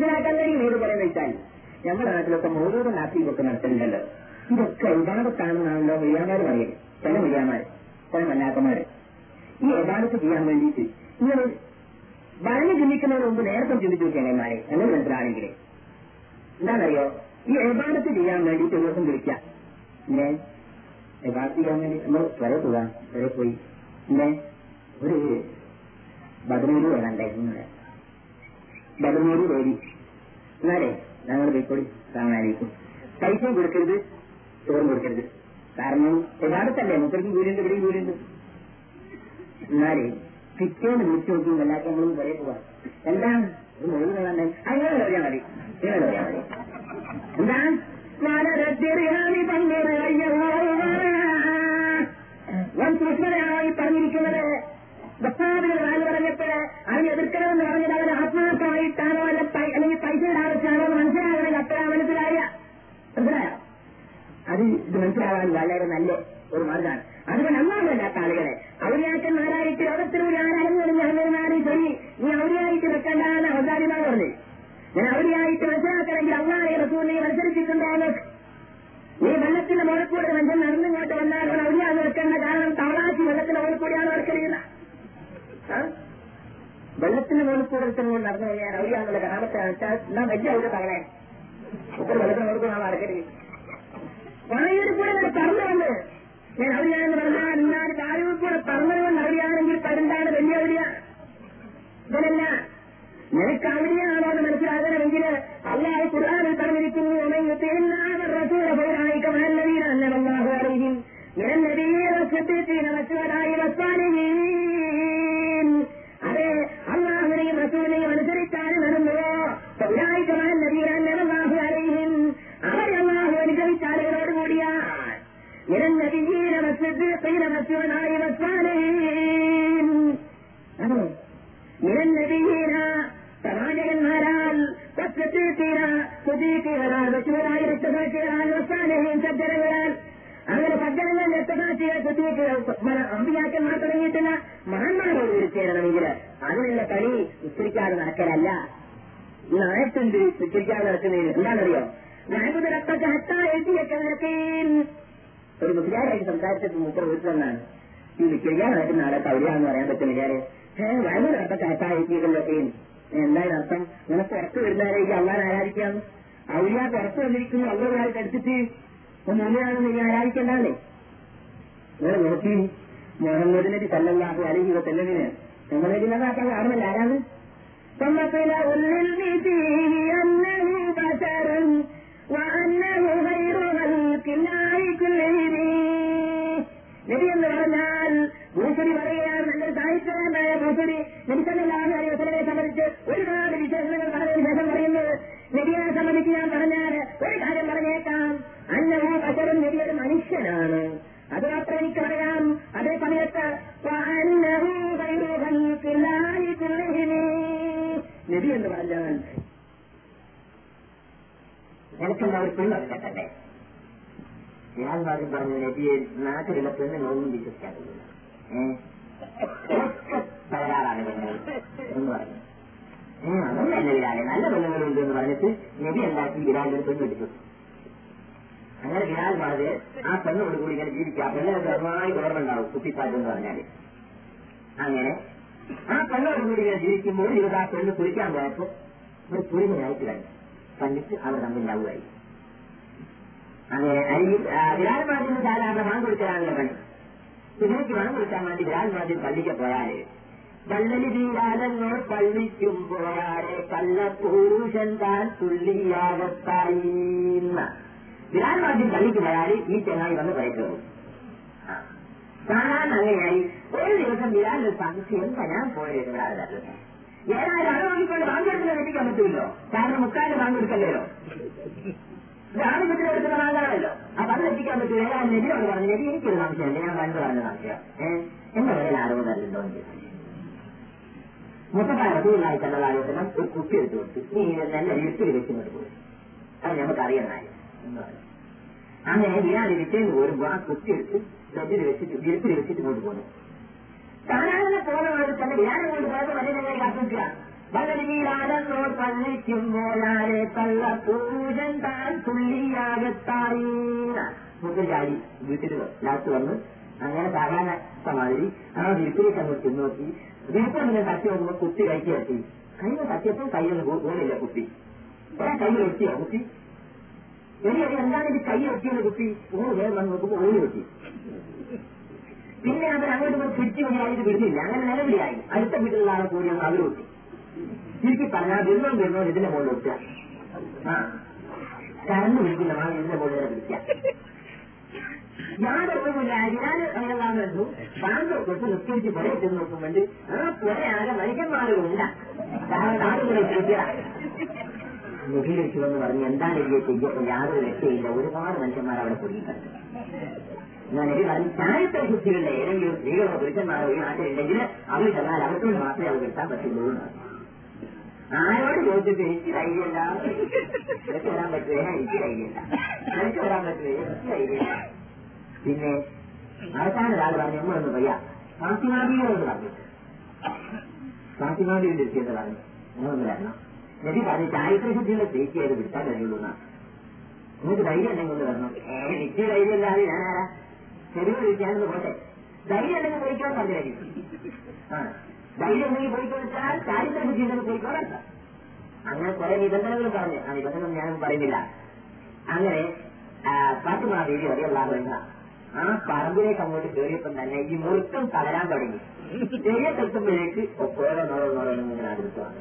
[SPEAKER 1] മനസ്സിലാക്കാൻ കഴിയും ഏത് പറയുന്നത് വെച്ചാൽ നമ്മുടെ നാട്ടിലൊക്കെ മോദൂർ നാട്ടിലൊക്കെ നടത്തുന്നുണ്ടല്ലോ ഇതൊക്കെ യഥാർത്ഥത്താണെന്നാണല്ലോ മൊയ്യാമാർ പറയും ചില മൊയ്യാമാർ ചില മല്ലാക്കന്മാര് ഈ യഥാർത്ഥ ചെയ്യാൻ വേണ്ടിയിട്ട് ഇങ്ങനെ പറഞ്ഞു ചിന്തിക്കുന്നതിന് മുമ്പ് നേരത്തെ ചിന്തിച്ചു നോക്കിയാൽ എങ്ങനെ മനസ്സിലാണെങ്കിൽ എന്താണെന്നറിയോ ഈ യഥാർത്ഥ ചെയ്യാൻ വേണ്ടിയിട്ട് ഒരു ദിവസം വിളിക്കാം ഇങ്ങനെ യഥാർത്ഥ ചെയ്യാൻ വേണ്ടി നമ്മൾ വരെ പോകാം വരെ പോയി ഇങ്ങനെ ഒരു ബദനൂര് വരാണ്ടായിരുന്നു ബദനൂര് വേരി എന്നാലേ ഞങ്ങൾ പോയിക്കോടി കാണാനായിരിക്കും പൈസയും കൊടുക്കരുത് ചോറും കൊടുക്കരുത് കാരണം യഥാർത്ഥല്ലേ മുപ്പർക്കും കൂലിയുണ്ട് ഇവിടെയും കൂലിയുണ്ട് എന്നാലേ പിറ്റേന്ന് വിളിച്ചു നോക്കി എല്ലാവർക്കും നമ്മളും വരെ പോവാം എന്താണ് ഒരു മുഴുവൻ വേണ്ടേ അങ്ങനെ പറയാൻ മതി ഇങ്ങനെ പറയാൻ മതി എന്താ നാലരത്തിറിയാണി പങ്കേറായി പറഞ്ഞിരിക്കുന്നത് ബസാബിന് വാല് പറഞ്ഞപ്പോഴ് അവനെ എതിർക്കണമെന്ന് പറഞ്ഞത് അവൻ ആത്മാർത്ഥമായിട്ടാണോ അല്ല പൈ- അല്ലെങ്കിൽ പൈസയുടെ ആവശ്യമാണോ എന്ന് മനസ്സിലാകണമെങ്കിൽ അത്ര മനസ്സിലായ മനസ്സിലായോ അത് ഇത് മനസ്സിലാവാൻ വളരെ നല്ല ഒരു മാർഗമാണ് അതുകൊണ്ട് അന്നാമല്ലാത്ത ആളുകളെ ഔര്യാക്കന്മാരായിട്ട് ലോകത്തിലൂടെ ആരാണെന്ന് ഞാനാണ് ശരി നീ ഔര്യായിട്ട് വെക്കണ്ടാന്ന് അവതാരിമാർ പറഞ്ഞു ഞാൻ ഔര്യായിട്ട് മനസ്സിലാക്കണമെങ്കിൽ അള്ളാഹെ റസൂലിനെ മത്സരിച്ചിട്ടുണ്ടാകുന്നു നീ വെള്ളത്തിന്റെ മുകളിൽ കൂടെ മനുഷ്യൻ നടന്നിങ്ങോട്ട് വന്നാൽ അവൻ ഔര്യാന്ന് വെക്കേണ്ട കാരണം തവളാശി വെള്ളത്തിന്റെ മുകളിൽ കൂടിയാണ് വർക്കറിയുന്നത് വെള്ളത്തിന്റെ മുകളിൽ കൂടെ ഒരുത്തൻ നടന്നു കഴിഞ്ഞാൽ ഔര്യാന്നുള്ള കഥാപത്തെ വെച്ചാൽ എന്നാ വലിയ ഔര്യ തവളെ ഇപ്പോൾ വെള്ളത്തിന് മുകളിൽ കൂടെ വർക്കറിയും വായുവിൽ കൂടെ ഞാൻ പറന്നു വന്ന് ഞാൻ ഔര്യാന്ന് പറഞ്ഞാൽ എന്നാൽ വായുവിൽ കൂടെ പറന്നുകൊണ്ട് ഔര്യാണെങ്കിൽ പരുന്താണ് വലിയ ഔര്യ ഇതല്ല നിനക്ക് ഔര്യാണോ എന്ന് മനസ്സിലാകണമെങ്കിൽ അള്ളാഹു ഖുർആാനിൽ പറഞ്ഞിരിക്കുന്നു "വമൻ യുതിഇല്ലാഹ റസൂല ഫൗലൈക മഅല്ലദീന അൻഅമ അല്ലാഹു അലൈഹിം മിനൻ നബിയ്യീന വസ്സദ്ദീഖീന വശുഹദാഇ വസ്സാലിഹീൻ അതെ അള്ളാഹുവിനെയും റസൂലിനെയും അനുസരിച്ചാണ് നടന്നുവോ ഫൗലൈക മഅല്ലദീന അൻഅമ അല്ലാഹു അലൈഹിം അവർ അള്ളാഹു അനുഗ്രഹിച്ച ആളുകളോട് കൂടിയാണ് മിനൻ നബിയ്യീന വസ്സദ്ദീഖീന വശുഹദാഇ വസ്സാലിഹീൻ അതെ മിനൻ നബിയീന പ്രവാചകന്മാരാൽ സത്യത്തീര സുദീകീകരാൽ ബഷീറായി രക്തസാക്ഷികളാൽ വസാനഹീൻ സജ്ജനങ്ങളാൽ അങ്ങനെ സജ്ജനങ്ങൾ രക്തസാക്ഷികൾ സുദീകീകൾ അമ്പിയാക്കന്മാർ തുടങ്ങിയിട്ടില്ല മഹാന്മാരോട് ഉരുച്ചേരണമെങ്കിൽ അതിനുള്ള കളി ഉച്ചരിക്കാതെ നടക്കലല്ല നായത്തുണ്ട് ഉച്ചരിക്കാതെ നടക്കുന്നതിന് എന്താണെന്നറിയോ നായകുന്ന രക്തത്തെ ഹത്താ എഴുതിയൊക്കെ നടക്കുകയും ഒരു മുസ്ലിയാരായിട്ട് സംസാരിച്ചപ്പോൾ മൂപ്പർ വീട്ടിലെന്നാണ് ഈ വിക്രിക്കാൻ നടക്കുന്ന ആളെ കൗരിയാന്ന് പറയാൻ പറ്റും വിചാരെ ഏഹ് വളരെ നടത്ത കാറ്റായിരിക്കുന്നതൊക്കെ എന്താണ് അർത്ഥം ഇങ്ങനെ പുറത്ത് വരുന്നവരെ ഈ അള്ളാൻ ആരാധിക്കാന്ന് ഔര്യ പുറത്ത് വന്നിരിക്കുന്നു അള്ളായിട്ട് എടുത്തിട്ട് മൂന്നാണെന്ന് നീ ആരാധിക്കണ്ടേ നിങ്ങൾ നോക്കി മുഹമ്മദ് നബി സല്ലല്ലാഹു അലൈഹി വസല്ലമിന് ഞങ്ങളതിനകത്ത് കാണുമല്ല ആരാണ് ثم للمسيح أنه بشر وأنه غير خلق الله كلهم നബി എന്ന് പറഞ്ഞാൽ ഭൂഷരി പറയുകയാണ് നല്ലൊരു സാഹിത്യകാരനായ ഭൂഷരി നബി സല്ലല്ലാഹു അലൈഹി വസല്ലമയെ സംബന്ധിച്ച് ഒരുപാട് വിശേഷങ്ങൾ പറഞ്ഞതിന് ശേഷം പറയുന്നത് നബിയെ സംബന്ധിച്ച് ഞാൻ പറഞ്ഞാൽ ഒരു കാര്യം പറഞ്ഞേക്കാം അന്നഹു ബശറും നബി ഒരു മനുഷ്യനാണ് അത് മാത്രം എനിക്ക് പറയാം അതേ സമയത്ത് വഅന്നഹു ഖൈറു ഖൽഖില്ലാഹി കുല്ലിഹിം. നബി എന്ന് പറഞ്ഞാൽ നിനക്കെന്താ ഒരു പെണ്ണ് കേട്ടല്ലേ ഞാൻ ആദ്യം പറഞ്ഞു നബിയെ നാട്ടിലുള്ള പെണ്ണുങ്ങളൊന്നും വിശ്വസിക്കാൻ കഴിയില്ല ഏഹ് തകരാറാണ് പെണ്ണുങ്ങൾ എന്ന് പറഞ്ഞു ഏഹ് അതൊന്നല്ല വിരാലെ നല്ല പെണ്ണുങ്ങളുണ്ട് എന്ന് പറഞ്ഞിട്ട് നബി എന്താക്കി വിരാലിന്റെ ഒരു പെണ്ണ് എടുത്തു അങ്ങനെ വിരാൽ പറഞ്ഞ് ആ പെണ്ണോട് കൂടി ഇങ്ങനെ ജീവിക്കുക പെണ്ണിന് നന്നായി ഓർമ്മയുണ്ടാവും കുട്ടിപ്പാട്ട് എന്ന് പറഞ്ഞാല് അങ്ങനെ ആ പെണ്ണോട് കൂടി ഇങ്ങനെ ജീവിക്കുമ്പോൾ ഇത് ആ പെണ്ണ് കുളിക്കാൻ പോയപ്പോ ഒരു പുരിമയായിട്ട് കണ്ടു കണ്ടിട്ട് അവർ തമ്മിൽ ലവായി അങ്ങനെ വിരാൽ മാധ്യമം സാധാരണ മണം കൊടുക്കലാണല്ലോ പണി ഇതിലേക്ക് മണം കൊടുക്കാൻ വേണ്ടി വിരാൽ മാധ്യം പള്ളിക്ക് പോയാല് കള്ളലി വീരാലെന്നോ പള്ളിക്കും പോയാലെ കള്ളപ്പൂരുഷൻ താൻ തുള്ളിയാകത്തായി വിരാൽ മാധ്യം പള്ളിക്ക് പോയാല് ഈ ചെങ്ങായി വന്ന് പറയുന്നു കാണാൻ അങ്ങനെയായി ഒരു ദിവസം വിരാലിന് സംശയം എന്താ ഞാൻ പോയത് വിരാലത് ഏതായാലും അത് നോക്കിക്കൊണ്ട് ബാങ്കെടുക്കുന്നത് എത്തിക്കാൻ പറ്റുമല്ലോ കാരണം മുക്കാല് ബാങ്കെടുക്കല്ലോ ആധിപത്യത്തിൽ എടുക്കുന്ന വാങ്ങാമല്ലോ അപ്പൊ അത് എത്തിക്കാൻ പറ്റും ഏതായാലും നബിയോട് പറഞ്ഞു നബി എനിക്കൊരു സംശയമുണ്ട് ഞാൻ പണ്ട് പറഞ്ഞ സംശയം ഏഹ് എന്റെ പേരിൽ ആരോപണമല്ലോ എന്ന് ചോദിച്ചു മുത്തപ്പായ റസൂലായി കണ്ടതാലോചനം ഒരു കുട്ടി എടുത്തു കൊടുത്തു നീ നല്ല വീട്ടിൽ വെച്ചിങ്ങോട്ട് പോയി അത് നമുക്കറിയണായി എന്ന് പറഞ്ഞു അങ്ങനെ ഞാൻ വിറ്റേന്ന് പോരുമ്പോ ആ കുട്ടി എടുത്ത് ബെഡിൽ വെച്ചിട്ട് വീട്ടിൽ വെച്ചിട്ട് കൊണ്ട് പോന്നു സാധാരണ പോകുന്ന മാതിരി തന്നെ വ്യാനം കൊണ്ട് പോയത് വലിയ ഞങ്ങളെ കാത്തിക്കുക
[SPEAKER 2] പകലിലാതെന്നോ പള്ളിക്കുമ്പോഴാരെ തള്ള പൂജൻ താൻ തുള്ളിയാകത്തായി മുത്തൽ ചാടി വീട്ടിൽ ലാസ്റ്റ് വന്ന് അങ്ങനെ സാധാരണ മാതിരി ആ വിരിപ്പിലേക്ക് അങ്ങ് ചെന്ന് നോക്കി വിരിപ്പ് അങ്ങനെ തട്ടി നോക്കുമ്പോൾ കുത്തി കൈക്ക് തട്ടി കൈ തട്ടിയപ്പോൾ കൈയൊന്നും പോലില്ല കുത്തി ഒരാ കൈ വെട്ടിയോ കുത്തി ഇനി അത് എന്താണ് ഇത് കൈ വെട്ടിയത് കുത്തി ഊണ് വേഗം വന്ന് നോക്കുമ്പോൾ ഊണ് വെട്ടി പിന്നെ അവർ അങ്ങോട്ട് പോയി പിടിച്ചു വഴിയായിട്ട് വിടുന്നില്ല അങ്ങനെ നിലവിളിയായി അടുത്ത വീട്ടിലുള്ള ആളെ കൂടി അങ്ങ് അവർ വെട്ടി ചുരുക്കി പറഞ്ഞാൽ വരുന്നോ വരുന്നോ ഇതിന്റെ മുകളിൽ വെക്കുക ആ കറണ്ട് വിളിക്കുന്ന മാ ഇതിന്റെ മുകളിൽ വിളിക്കുക യാതൊന്നുമില്ല ഞാൻ അങ്ങനെയാണെന്ന് വെച്ചു ബാങ്ക് തൊട്ട് നിസ്കരിച്ച് പുറ ചെന്ന് നോക്കുമ്പോൾ ആ പുറയാകെ മനുഷ്യന്മാരുണ്ട് ആളുകളെ ചോദിക്കുക മുഖിലേക്ക് വന്ന് പറഞ്ഞ് എന്താണ് ഇതിയെ ചെയ്യപ്പോൾ യാതൊരു രക്ഷയില്ല ഒരുപാട് മനുഷ്യന്മാർ അവിടെ കുടുങ്ങിയിട്ടുണ്ട് ഞാൻ ഇത് പറഞ്ഞു ചാരിത്ര ശുദ്ധികളുടെ ഏതെങ്കിലും സ്ത്രീകളോ പുരുഷന്മാരോ ഈ നാട്ടിലുണ്ടെങ്കിൽ അവർ ചെന്നാൽ അവർക്കൊണ്ട് മാത്രമേ അവർ കിട്ടാൻ പറ്റുള്ളൂ എന്ന് ആരോട് ചോദിച്ചിട്ട് എനിക്ക് ധൈര്യമില്ല എനിക്ക് വരാൻ പറ്റുക എനിക്ക് ധൈര്യമില്ല എനിക്ക് വരാൻ പറ്റുക എനിക്ക് ധൈര്യമില്ല പിന്നെ അവസാന ഒരാൾ പറഞ്ഞു നമ്മളൊന്ന് വയ്യ ഫാത്തിമാബിയോട് പറഞ്ഞു ഫാത്തിമാബിയുടെ എത്തിയെന്ന് പറഞ്ഞു നിങ്ങളൊന്ന് വരണം നബി പറഞ്ഞു ചാരിത്ര ശുദ്ധിയുടെ സ്ത്രീക്ക് അത് വിട്ടാൻ കഴിയുള്ളൂ എന്നാ നിങ്ങൾക്ക് ധൈര്യം ഉണ്ടെങ്കിൽ ഒന്ന് വരണം ഏ എനിക്ക് ധൈര്യമില്ലാതെ ഞാനാരാ ചെറിയ വിളിക്കാനെന്ന് പോട്ടെ ധൈര്യം ഉണ്ടെങ്കിൽ പോയിക്കോളാൻ പറഞ്ഞായിരിക്കും ആ ധൈര്യം ഉണ്ടെങ്കിൽ പോയിക്കോ വെച്ചാൽ ചാരിത്ര ശുദ്ധി ഉണ്ടെങ്കിൽ പോയിക്കോളാം അങ്ങനെ കുറെ നിബന്ധനകൾ പറഞ്ഞു ആ നിബന്ധന ഞാൻ പറയുന്നില്ല അങ്ങനെ ഫാത്തിമ ദേവി അറിയുള്ള വേണ്ട ആ പറമ്പിലേക്ക് അങ്ങോട്ട് കയറിയപ്പം തന്നെ ഈ മുറുക്കം തളരാൻ തുടങ്ങി ചെറിയ എത്തുമ്പോഴേക്ക് ഓരോന്നോരോ ഓരോന്നും ഇങ്ങനെ അടുത്ത് വന്നു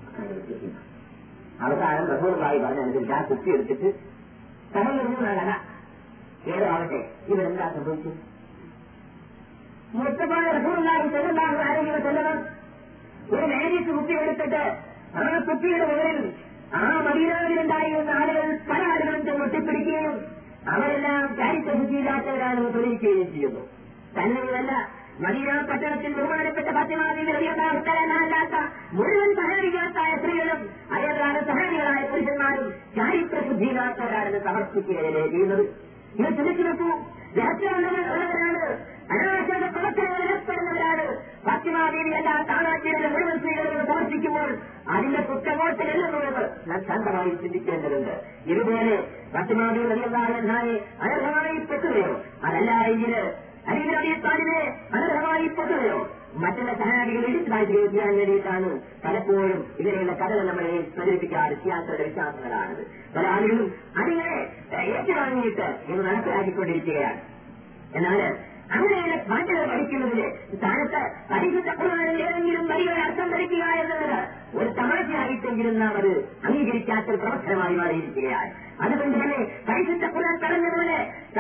[SPEAKER 2] അവസാനം റസൂർബായി പറഞ്ഞനുസരിച്ച് ആ കുത്തി എടുത്തിട്ട് കടലിൽ കഥ ഏതോ ആവട്ടെ ഇവരെന്താ സംഭവിച്ചു മുത്തപ്പാട് റസൂർബായി ചെല്ലാതെ ആരെങ്കിലും ചെല്ലണം ഒരു മാജിക് കുത്തി എടുത്തിട്ട് ആ കുട്ടിയുടെ മുകളിൽ ആ മദീനാവിലുണ്ടായിരുന്ന ആളുകൾ പല ആളുകളും ചെന്നൊട്ടിപ്പിടിക്കുകയും അവരെല്ലാം ചാരിത്രശുദ്ധിയില്ലാത്തവരാണെന്ന് തെളിയിക്കുകയും ചെയ്യുന്നു തന്നെയുമല്ല മദീന പട്ടണത്തിൽ ബഹുമാനപ്പെട്ട ഫാത്തിമാവില്ലാത്ത മുഴുവൻ സഹായിക്കാത്തായ സ്ത്രീകളും അതേപോലെ സഹായികളായ പുരുഷന്മാരും ചാരിത്രശുദ്ധിയില്ലാത്തവരാണെന്ന് സമർപ്പിക്കുകയല്ലേ ചെയ്യുന്നത് ഇത് ചിന്തിച്ചു നോക്കൂ രഹസ്യമുള്ളവരാണ് അനാശാസ പ്രവർത്തനങ്ങൾ ഏർപ്പെടുന്നവരാണ് ഫാത്തിമാദേവി അല്ല താനാക്കിയുടെ മുഴുവൻ സ്ത്രീകളോട് പ്രവർത്തിക്കുമ്പോൾ അതിന്റെ കുറ്റമോട്ട് എല്ലുന്നത് നാം ശാന്തമായി ചിന്തിക്കേണ്ടതുണ്ട് ഇതുപോലെ ഫാത്തിമാദേവി വലിയ അനർഹമായി പെട്ടുകയോ അതല്ല എങ്കിൽ അല്ലെങ്കിൽ അറിയത്താലിനെ അനർഹമായി പെട്ടുകയോ മറ്റുള്ള സഹായികൾ എഴുത്തായി ചെയ്യാൻ വേണ്ടിയിട്ടാണ് പലപ്പോഴും ഇങ്ങനെയുള്ള കഥകൾ നമ്മളെ പ്രചരിപ്പിക്കാറ് ശാസ്ത്രയുടെ വിശ്വാസങ്ങളാണത് പല ആളുകളും അതിങ്ങനെ ഏറ്റുവാങ്ങിയിട്ട് ഇത് നടപ്പിലാക്കിക്കൊണ്ടിരിക്കുകയാണ് എന്നാൽ അങ്ങനെയുള്ള പാട്ടുകൾ പഠിക്കുന്നതിന് സ്ഥാനത്ത് പരിശുദ്ധ ഖുർആനിൽ ഏതെങ്കിലും വരികൾ അർത്ഥം ധരിക്കുക എന്നുള്ളത് ഒരു തമാശയായിട്ടെങ്കിലും നാം അത് അംഗീകരിക്കാത്ത ഒരു പ്രവർത്തനമായി മാറിയിരിക്കുകയാണ് അതുകൊണ്ട് തന്നെ പരിശുദ്ധ ഖുർആൻ പറഞ്ഞതുപോലെ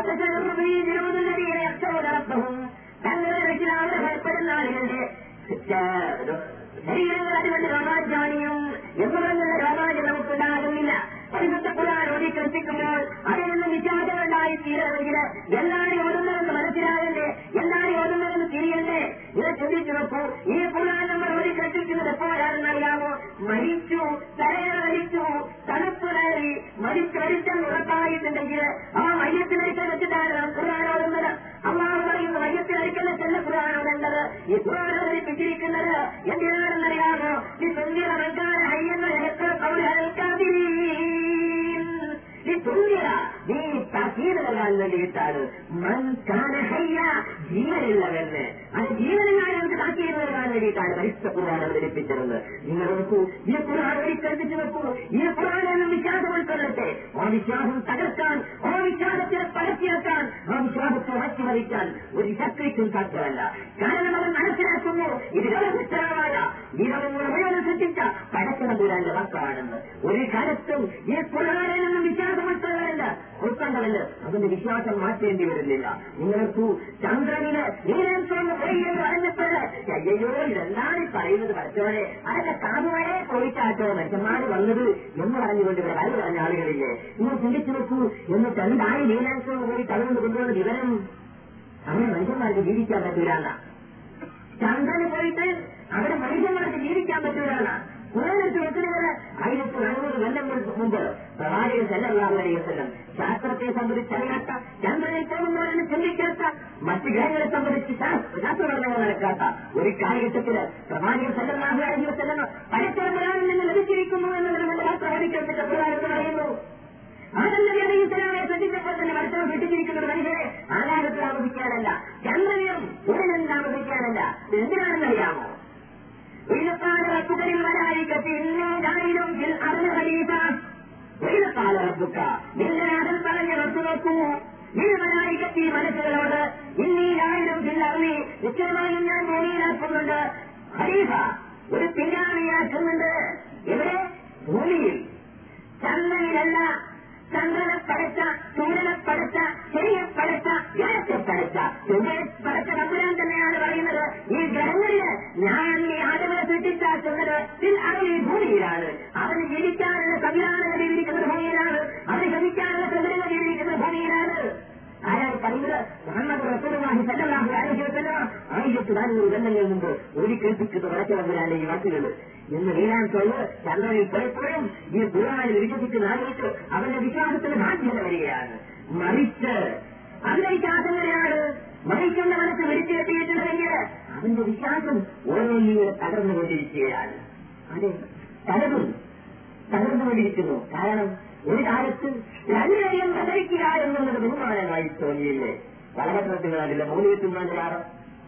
[SPEAKER 2] അക്ഷരവും തങ്ങളുടെ രക്ഷിതാവിനെ ഭയപ്പെടുന്ന ആളുകളുടെ ശരീരങ്ങൾ അതുകൊണ്ട് രോമാഞ്ചാണിയും എന്ന് പറഞ്ഞുള്ള രോമാഞ്ചം നമുക്കുണ്ടാകുന്നില്ല പരിശുദ്ധ ഖുർആൻ ഓടി കൽപ്പിക്കുമ്പോൾ അതിൽ നിന്ന് വിചാരങ്ങളുണ്ടായി തീരണമെങ്കിൽ എന്താണ് ഓടുന്നതെന്ന് മനസ്സിലാകണ്ടേ എന്താണ് ഓടുന്നതെന്ന് തിരിയണ്ടേ ഇത് ചിന്തിച്ചു നോക്കൂ ഈ ഖുർആൻ നമ്മൾ ഓടി കൽപ്പിക്കുന്നത് എപ്പോഴാണെന്ന് അറിയാമോ മരിച്ചു തലയെ മരിച്ചു തണുപ്പ് കയറി മരിച്ചു മരിച്ചെന്ന് ഉറപ്പായിട്ടുണ്ടെങ്കിൽ ആ മയ്യത്തിലേക്ക് വെച്ചിട്ടാണ് നാം ഖുർആൻ ഓടുന്നത് അള്ളാഹ് പറയുന്ന മയ്യത്തിലേക്കല്ല ചെല്ല ഖുർആൻ ഓടേണ്ടത് ഈ ഖുർആൻ അവതരിപ്പിച്ചിരിക്കുന്നത് എന്തിനാണെന്നറിയാമോ ഈ സുന്ദര മങ്കാന ഹയ്യെന്ന എത്ര പൗരാൽക്കാതിരീ നീ തുല്യത നീ തസീത് നൽകാൻ വേണ്ടിയിട്ടാണ് മൻകാനഹയ്യ ജീവനുള്ളവെന്ന് അത് ജീവനില്ലാതെ താക്കീത് നൽകാൻ വേണ്ടിയിട്ടാണ് പരിശുദ്ധ ഖുർആൻ അവതരിപ്പിച്ചിരുന്നത് നിങ്ങൾ നോക്കൂ ഈ ഖുർആൻ ഒരിക്കൽപ്പിച്ച് നോക്കൂ ഈ ഖുർആൻ എന്ന വിശ്വാസം ഉൾക്കൊള്ളട്ടെ ആ വിശ്വാസം തകർക്കാൻ ആ വിശ്വാസത്തിനെ പരത്തിയാക്കാൻ ആ വിശ്വാസത്തെ മാറ്റിമറിക്കാൻ ഒരു ശക്തിക്കും സാധ്യമല്ല കാരണം അവർ മനസ്സിലാക്കുന്നു ഇത് ലോകപുസ്തകമല്ല ഈ ലോകങ്ങൾ മുഴുവൻ സൃഷ്ടിച്ച പടക്കണപുരാന്റെ വാക്കാണെന്ന് ഒരു കാലത്തും ഈ ഖുർആനിൽ നിന്നും വിശ്വാസം ഉൾക്കൊള്ളവരല്ല ഉൾക്കൊണ്ടവല്ല അതിന്റെ വിശ്വാസം മാറ്റേണ്ടി വരുന്നില്ല നിങ്ങൾക്ക് ചന്ദ്രനില് നീലൻസോന്ന് പോയി എന്ന് പറഞ്ഞപ്പോൾ അയ്യോ ഇതെന്താണ് ഈ പറയുന്നത് പഠിച്ചവരെ അതൊക്കെ കാതുവരെ പോയിട്ടാട്ടോ മനുഷ്യന്മാര് വന്നത് എന്ന് പറഞ്ഞുകൊണ്ട് ഇവിടെ കാര്യം പറഞ്ഞ ആളുകളില്ലേ നിങ്ങൾ ചിന്തിച്ചു നോക്കൂ എന്നിട്ട് എന്തായി നീലാൻസോന്ന് പോയി തലകൊണ്ട് കൊണ്ടുവന്ന വിവരം അങ്ങനെ മനുഷ്യന്മാർക്ക് ജീവിക്കാൻ പറ്റൂലാണ് ചന്ദ്രന് പോയിട്ട് അവിടെ മനുഷ്യന്മാർക്ക് ജീവിക്കാൻ പറ്റൂലാണ് കുറേക്ക് വെക്കുന്നത് ആയിരത്തി നാനൂറ് കൊല്ലം മുമ്പ് പ്രവാചകൻ സല്ലല്ലാഹു അലൈഹി വസല്ലം ശാസ്ത്രത്തെ സംബന്ധിച്ചറിയാത്ത ചന്ദ്രനിൽ പോകുന്നവരെന്ന് ചിന്തിക്കാത്ത മറ്റു ഗ്രഹങ്ങളെ സംബന്ധിച്ച് ശാസ്ത്രപഠനങ്ങൾ നടക്കാത്ത ഒരു കാലഘട്ടത്തിൽ പ്രവാചകൻ സല്ലല്ലാഹു അലൈഹി വസല്ലം പരസ്പരമൊരാളിൽ നിന്ന് ലഭിച്ചിരിക്കുന്നു എന്നുള്ളത് നമ്മുടെ ശാസ്ത്ര പഠിക്കപ്പെട്ട പ്രകാരത്തിൽ അറിയുന്നു ആദല്ലി അലൈഹിസ്സലാമെ ശ്രദ്ധിച്ചപ്പോൾ തന്നെ മത്സരം വിട്ടിച്ചിരിക്കുന്നത് മനുഷ്യരെ ആകാശത്തിൽ താമസിക്കാനല്ല ചന്ദ്രനും സൂര്യനും താമസിക്കാനല്ല എന്തിനാണെന്നറിയാമോ وإذقال ربك للملائكة إني جاعل في الأرض خليفة وإذ قال ربك للآدم പറഞ്ഞ റബ്ബ് നോക്കൂ ഈ മലായിക്കത്തി മനസ്സുകളോട് ഇന്നീ ജായിലും ഫില്ലർമി നിശ്ചയമായും ഞാൻ ഭൂമിയിലാക്കുന്നുണ്ട് ഖലീഫ ഒരു പിന്നാമിയാക്കുന്നുണ്ട് ഇവിടെ ഭൂമിയിൽ ചന്ദ്രനിലല്ല ചന്ദ്രനെ പടച്ച സൂര്യനെ പടച്ച ശരിയെ പടച്ച ഗ്രഹത്തെ പടച്ച സൂര്യനെ പടച്ച നമ്പുരാൻ തന്നെയാണ് പറയുന്നത് ഈ ഗ്രഹങ്ങളില് ഞാൻ ഈ ആളുകളെ സൃഷ്ടിച്ചാക്കുന്നത് അത് ഈ ഭൂമിയിലാണ് അവന് ജീവിക്കാനുള്ള സംവിധാനങ്ങൾ ജീവിക്കുന്നത് ഭൂമിയിലാണ് അവന് ശ്രമിക്കാനുള്ള സൗകര്യങ്ങൾ ജീവിക്കുന്നത് ഭൂമിയിലാണ് ആരാണ് പറയുന്നത് മുഹമ്മദ് റസൂലുള്ളാഹി സല്ലല്ലാഹു അലൈഹി വസല്ലം ആയിരത്തി നാനൂറ് കൊല്ലങ്ങൾ മുമ്പ് ഒരു കേൾപ്പിച്ചത് വടക്കിറങ്ങാന്റെ ഈ വാക്കുകൾ എന്ന് വീരാൻ തൊഴിൽ ചന്ദ്രനിൽ പലപ്പോഴും ഈ ഖുർആനിൽ വിശ്വസിക്കുന്ന ആളുകൾക്ക് അവന്റെ വിശ്വാസത്തിന് ബാധ്യത വരികയാണ് മറിച്ച് അവന്റെ വിശ്വാസങ്ങളെയാണ് മറിക്കുന്ന മനസ്സ് വിളിച്ചെത്തിയിട്ടുണ്ടെങ്കിൽ അവന്റെ വിശ്വാസം ഓരോ ജീവിതം തകർന്നുകൊണ്ടിരിക്കുകയാണ് അതെ തകർന്നു തകർന്നുകൊണ്ടിരിക്കുന്നു കാരണം ഒരു കാലത്ത് രണ്ടുപേരെയും പ്രസരിക്കുക എന്നുള്ളത് ബഹുമാനമായി തോന്നിയില്ലേ വളരെ പ്രശ്നങ്ങളാണില്ല മൂന്ന് കിട്ടുന്ന ലാഭം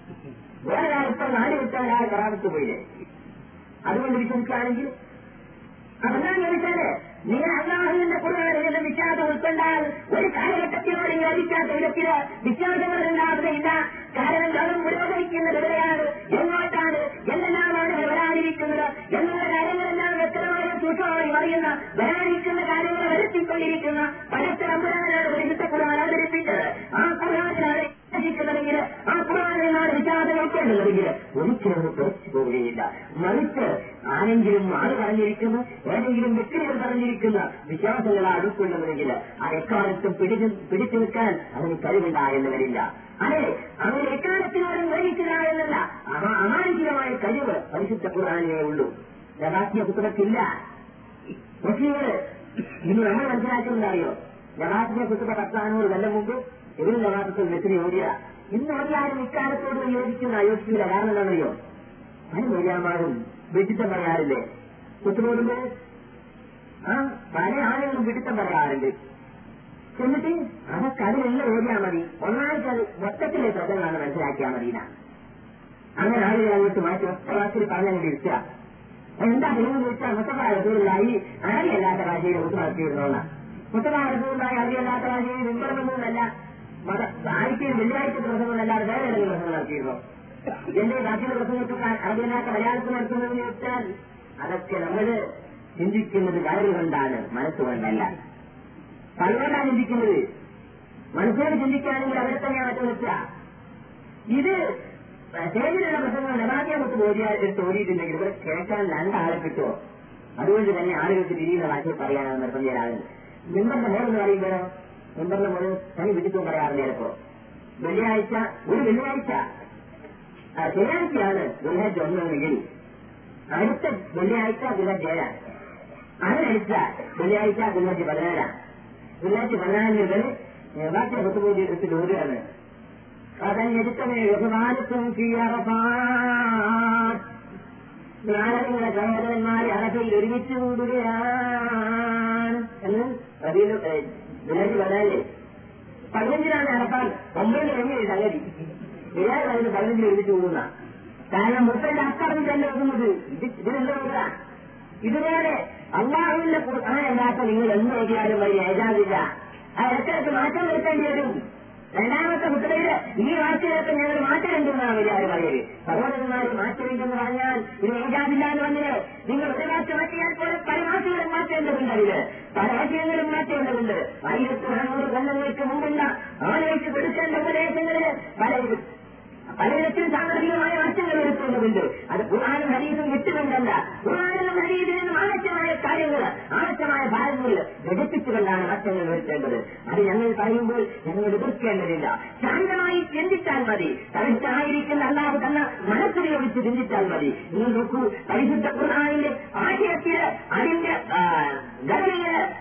[SPEAKER 2] വേറെ കാലത്ത് നാല് കിട്ടാൻ ആ കറാമത്ത് പോയില്ലേ അതുകൊണ്ട് വിശ്വസിക്കുകയാണെങ്കിൽ അതെന്താന്ന് ചോദിച്ചാല് നിങ്ങൾ അള്ളാഹുവിന്റെ കുറുകളിലെ വിശ്വാസം ഉൾക്കൊണ്ടാൽ ഒരു കാലഘട്ടത്തിനോട് യോജിക്കാത്ത വിധത്തില് വിശ്വാസങ്ങൾ ഉണ്ടാവുകയില്ല കാരണം ലോകം പുരോഗമിക്കുന്നത് എവിടെയാണ് എങ്ങോട്ടാണ് എന്തെല്ലാമാണ് വരാനിരിക്കുന്നത് എന്നുള്ള കാര്യങ്ങളെല്ലാം വ്യക്തമായ സൂക്ഷ്മമായി അറിയുന്ന വരാനിരിക്കുന്ന കാര്യങ്ങൾ വരുത്തിക്കൊണ്ടിരിക്കുന്ന പരസ്പരമ്പരാനാണ് പരിശുദ്ധ കുറാൻ അവതരിപ്പിച്ചത് ആ കുറാനാണ് വിശ്വസിക്കുന്നതെങ്കിൽ ആ കുറാനാണ് വിശ്വാസം ഉൾക്കൊള്ളുന്നതെങ്കിൽ ഒരിക്കലും കുറച്ചു പോവുകയില്ല മറിച്ച് ആരെങ്കിലും ആര് പറഞ്ഞിരിക്കുന്നു ഏതെങ്കിലും വ്യക്തികൾ പറഞ്ഞിരിക്കുന്ന വിശ്വാസങ്ങളാണ് ഉൾക്കൊള്ളുന്നതെങ്കിൽ ആ എക്കാലത്തും പിടിച്ചു പിടിച്ചു നിൽക്കാൻ അവന് കഴിവില്ല എന്ന് വരില്ല അതെ അവൻ എക്കാലത്തിനോടും കഴിച്ചില്ല എന്നല്ല അമാ അമാനുഷികമായ കഴിവ് പരിശുദ്ധ ഖുർആാനിനേ ഉള്ളൂ ജവാത്തിയ പുസ്തകത്തില്ല മുസ്ലിങ്ങള് ഇന്ന് നമ്മൾ മനസ്സിലാക്കുന്നതറിയോ ജവാത്തിയ പുസ്തക പത്താനൂറ് കൊല്ലം മുമ്പ് ഇവരും ജവാത്തത്തിൽ മെസ്സിനെ ഓടിയ ഇന്ന് ഓടിയാരും ഇക്കാലത്തോട് യോജിക്കുന്ന യോജിക്കില്ല കാരണം എന്താണെന്നറിയോ പല മൊഴിയാമാരും വിഡിത്തം പറയാറില്ലേ കുത്തുപോടുമ്പോൾ ആ പല ആളുകളും വിഡിത്തം പറയാറുണ്ട് എന്നിട്ട് അതൊക്കെ അതിലെല്ലാം ഓടിയാൽ മതി ഒന്നാമത്തെ അത് മൊത്തത്തിലെ പ്രശ്നങ്ങളാണ് മനസ്സിലാക്കിയാൽ മതി അങ്ങനെ ആളുകൾ അങ്ങോട്ട് മാറ്റി ഒറ്റ വാക്കിൽ പറഞ്ഞങ്ങോട്ട് ഇരിക്കുക എന്താ ചെയ്യുന്നത് വെച്ചാൽ മുത്തപ്പാറൂരിലായി അറിയല്ലാത്ത ഭാഷയിൽ മുത്തമാക്കിയിരുന്നോന്ന മുത്തപ്പാറൂരിലായി അറിയല്ലാത്ത ഭാഷയിൽ മുമ്പറമൊന്നുമല്ല മത ആഴ്ചയിൽ വെള്ളിയാഴ്ച പ്രസംഗമല്ലാതെ വേറെ ഏതെങ്കിലും പ്രസംഗം നടത്തിയിരുന്നോ എന്റെ ഭാഷയുടെ പ്രസംഗത്തിൽ അറിയാത്ത മലയാളത്തിൽ നടത്തുന്നതെന്ന് വെച്ചാൽ അതൊക്കെ നമ്മൾ ചിന്തിക്കുന്നത് വയറ് കൊണ്ടാണ് മനസ്സുകൊണ്ടല്ല അതുകൊണ്ടാണ് ചിന്തിക്കുന്നത് മനസ്സോട് ചിന്തിക്കുകയാണെങ്കിൽ അവിടെ തന്നെയാണ് മറ്റു വെച്ച ഇത് സ്റ്റേജിലുള്ള പ്രസംഗം നവാദ്യമൊക്കെ ഓടിയാൽ എടുത്ത് ഓടിയിട്ടുണ്ടെങ്കിൽ ഇവിടെ കേൾക്കാൻ രണ്ടാളെ കിട്ടുമോ അതുകൊണ്ട് തന്നെ ആളുകൾക്ക് തിരിയുന്ന ഭാഷയിൽ പറയാനാണ് നിർബന്ധിതരാകുന്നത് നിമ്പറിന്റെ മോൾ എന്ന് പറയുമ്പോഴോ നിമ്പറിന്റെ മോള് തനി വിളിച്ചു പറയാറില്ല ചിലപ്പോ വെള്ളിയാഴ്ച ഒരു വെള്ളിയാഴ്ച ആ, ശനിയാഴ്ചയാണ് ദുൽഹജ് ഒന്നെങ്കിൽ അടുത്ത വെള്ളിയാഴ്ച ദുൽഹജ് ഏഴാണ് അതിനടുത്ത വെള്ളിയാഴ്ച ദുൽഹജ് പതിനാലാണ് ദുൽഹജ് പതിനാലിന് മുതൽ ബാക്കി പത്തുപോയി എടുത്ത് ഓടുകയാണ് അതഞ്ഞെടുത്തമേ ബഹുമാനത്തും നാളെ സഹോദരന്മാരെ അറഫയിൽ ഒരുമിച്ച് കൂടുകയാണ് എന്ന് റബീൽ ദുൽഹജ് പതിനാലില് പതിനഞ്ചിനാണ് അറഫാൻ ഒമ്പതിന് കഴിഞ്ഞ സംഗതി ഇയാൾ അതിന് പതിനഞ്ചിൽ ഒരുമിച്ച് കൂടുന്ന കാരണം മുത്തന്റെ അക്കറിഞ്ഞല്ല ഒതുങ്ങുന്നത് ഇത് ഇതിനെന്താ നോക്കുക ഇതുപോലെ അള്ളാഹുവിന്റെ ഖുർആാനല്ലാത്ത നിങ്ങൾ എന്ത് നോക്കിയാലും വലിയ ഏജാതില്ല ആ ഇടയ്ക്കിടയ്ക്ക് മാറ്റം വരുത്തേണ്ടി വരും രണ്ടാമത്തെ കുട്ടികളില് ഈ വാക്കിലൊക്കെ ഞങ്ങൾ മാറ്റമുണ്ടെന്നാണ് വിചാരം പറയല് സഹോദരന്മാർ മാറ്റമുണ്ടെന്ന് പറഞ്ഞാൽ ഇത് ഏജാതില്ല എന്ന് പറഞ്ഞത് നിങ്ങൾ ഒരു മാറ്റം മാറ്റിയാൽ പോലെ പല മാറ്റങ്ങളും മാറ്റേണ്ടതുണ്ട് അതില് പല ആശയങ്ങളും മാറ്റേണ്ടതുണ്ട് ആയിരത്തി നാനൂറ് കൊല്ലങ്ങൾക്ക് മുമ്പുള്ള ആളുകൾക്ക് കൊടുക്കേണ്ട ഉപദേശങ്ങളില് പല പലയിടത്തും സാങ്കേതികമായ മാറ്റങ്ങൾ വരുത്തേണ്ടതുണ്ട് അത് ഖുർആാനും ഹരീതും വിട്ടുകൊണ്ടല്ല ഖുർആാനും ഹരീതിൽ നിന്നും ആവശ്യമായ കാര്യങ്ങൾ ആവശ്യമായ ഭാഗങ്ങൾ ഘടിപ്പിച്ചുകൊണ്ടാണ് മാറ്റങ്ങൾ വരുത്തേണ്ടത് അത് ഞങ്ങൾ പറയുമ്പോൾ ഞങ്ങൾ എതിർക്കേണ്ടതില്ല ശാന്തമായി ചിന്തിച്ചാൽ മതി തനിച്ചായിരിക്കുന്ന അല്ലാതെ തന്ന മനസ്സുപയോഗിച്ച് ചിന്തിച്ചാൽ മതി നിങ്ങൾ നോക്കൂ പരിശുദ്ധ ഖുർആാനിന്റെ ആശയത്തില് അതിന്റെ ഘടനയില്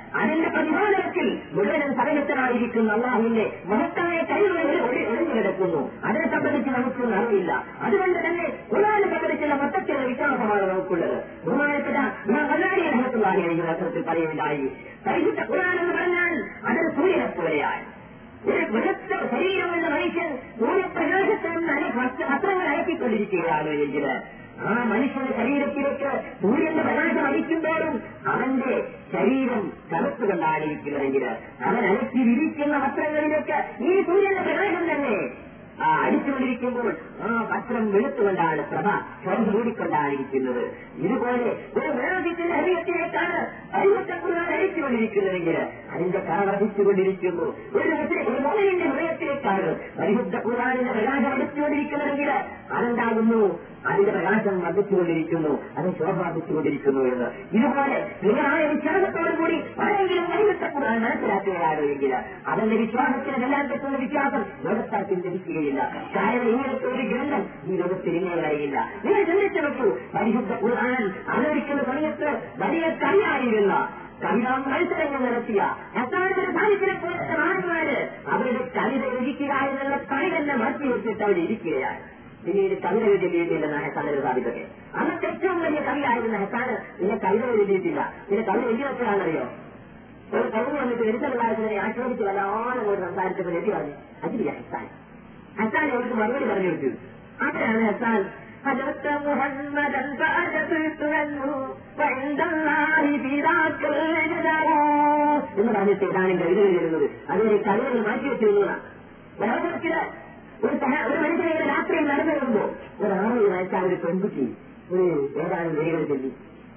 [SPEAKER 2] മുഴുവനും സർവശക്തനായിരിക്കുന്ന അള്ളാഹുവിന്റെ മഹത്തായ കഴിവുകൾ ഒഴിഞ്ഞു കിടക്കുന്നു അതിനെ സംബന്ധിച്ച് നമുക്കൊന്നും അറിവില്ല അതുകൊണ്ട് തന്നെ ഖുർആനെ സംബന്ധിച്ചുള്ള മൊത്തത്തിലുള്ള വിശ്വാസമാണ് നമുക്കുള്ളത് ബഹുമാനപ്പെട്ട ഞാൻ വല്ലാതെ രഹത്തുള്ളാഹി എഴുതുന്ന അർത്ഥത്തിൽ പറയുകയുണ്ടായി പരിശുദ്ധ ഖുർആൻ എന്ന് പറഞ്ഞാൽ അതൊരു സൂര്യനെ പോലെയാണ് ഒരു ബൃഹത്ത ശരീരമുള്ള മനുഷ്യൻ സൂര്യപ്രകാശത്തിൽ നിന്ന് അനെ പത്രങ്ങൾ അയക്കിക്കൊണ്ടിരിക്കുകയാണ് എങ്കിൽ ആ മനുഷ്യന്റെ ശരീരത്തിലേക്ക് സൂര്യന്റെ പ്രകാശം അടിക്കുമ്പോഴും അവന്റെ ശരീരം കറുത്തുകൊണ്ടാണ് ഇരിക്കുന്നതെങ്കിൽ അവൻ അലക്കി വിരിക്കുന്ന പത്രങ്ങളിലേക്ക് ഈ സൂര്യന്റെ പ്രകാശം തന്നെ ആ അടിച്ചുകൊണ്ടിരിക്കുമ്പോൾ ആ പത്രം വെളുത്തുകൊണ്ടാണ് പ്രഭ സ്വയം മൂടിക്കൊണ്ടാണ് ഇരിക്കുന്നത് ഇതുപോലെ ഒരു വേദത്തിന്റെ ഹൃദയത്തിലേക്കാണ് അരിവട്ടക്കുറാൻ അടിച്ചുകൊണ്ടിരിക്കുന്നതെങ്കിൽ അതിന്റെ കറ വർദ്ധിച്ചുകൊണ്ടിരിക്കുന്നു ഒരു മുസ്ലിം ഒരു മോഹനിന്റെ ഹൃദയത്തിലേക്കാണ് പരിശുദ്ധ ഖുർആാനിന്റെ പ്രകാശം അടിച്ചുകൊണ്ടിരിക്കുന്നതെങ്കിൽ അതെന്താകുന്നു അതിന്റെ പ്രകാശം വർദ്ധിച്ചുകൊണ്ടിരിക്കുന്നു അത് ശോഭ വർദ്ധിച്ചുകൊണ്ടിരിക്കുന്നു എന്ന് ഇതുപോലെ നിങ്ങളായ വിശ്വാസത്തോടു കൂടി ആരെങ്കിലും പരിശുദ്ധ ഖുർആൻ മനസ്സിലാക്കുകയാണ് എങ്കിൽ അവന്റെ വിശ്വാസത്തിന് എല്ലാം പറ്റുന്ന വിശ്വാസം ലോകത്താർക്കും ലഭിക്കുകയില്ല കാരണം ഇങ്ങനത്തെ ഒരു ഗ്രന്ഥം ഈ ലോകത്തിൽ ഇങ്ങനെ വരികയില്ല നിങ്ങൾ ചിന്തിച്ചു നോക്കൂ പരിശുദ്ധ ഖുർആൻ അവതരിക്കുന്ന സമയത്ത് വലിയ കവിയായിരുന്ന കവിതാ മത്സരങ്ങൾ നടത്തിയ എത്താത്തൊരു സാഹിത്യനെ പോലത്തെ മഹാന്മാര് അവരുടെ കവിത രചിക്കുക എന്നുള്ള കളി തന്നെ മാറ്റി വെച്ചിട്ട് അവിടെ ഇരിക്കുകയാണ് പിന്നീട് കവിത എഴുതിയിട്ടില്ലെന്ന് ഹെസാനൊരു സാധിക്കട്ടെ അന്നത്തെ ഏറ്റവും വലിയ കവിയായിരുന്ന ഹെസാന് പിന്നെ കവിത എഴുതിയിട്ടില്ല പിന്നെ കവിത എഴുതി വെച്ചതാണെന്നറിയോ ഒരു കവിത വന്നിട്ട് എഴുത്തലായതിനെ ആശ്രയിച്ച് വല്ലാതെ കൂടെ സംസാരിച്ചപ്പോൾ എഴുതി പറഞ്ഞു അതില്ല ഹെസാൻ ഹസാൻ അവർക്ക് മറുപടി പറഞ്ഞു കൊടുത്തു അപ്പോഴാണ് ഹസാൻ حجبت محمدا فأجبت عنه وعند الله بذاك الجدار എന്ന് പറഞ്ഞിട്ട് ഏതാനും കവിതകൾ എഴുതുന്നത് അതൊരു കവിതകൾ മാറ്റി വെച്ചിരുന്നതാണ് ലോകത്തില് ഒരു സഹ- ഒരു മനുഷ്യനെ രാത്രിയിൽ നടന്നു വരുമ്പോ ഒരു ആറ് വയസ്സായ ഒരു പെൺകുട്ടി ഒരു ഏതാനും വരികൾ ചൊല്ലി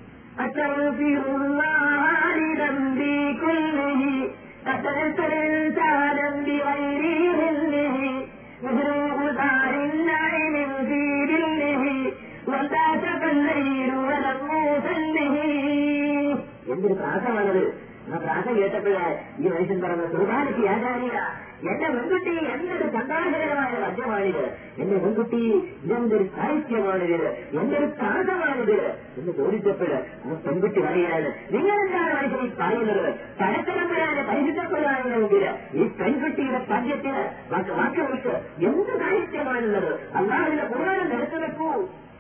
[SPEAKER 2] أستغفر الله لذنبي كله قتلت إنسانا بغير علمه مجروح دار النعيم في ظله وذات الليل ولم أوصله എന്തൊരു പ്രാസമാണത് ആ പ്രാസം കേട്ടപ്പോഴേ ഈ മനുഷ്യൻ പറഞ്ഞ സുഖാനിക്ക് യാചാനിക എന്റെ പെൺകുട്ടി എന്തൊരു സന്തോഷകരമായ വജ്രമാണിത് എന്റെ പെൺകുട്ടി ഇതെന്തൊരു സാഹിത്യമാണിത് എന്തൊരു പ്രാസമാണിത് എന്ന് ചോദിച്ചപ്പോൾ ആ പെൺകുട്ടി പറയുകയാണ് നിങ്ങൾ എന്താണ് മനുഷ്യൻ ഈ പറയുന്നത് പരത്തരമ്പരാനെ പരിശുദ്ധപ്പെടാനെങ്കിൽ ഈ പെൺകുട്ടിയുടെ പദ്യത്തിന് വാക്ക് വാക്കുകൾക്ക് എന്ത് സാഹിത്യമാണുള്ളത് അള്ളാഹുവിന്റെ പുരാണം എടുത്തു വെക്കൂ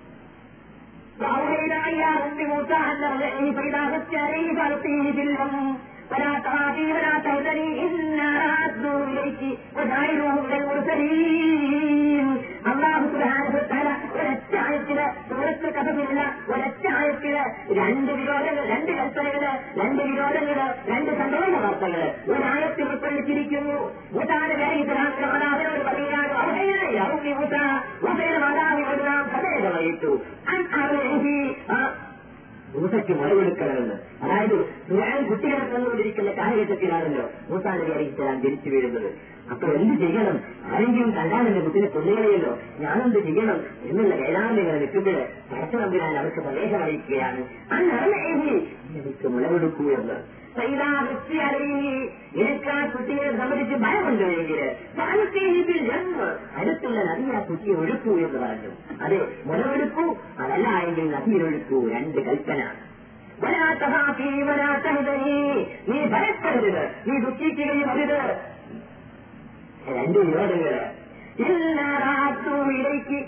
[SPEAKER 2] وأوحينا إلى أم موسى أن ارجعي فإذا خفت عليه فألقيه في اليم ولا تخافي ولا تهزني إنا رادوه إليك وجعلوه من المرسلين അള്ളാഹു സുധാനത്താല ഒരൊറ്റ ആയത്തില് സൂറത്ത് കഥമില്ല ഒരൊറ്റ ആയത്തില് രണ്ട് വിരോധങ്ങൾ രണ്ട് കൽപ്പനകള് രണ്ട് വിരോധങ്ങള് രണ്ട് സന്തോഷ വാർത്തകള് ഒരായത്തിൽ ഉൾക്കൊള്ളിച്ചിരിക്കുന്നു ഭൂട്ടാന വേഗിതരാത്ര മാതാവിനോട് പറയുകയാണ് അവഹേനായി അറുപി ഭൂട്ട വഹേന മാതാവിനോട് നാം കഥേത വഹിച്ചു മൂസയ്ക്ക് മുളവെടുക്കണമെന്ന് അതായത് ഞാൻ കുട്ടികളെ തന്നുകൊണ്ടിരിക്കുന്ന കാലഘട്ടത്തിലാണല്ലോ മൂസാ നബി അറിയിച്ചാൽ ജനിച്ചു വീഴുന്നത് അപ്പൊ എന്ത് ചെയ്യണം ആരെങ്കിലും കണ്ടാൽ എന്റെ കുട്ടിനെ കൊല്ലുകയല്ലോ ഞാനെന്ത് ചെയ്യണം എന്നുള്ള വേദാന്തങ്ങൾ നിൽക്കുമ്പോൾ പരസ്പരം അവർക്ക് സന്ദേശം അറിയിക്കുകയാണ് അന്നറിഞ്ഞ എനിക്ക് മുളവെടുക്കൂ എന്ന് സൈതാ വൃത്തി അറിയി എനിക്ക് ആ കുട്ടിയെ സംബന്ധിച്ച് ഭയമുണ്ട് എങ്കിൽ സാഹിത്യത്തിൽ ജന്മ അടുത്തുള്ള നദി ആ കുട്ടിയെ ഒഴുക്കൂ എന്ന് പറഞ്ഞു അതെ മുളവെടുക്കൂ അതല്ല എങ്കിൽ നദിയിലൊഴുക്കൂ രണ്ട് കൽപ്പന വലാ തഹാഫി വലാ തഹ്സനി. നീ ഭയപ്പെടരുത് നീ ദുഃഖിക്കുകയും അരുത് രണ്ട് വിരോധങ്ങള് ഇല്ലാറാത്തുവിലേക്ക്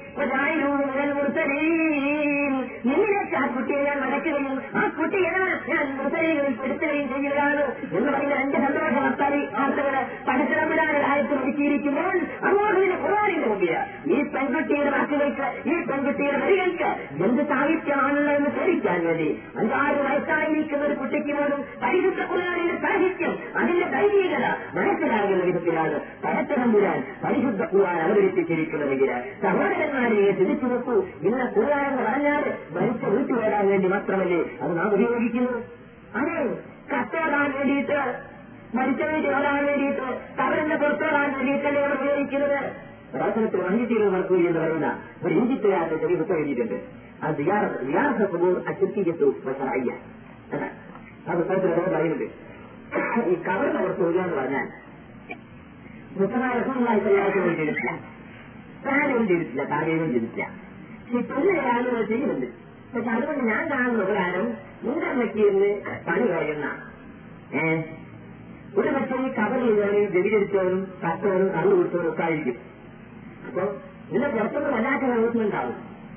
[SPEAKER 2] നിന്നിലേക്ക് ആ കുട്ടിയെ ഞാൻ മടക്കുകയും ആ കുട്ടിയെ ഞാൻ മുസലികളിൽ പെടുത്തുകയും ചെയ്യുകയാണ് എന്ന് പറയുന്ന രണ്ട് സന്തോഷ വാർത്തകൾ വാർത്തകള് പഠിത്തമിടാനായിട്ട് ഒരുക്കിയിരിക്കുമ്പോൾ അള്ളാഹുവിന്റെ ഖുറാനിന്റെ മുമ്പിൽ ഈ പെൺകുട്ടിയുടെ വാക്കുകൾക്ക് ഈ പെൺകുട്ടിയുടെ വരികൾക്ക് എന്ത് സാഹിത്യമാണല്ലോ എന്ന് ചോദിക്കാൻ വേണ്ടി അഞ്ചാറ് വയസ്സായിരിക്കുന്ന ഒരു കുട്ടിക്ക് പോലും പരിശുദ്ധ ഖുറാനിന്റെ സാഹിത്യം അതിന്റെ ദൈവികത മനസ്സിലാകുന്ന വിധത്തിലാണ് പരത്തനമ്പുരാൻ പരിശുദ്ധ ഖുർആൻ അവതരിപ്പിച്ചിരിക്കുന്നതെങ്കിൽ സഹോദരന്മാരെ ചിന്തിച്ചു നോക്കൂ ഇന്ന് ഖുർആൻ എന്ന് പറഞ്ഞാൽ മനുഷ്യ വീട്ടു വരാൻ വേണ്ടി മാത്രമല്ലേ അത് നാം ഉപയോഗിക്കുന്നു അതെ കത്തോടാൻ വേണ്ടിയിട്ട് മരിച്ച വീട്ടിൽ ഓടാൻ വേണ്ടിയിട്ട് കവറിന്റെ പുറത്തോടാൻ വേണ്ടിയിട്ടല്ലേ അവർ ഉപയോഗിക്കുന്നത് പ്രവർത്തനത്തിൽ വഹിച്ചിരുന്ന മർക്കൂരി എന്ന് പറയുന്ന ഒരു ഈജിപ്തുകാരുടെ ചെറിയ പുസ്തകം എഴുതിയിട്ടുണ്ട് അത് വിയാസപ്പൂർ അശുദ്ധിക്കത്തു അയ്യ ആ പുസ്തകത്തിൽ അദ്ദേഹം പറയുന്നുണ്ട് ഈ കവറിന്റെ പുറത്ത് വരിക എന്ന് പറഞ്ഞാൽ മുത്തമായ റസൂലുള്ളാഹി സ്വല്ലല്ലാഹു അലൈഹി വസല്ലം ചെയ്തിട്ടില്ല താനും ചെയ്തിട്ടില്ല താഴെയും ചെയ്തിട്ടില്ല പക്ഷെ പെണ്ണ് കാണുന്നത് ചെയ്യുന്നുണ്ട് പക്ഷെ അതുകൊണ്ട് ഞാൻ കാണുന്ന പ്രകാരം മുൻകമ്മയ്ക്ക് ഇന്ന് പണി കഴിയുന്ന ഏ ഒരു പക്ഷേ ഈ കവർ ചെയ്തവരും വ്യതിചരിച്ചവരും തട്ടവരും കണ്ണു കൊടുത്തവരും ഒക്കെ ആയിരിക്കും അപ്പൊ ഇതിന്റെ പുറത്തൊന്നും വല്ലാത്ത പ്രവർത്തനമുണ്ടാവും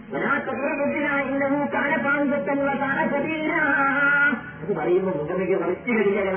[SPEAKER 2] അത് പറയുമ്പോ മുഖമേക്ക് മറിച്ചു കഴിയുക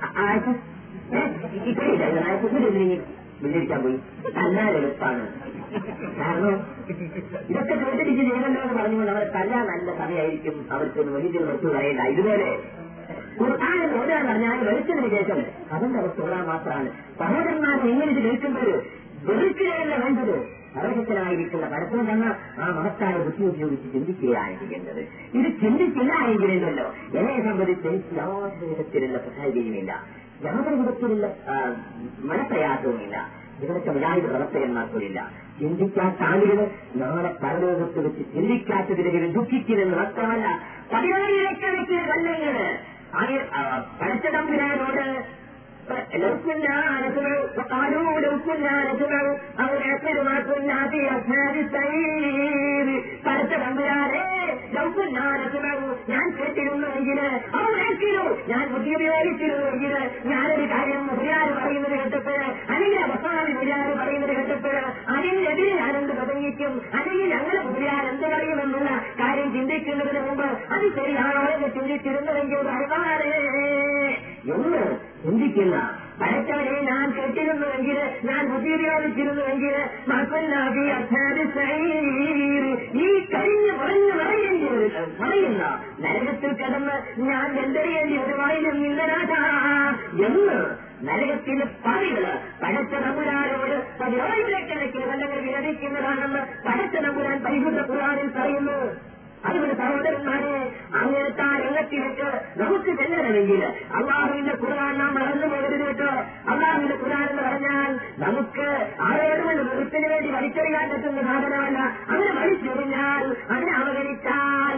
[SPEAKER 2] വിജയിക്കാൻ പോയി തല്ലാൻ എളുപ്പമാണ് കാരണം ഇതൊക്കെ കേട്ടിട്ട് ചെയ്യണല്ലോ എന്ന് പറഞ്ഞുകൊണ്ട് അവരെ തല്ലാൻ നല്ല സമയമായിരിക്കും അവർക്ക് വലിയ വസ്തു പറയണ്ട ഇതുപോലെ ഖുർആാനിൽ ഓടാൻ പറഞ്ഞാൽ വെളുത്തതിന് ശേഷം അതിന്റെ അവസ്ഥ ഓടാൻ മാത്രമാണ് സഹോദരന്മാർ എങ്ങനെ ഇത് കേൾക്കുമ്പോൾ വെറുക്കുകയല്ല വേണ്ടത് സർവശക്തനായിരിക്കുന്ന പരസ്പരം തന്ന ആ മഹത്തായ ബുദ്ധി ഉപയോഗിച്ച് ചിന്തിക്കുകയാണ് ചെയ്യേണ്ടത് ഇത് ചിന്തിച്ചില്ല എങ്കിലുണ്ടല്ലോ എന്നെ സംബന്ധിച്ച് യാതൊരു വിധത്തിലുള്ള പ്രസാരികയുമില്ല യാതൊരു വിധത്തിലുള്ള ആ, മനപ്രയാസവുമില്ല ഇവിടുത്തെ വിചാരിത പ്രവർത്തകന്മാർക്കുമില്ല ചിന്തിക്കാത്ത ആളുകൾ നാളെ പരലോകത്ത് വെച്ച് ചിന്തിക്കാത്തതിനെ ദുഃഖിക്കുമെന്ന് മാത്രമല്ല പതിനായിരക്കണക്കിന് കൊല്ലങ്ങള് പഠിച്ച തമ്പുരാനോട് لو كنا نسمع وقالوا لو كنا نسمع أو نعقل ما كنا في أصحاب السعير പഠിച്ച തമ്പുരാനെ ലൗക്കുന്നാ നസുമൗ ഞാൻ കേട്ടിരുന്നുവെങ്കിൽ അവർ കേട്ടിരു ഞാൻ ബുദ്ധി ഉപയോഗിച്ചിരുന്നുവെങ്കിൽ ഞാനൊരു കാര്യം മുറിയാർ പറയുന്നത് കേട്ടപ്പോൾ അല്ലെങ്കിൽ അവസാനം മുറിയാർ പറയുന്നത് കേട്ടപ്പോൾ അതിനെതിരെ ഞാനെന്ത് പ്രസംഗിക്കും അല്ലെങ്കിൽ ഞങ്ങൾ മുറിയാർ എന്ത് പറയുമെന്നുള്ള കാര്യം ചിന്തിക്കുന്നതിന് മുമ്പ് അത് ശരിയാണോ എന്ന് ചിന്തിച്ചിരുന്നുവെങ്കിൽ ഭഗവാനേ എന്ന് ചിന്തിക്കുന്ന പരച്ചവരെ ഞാൻ കേട്ടിരുന്നുവെങ്കിൽ ഞാൻ ബുദ്ധി ഉപയോഗിച്ചിരുന്നുവെങ്കിൽ മക്കുന്നാബി അധ്യാപി ഈ കഴിഞ്ഞ് പറഞ്ഞു പറയേണ്ടി വരും പറയുന്ന നരകത്തിൽ കിടന്ന് ഞാൻ എന്തെറിയേണ്ടി വരുമായിരുന്നു നിന്നരാജാ എന്ന് നരകത്തിലെ പണികള് പടച്ച നമ്പുരാനോട് പതിനായിരക്കണക്കിന് കൊല്ലങ്ങൾ വിരമിക്കുന്നതാണെന്ന് പടച്ച നമ്പുരാൻ പരിശുദ്ധ പുരാണിൽ പറയുന്നു അതുകൊണ്ട് സഹോദരന്മാരെ അങ്ങനത്തെ ആ രംഗത്തിലേക്ക് നമുക്ക് ചെല്ലണമെങ്കിൽ അള്ളാഹുവിന്റെ ഖുർആൻ നാം മറന്നു പോകരുത് കേട്ടോ അള്ളാഹുവിന്റെ ഖുർആൻ എന്ന് പറഞ്ഞാൽ നമുക്ക് ആരോടുകൊണ്ട് വൃത്തിന് വേണ്ടി വലിച്ചെറിയാൻ പറ്റുന്ന സാധനമല്ല അങ്ങനെ വലിച്ചെറിഞ്ഞാൽ അതിനെ അവഗണിച്ചാൽ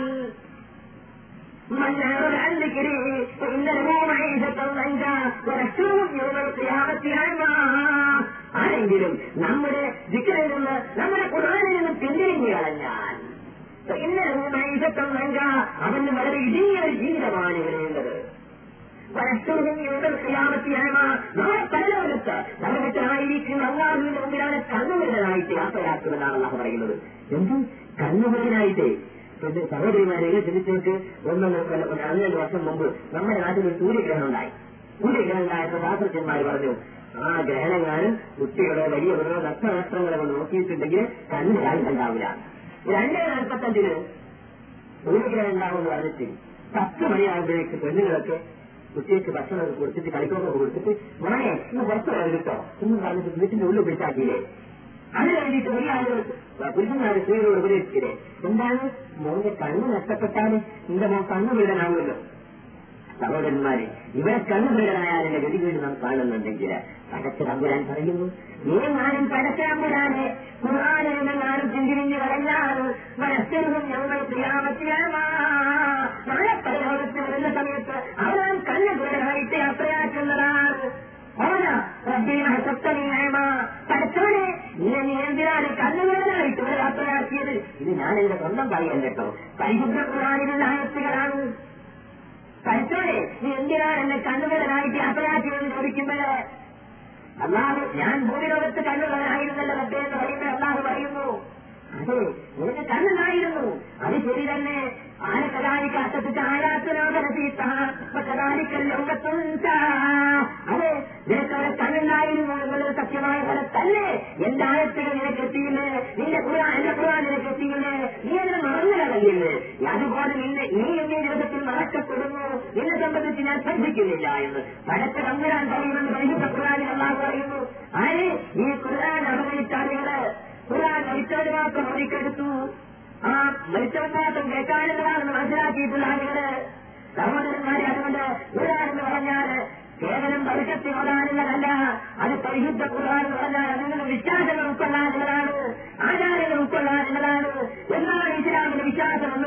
[SPEAKER 2] من أعرض عن ذكري فإن له معيشة ضنكا ونحشره يوم القيامة أعمى ആരെങ്കിലും നമ്മുടെ ദിക്കറിൽ നിന്ന് നമ്മുടെ ഖുർആനിൽ നിന്ന് പിന്തിരിഞ്ഞു കളഞ്ഞാൽ ഇന്നലെ മൈസത്തം നങ്ക അവന് വളരെ ഇടുങ്ങിയ ഒരു ജീവിതമാണ് ഇവനുള്ളത് നാളെ പരലോകത്ത് നരകത്തിനായിരിക്കുന്ന അള്ളാഹുവിന്റെ മുമ്പിലാണ് കണ്ണുമുരനായിട്ട് യാത്രയാക്കുമെന്നാണ് അള്ളാഹ് പറയുന്നത് എന്ത് കണ്ണുമുരനായിട്ട് പിന്നെ സഹോദരിമാരെ ചിന്തിച്ചു ഒന്നൊന്ന് പതിനഞ്ച് വർഷം മുമ്പ് നമ്മുടെ നാട്ടിൽ ഒരു സൂര്യഗ്രഹണം ഉണ്ടായി സൂര്യഗ്രഹണം ഉണ്ടായപ്പോൾ ശാസ്ത്രജ്ഞന്മാർ പറഞ്ഞു ആ ഗ്രഹണങ്ങാനും കുട്ടികളോ വലിയവരോ നഷ്ടനഷ്ടങ്ങളെ കൊണ്ട് നോക്കിയിട്ടുണ്ടെങ്കിൽ കണ്ണിന് കാര്യം ഉണ്ടാവില്ല രണ്ട് നാൽപ്പത്തഞ്ചിന് സൂര്യഗ്രഹണം ഉണ്ടാവുമെന്ന് പറഞ്ഞിട്ട് പത്ത് മണിയാകുമ്പോഴേക്ക് പെണ്ണുങ്ങളൊക്കെ കുട്ടികൾക്ക് ഭക്ഷണമൊക്കെ കൊടുത്തിട്ട് കളിക്കൊക്കെ കൊടുത്തിട്ട് മോനെ ഇന്ന് പുറത്ത് പോയത് കിട്ടോ എന്ന് പറഞ്ഞിട്ട് വീട്ടിന്റെ ഉള്ളിൽ പിടിച്ചാക്കിയില്ലേ അത് കഴിഞ്ഞിട്ട് ഒരു ആളുകൾ പുരുഷന്മാരെ സ്ത്രീകളോട് ഉപദേശിച്ചില്ലേ എന്താണ് മോന്റെ കണ്ണ് നഷ്ടപ്പെട്ടാൽ നിന്റെ മോൻ കണ്ണു വീടനാവുമല്ലോ സഹോദരന്മാരെ ഇവിടെ കണ്ണുപീടനായാലിന്റെ ഗതി വീട് നാം കാണുന്നുണ്ടെങ്കിൽ പടച്ച തമ്പുരാൻ പറയുന്നു നീ ഞാനും പടച്ച തമ്പുരാനെ ഖുർആാനെന്നാലും ചിന്തിരിഞ്ഞു കളഞ്ഞാൽ മനസ്സിലും ഞങ്ങൾ ക്രിയാമത്തിയാമാ നാളെ പരലോകത്ത് വരുന്ന സമയത്ത് അവനാൻ കണ്ണുപീടനായിട്ട് യാത്രയാക്കുന്നതാണ് ഓന റബ്ബീന സപ്തനീയമാ പഠിച്ചവനെ നീ നീ എന്തിനാണ് കണ്ണുപീടനായിട്ട് ഇവിടെ യാത്രയാക്കിയത് ഇത് ഞാൻ എന്റെ സ്വന്തം പറയാൻ കേട്ടോ പരിശുദ്ധ ഖുർആാനിലുള്ള ആയത്തുകളാണ് പഠിച്ചോടെ നീ എന്തിനാണ് എന്നെ കണ്ണുകളനായിട്ട് യാത്രയാക്കിയെന്ന് ചോദിക്കുമ്പോൾ അള്ളാഹ് ഞാൻ ഭൂമിലോകത്ത് കണ്ണുകളനായിരുന്നല്ലോ മറ്റേ എന്ന് പറയുമ്പോൾ അള്ളാഹ് പറയുന്നു അതെ നിനക്ക് കണ്ണുണ്ടായിരുന്നു അത് ശരി തന്നെ ആനക്കലാലിക്ക് അസത്തിച്ച് ആയാത്തനോദരസീത്ത അതെ നിനക്കവിടെ കണ്ണുണ്ടായിരുന്നു എന്നുള്ളത് സത്യമായ പോലെ തന്നെ എന്റെ ആയത്തുകൾ നിനക്ക് എത്തിയില്ലേ നിന്റെ ഖുറാൻ എന്റെ ഖുറാൻ നിനക്ക് എത്തിയില്ലേ നീ അതിനെ മറന്നു കളയില്ലേ അതുപോലെ നിന്നെ നീ എന്റെ ജീവിതത്തിൽ മറക്കപ്പെടുന്നു നിന്നെ സംബന്ധിച്ച് ഞാൻ ശ്രദ്ധിക്കുന്നില്ല എന്ന് പടച്ച തമ്പുരാൻ പറയുമെന്ന് പരിശുദ്ധ ഖുറാനിൽ അള്ളാഹ് പറയുന്നു ആരെ ഈ ഖുർആൻ അവഗണിച്ചാലുകള് ഖുർആൻ മരിച്ചവർ മാത്രം ഒതുക്കെടുത്തു ആ മരിച്ചവർ മാത്രം കേൾക്കാനുള്ളതാണെന്ന് മനസ്സിലാക്കിയിട്ടുള്ള ആളുകള് സഹോദരന്മാരെ അതുകൊണ്ട് ഖുർആൻ എന്ന് പറഞ്ഞാൽ കേവലം പരിശക്തി ഓടാനുള്ളതല്ല അത് പരിശുദ്ധ ഖുർആൻ എന്ന് പറഞ്ഞാൽ അതിൽ നിന്ന് വിശ്വാസങ്ങൾ ഉൾക്കൊള്ളാനുള്ളതാണ് ആചാരങ്ങൾ ഉൾക്കൊള്ളാനുള്ളതാണ് എന്താണ് ഇസ്ലാമിന്റെ വിശ്വാസമെന്നും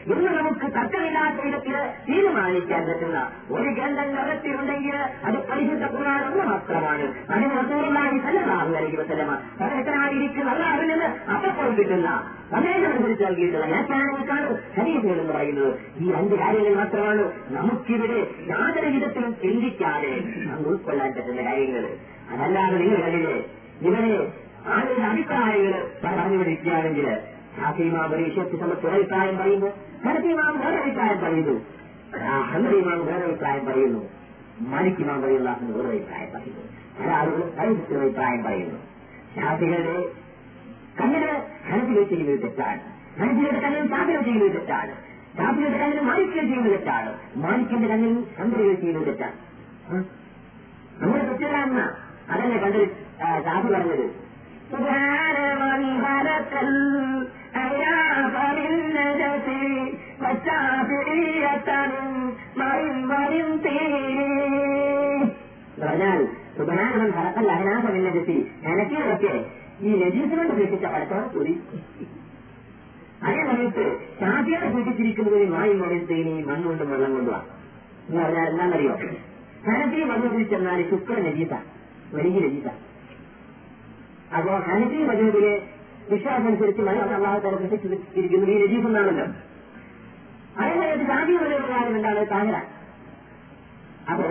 [SPEAKER 2] എന്ന് നമുക്ക് തർക്കമില്ലാത്ത വിധത്തിൽ തീരുമാനിക്കാൻ പറ്റുന്ന ഒരു ഗ്രന്ഥം ലോകത്തിലുണ്ടെങ്കിൽ അത് പരിശുദ്ധ ഖുർആൻ ഒന്ന് മാത്രമാണ് അതിന് റസൂലുള്ളാഹി സല്ലല്ലാഹു അലൈഹി വസല്ലമ പരസ്പരമായിരിക്കുന്ന അള്ളാഹുവിൽ നിന്ന് അപ്പോൾ കിട്ടുന്ന സന്ദേശമനുസരിച്ച് നൽകിയിട്ടുള്ള വ്യാഖ്യാനങ്ങൾക്കാണ് ഹരീഫുകൾ എന്ന് പറയുന്നത് ഈ രണ്ട് കാര്യങ്ങൾ മാത്രമാണ് നമുക്കിവിടെ യാതൊരു വിധത്തിലും ചിന്തിക്കാതെ നമുക്ക് ഉൾക്കൊള്ളാൻ പറ്റുന്ന കാര്യങ്ങൾ അതല്ലാതെ നിങ്ങൾ കണ്ടില്ലേ ഇവരെ ആളുകളുടെ അഭിപ്രായങ്ങൾ പറഞ്ഞുകൊണ്ടിരിക്കുകയാണെങ്കിൽ ഷാഫിമാം ഒരു വിഷയത്തിൽ സമയത്ത് ഒരു അഭിപ്രായം പറയുന്നു ഹനഫിമാം വേറെ അഭിപ്രായം പറയുന്നു ഹമദിമാം വേറെ അഭിപ്രായം പറയുന്നു മാലിക്കിമാം പറയുന്ന വേറെ അഭിപ്രായം പറയുന്നു പല ആളുകളും പല അഭിപ്രായം പറയുന്നു ഷാഫികളുടെ കണ്ണിന് ഹനഫികൾ ചെയ്യുന്നത് തെറ്റാണ് ഹനഫിയുടെ കണ്ണിൽ ഷാഫികൾ ചെയ്യുന്നത് തെറ്റാണ് ഷാഫിയുടെ കണ്ണിൽ മാലിക്കുകൾ ചെയ്യുന്നത് തെറ്റാണ് മാലിക്കിന്റെ കണ്ണിൽ ഹംബലികൾ ചെയ്യുന്നത് തെറ്റാണ് നമ്മൾ തെറ്റില്ല അതല്ലേ പണ്ട് ഷാഫി പറഞ്ഞത് سبحان من خلق الأياف من نجس والشافعية من ماء ومن طين പറഞ്ഞാൽ സുബനാനവൻ ഭരത്തല്ല അഹനാഥം നജസി നനക്കിയതൊക്കെ ഈ നജീസ് കൊണ്ട് സൃഷ്ടിച്ച പടത്തോടെ കൂടി അതേ സമയത്ത് ഷാഫിയെ സൂചിച്ചിരിക്കുന്നത് മായും മറിയത്തേനി മണ്ണുകൊണ്ടും വെള്ളം കൊണ്ടുമാണ് എന്ന് പറഞ്ഞാൽ എന്താണെന്നറിയോ ഹനഫി മധുവിൽ ചെന്നാൽ ശുക്ര നജീസ വലിയ നജീസ അപ്പോ ഹനഫി മധുവിലെ വിശ്വാസമനുസരിച്ച് മനം അള്ളാഹു തല സൃഷ്ടിച്ചിരിക്കുന്നത് ഈ നജീസ് എന്നാണല്ലോ അതേ സമയത്ത് ഷാഫി മധുവിന്റെ കാര്യം എന്താണ് താഹിറ അപ്പോ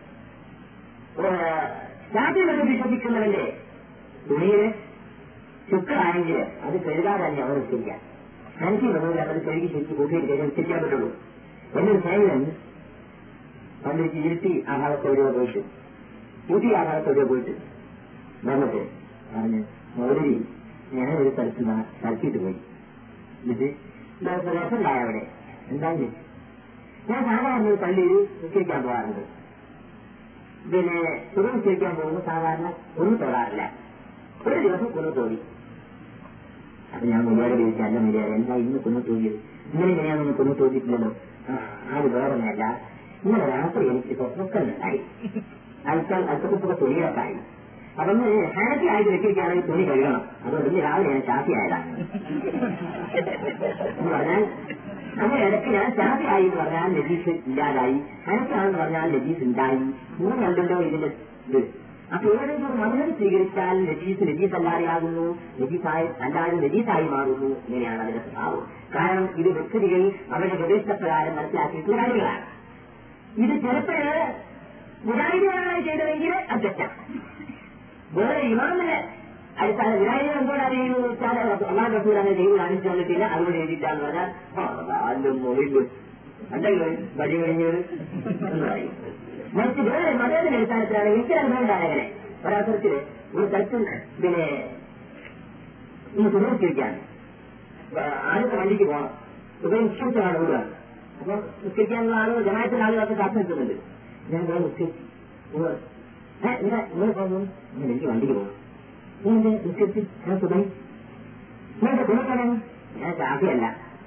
[SPEAKER 2] ഷാഫി മധു വിശ്വസിക്കുന്നവന്റെ തുണിയില് ശുക്രാണെങ്കിൽ അത് കഴുകാതെ തന്നെ അവർ ഉച്ചരിക്കാം ഹനഫി മധുവിൽ അത് കഴുകി ശരിക്കും കൂട്ടിയിട്ട് ശേഷം ഉച്ചരിക്കാൻ പറ്റുള്ളൂ എന്നൊരു സൈലൻ പണ്ട് ഇരുട്ടി ആ ഭാഗത്തോടെയോ പോയിട്ട് ഊട്ടി ആ ഭാഗത്തോടെയോ പോയിട്ട് വന്നിട്ട് പറഞ്ഞ് മൗലവി ഞാൻ ഒരു സ്ഥലത്ത് സ്ഥലത്തിട്ട് പോയി എന്നിട്ട് രസമുണ്ടായ അവിടെ എന്തായാലും ഞാൻ സാധാരണ ഒരു പള്ളിയിൽ നിശ്ചയിക്കാൻ പോകാറുണ്ട് പിന്നെ തുറ നിശ്ചയിക്കാൻ പോകുമ്പോൾ സാധാരണ ഒന്ന് തൊടാറില്ല ഒരു ദിവസം കുന്നു തോന്നി അപ്പൊ ഞാൻ മുടിയാടെ ചോദിച്ചു അല്ല മുടിയാടെ എന്താ ഇന്ന് കുന്നു തോന്നിയത് ഇന്നലെ ഞാൻ ഒന്ന് കുന്നു തോന്നിയിട്ടില്ലല്ലോ അത് വേറൊന്നല്ല ഇന്നലെ രാത്രി എനിക്ക് സ്വപ്നങ്ങളുണ്ടായി അല്പം അല്പക്കുപ്പൊക്കെ തുണികളൊക്കെയായി അപ്പൊ ഒന്ന് ഹാപ്പി ആയിട്ട് വെച്ചിരിക്കുകയാണെങ്കിൽ തുണി കഴുകണം അതുകൊണ്ട് ഇന്ന് രാവിലെ ഞാൻ ഷാപ്പി ആയതാണ് എന്ന് പറഞ്ഞാൽ അങ്ങനെ ഇടയ്ക്ക് ഞാൻ ഷാപ്പി ആയി എന്ന് പറഞ്ഞാൽ ലജീസ് ഇല്ലാതായി ഹാപ്പി ആണെന്ന് പറഞ്ഞാൽ ലജീസ് ഉണ്ടായി മൂന്ന് കണ്ടല്ലോ ഇതിന്റെ ഇത് അപ്പൊ ഏതെങ്കിലും ഒരു മധുരം സ്വീകരിച്ചാൽ ലജീസ് ലജീസ് അല്ലാതെയാകുന്നു ലജീസായി അല്ലാതെ ലജീസായി മാറുന്നു ഇങ്ങനെയാണ് അതിന്റെ സ്വഭാവം കാരണം ഇത് വ്യക്തികൾ അവരുടെ ഗവേഷണപ്രകാരം മനസ്സിലാക്കിയിട്ടുള്ള കാര്യങ്ങളാണ് ഇത് ചിലപ്പോഴ് മുരാരികളാണ് ചെയ്തതെങ്കിൽ അത് തെറ്റാണ് വേറെ ഇമാമിന് അടിസ്ഥാന വിനായകൻ എന്തോടെ അറിയുന്നു വെച്ചാൽ അള്ളാഹ് റസൂൽ അങ്ങനെ ചെയ്ത് കാണിച്ചു തന്നിട്ടില്ല അതുകൊണ്ട് എഴുതിയിട്ടാന്ന് പറഞ്ഞാൽ അല്ലും മൊഴിലും അല്ലല്ലോ വഴി കഴിഞ്ഞത് എന്ന് പറയും മറിച്ച് വേറെ മതത്തിന്റെ അടിസ്ഥാനത്തിലാണ് എനിക്ക് അനുഭവം ഉണ്ടായ അങ്ങനെ ഒരവസരത്തില് ഒരു സ്ഥലത്ത് പിന്നെ ഇന്ന് സുഹൃത്തിരിക്കാൻ ആദ്യത്തെ വണ്ടിക്ക് പോകണം ഉപയോഗം നിശ്ചയിച്ചാണ് ഓടുകയാണ് അപ്പൊ നിശ്ചയിക്കാനുള്ള ആളുകൾ ജമായത്തിന്റെ ആളുകളൊക്കെ കാത്തു നിൽക്കുന്നുണ്ട് ഞാൻ ഇവിടെ നിശ്ചയിച്ചു എന്താ നിങ്ങൾ പോകുന്നു ഞാൻ എനിക്ക് വണ്ടിക്ക് പോകണം നീ എന്റെ നിശ്ചയിച്ച് ഞാൻ സുഖം നീ എന്റെ ഗുണക്കാരാണ് ഞാൻ ചാഫിയല്ല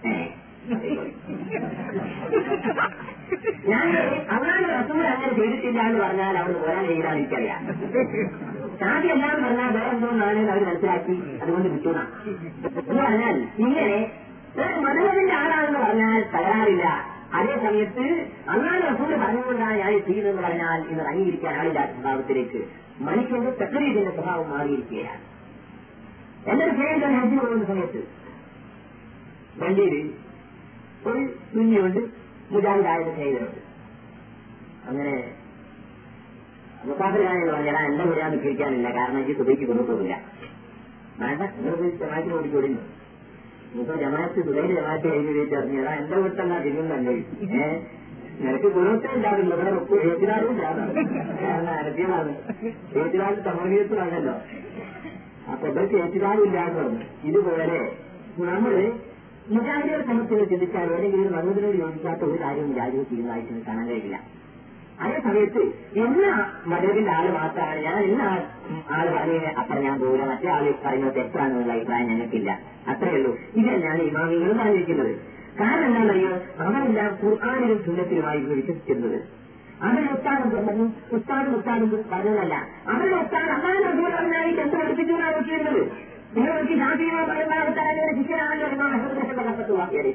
[SPEAKER 2] ഞാൻ അന്നാണ് റസൂൽ അങ്ങനെ ചെയ്തിട്ടില്ല എന്ന് പറഞ്ഞാൽ അവിടെ പോരാൻ ചെയ്താൽ എനിക്കറിയാം ചാതി എല്ലാം പറഞ്ഞാൽ വേറെ എന്തോന്നാണ് അവർ മനസ്സിലാക്കി അതുകൊണ്ട് കിട്ടുന്ന എന്ന് പറഞ്ഞാൽ ഇങ്ങനെ ഒരു മധുരത്തിന്റെ ആളാണെന്ന് പറഞ്ഞാൽ തകരാറില്ല അതേ സമയത്ത് അന്നാണ് റസൂൽ പറഞ്ഞുകൊണ്ടാണ് ഞാൻ ചെയ്യുന്നതെന്ന് പറഞ്ഞാൽ ഇന്ന് അംഗീകരിക്കാൻ ആളില്ലാത്ത സ്വഭാവത്തിലേക്ക് മനുഷ്യന്റെ തക്കരീതിന്റെ സ്വഭാവം മാറിയിരിക്കുകയാണ് എന്നൊരു സ്നേഹിതൻ ഹജ്ജിന് പോകുന്ന സമയത്ത് വണ്ടിയിൽ ഒരു കുഞ്ഞുണ്ട് മുജാഹിദായ സ്നേഹിതരുണ്ട് അങ്ങനെ മുസാഫിറാണെന്ന് പറഞ്ഞാൽ എന്റെ മുരാ നിൽക്കാനില്ല കാരണം എനിക്ക് സുബൈക്ക് കൊണ്ടുപോകില്ല വേണ്ട നിങ്ങൾ ജമാഅത്തിന് ഓടിക്കൊടുന്നു ഇപ്പൊ ജമാഅത്ത് സുബൈന് ജമാഅത്ത് കഴിഞ്ഞ് ചോദിച്ചറിഞ്ഞാ എന്റെ വീട്ടിലെന്നാ തിന്നുന്നല്ലേ ഏഹ് നിനക്ക് ഗുണത്തെ ഉണ്ടാവില്ല ഇവിടെ എഴുതിനാലും ഇല്ലാതാണ് കാരണം അരബ്യമാണ് എഴുതിനാൾ സമൂഹത്തിലാണല്ലോ അപ്പൊ ഇവർക്ക് എഴുതിനാലും ഇല്ലാന്ന് പറഞ്ഞു ഇതുപോലെ നമ്മള് മുജാഹിദികളെ സംബന്ധിച്ച് ചിന്തിച്ചാൽ ഏതെങ്കിലും മതത്തിനോട് യോജിക്കാത്ത ഒരു കാര്യവും മുജാഹിദികൾ ചെയ്യുന്നതായിട്ട് കാണാൻ കഴിയില്ല അതേ സമയത്ത് ഇന്ന മതത്തിന്റെ ആള് മാത്രമാണ് ഞാൻ ഇന്ന ആള് പറയുന്നത് അത്ര ഞാൻ പോകില്ല മറ്റേ ആള് പറയുന്നത് തെറ്റാണെന്നുള്ള അഭിപ്രായം ഞങ്ങൾക്കില്ല അത്രയേ ഉള്ളൂ ഇത് തന്നെയാണ് ഇമാമികളും പറഞ്ഞിരിക്കുന്നത് കാരണം എന്താണെന്നറിയോ അവരെല്ലാം ഖുർആാനിലും സുന്നത്തിലുമായിരുന്നു വിശ്വസിച്ചിരുന്നത് അവരുടെ ഉസ്താദും പറഞ്ഞു ഉസ്താദും ഉസ്താദും പറഞ്ഞതല്ല അവരുടെ ഉസ്താദ് അമ്മാൻ റസൂൽ പറഞ്ഞാൽ എന്ത് പഠിപ്പിച്ചു എന്നാണ് നോക്കിയിരുന്നത് നിങ്ങൾക്ക് ശാന്തിയോ പറയുന്ന ശിഷ്യനാണല്ലോ ഇമാം അഹമ്മദ് കപ്പത്ത് വാക്കിയറിയിച്ചു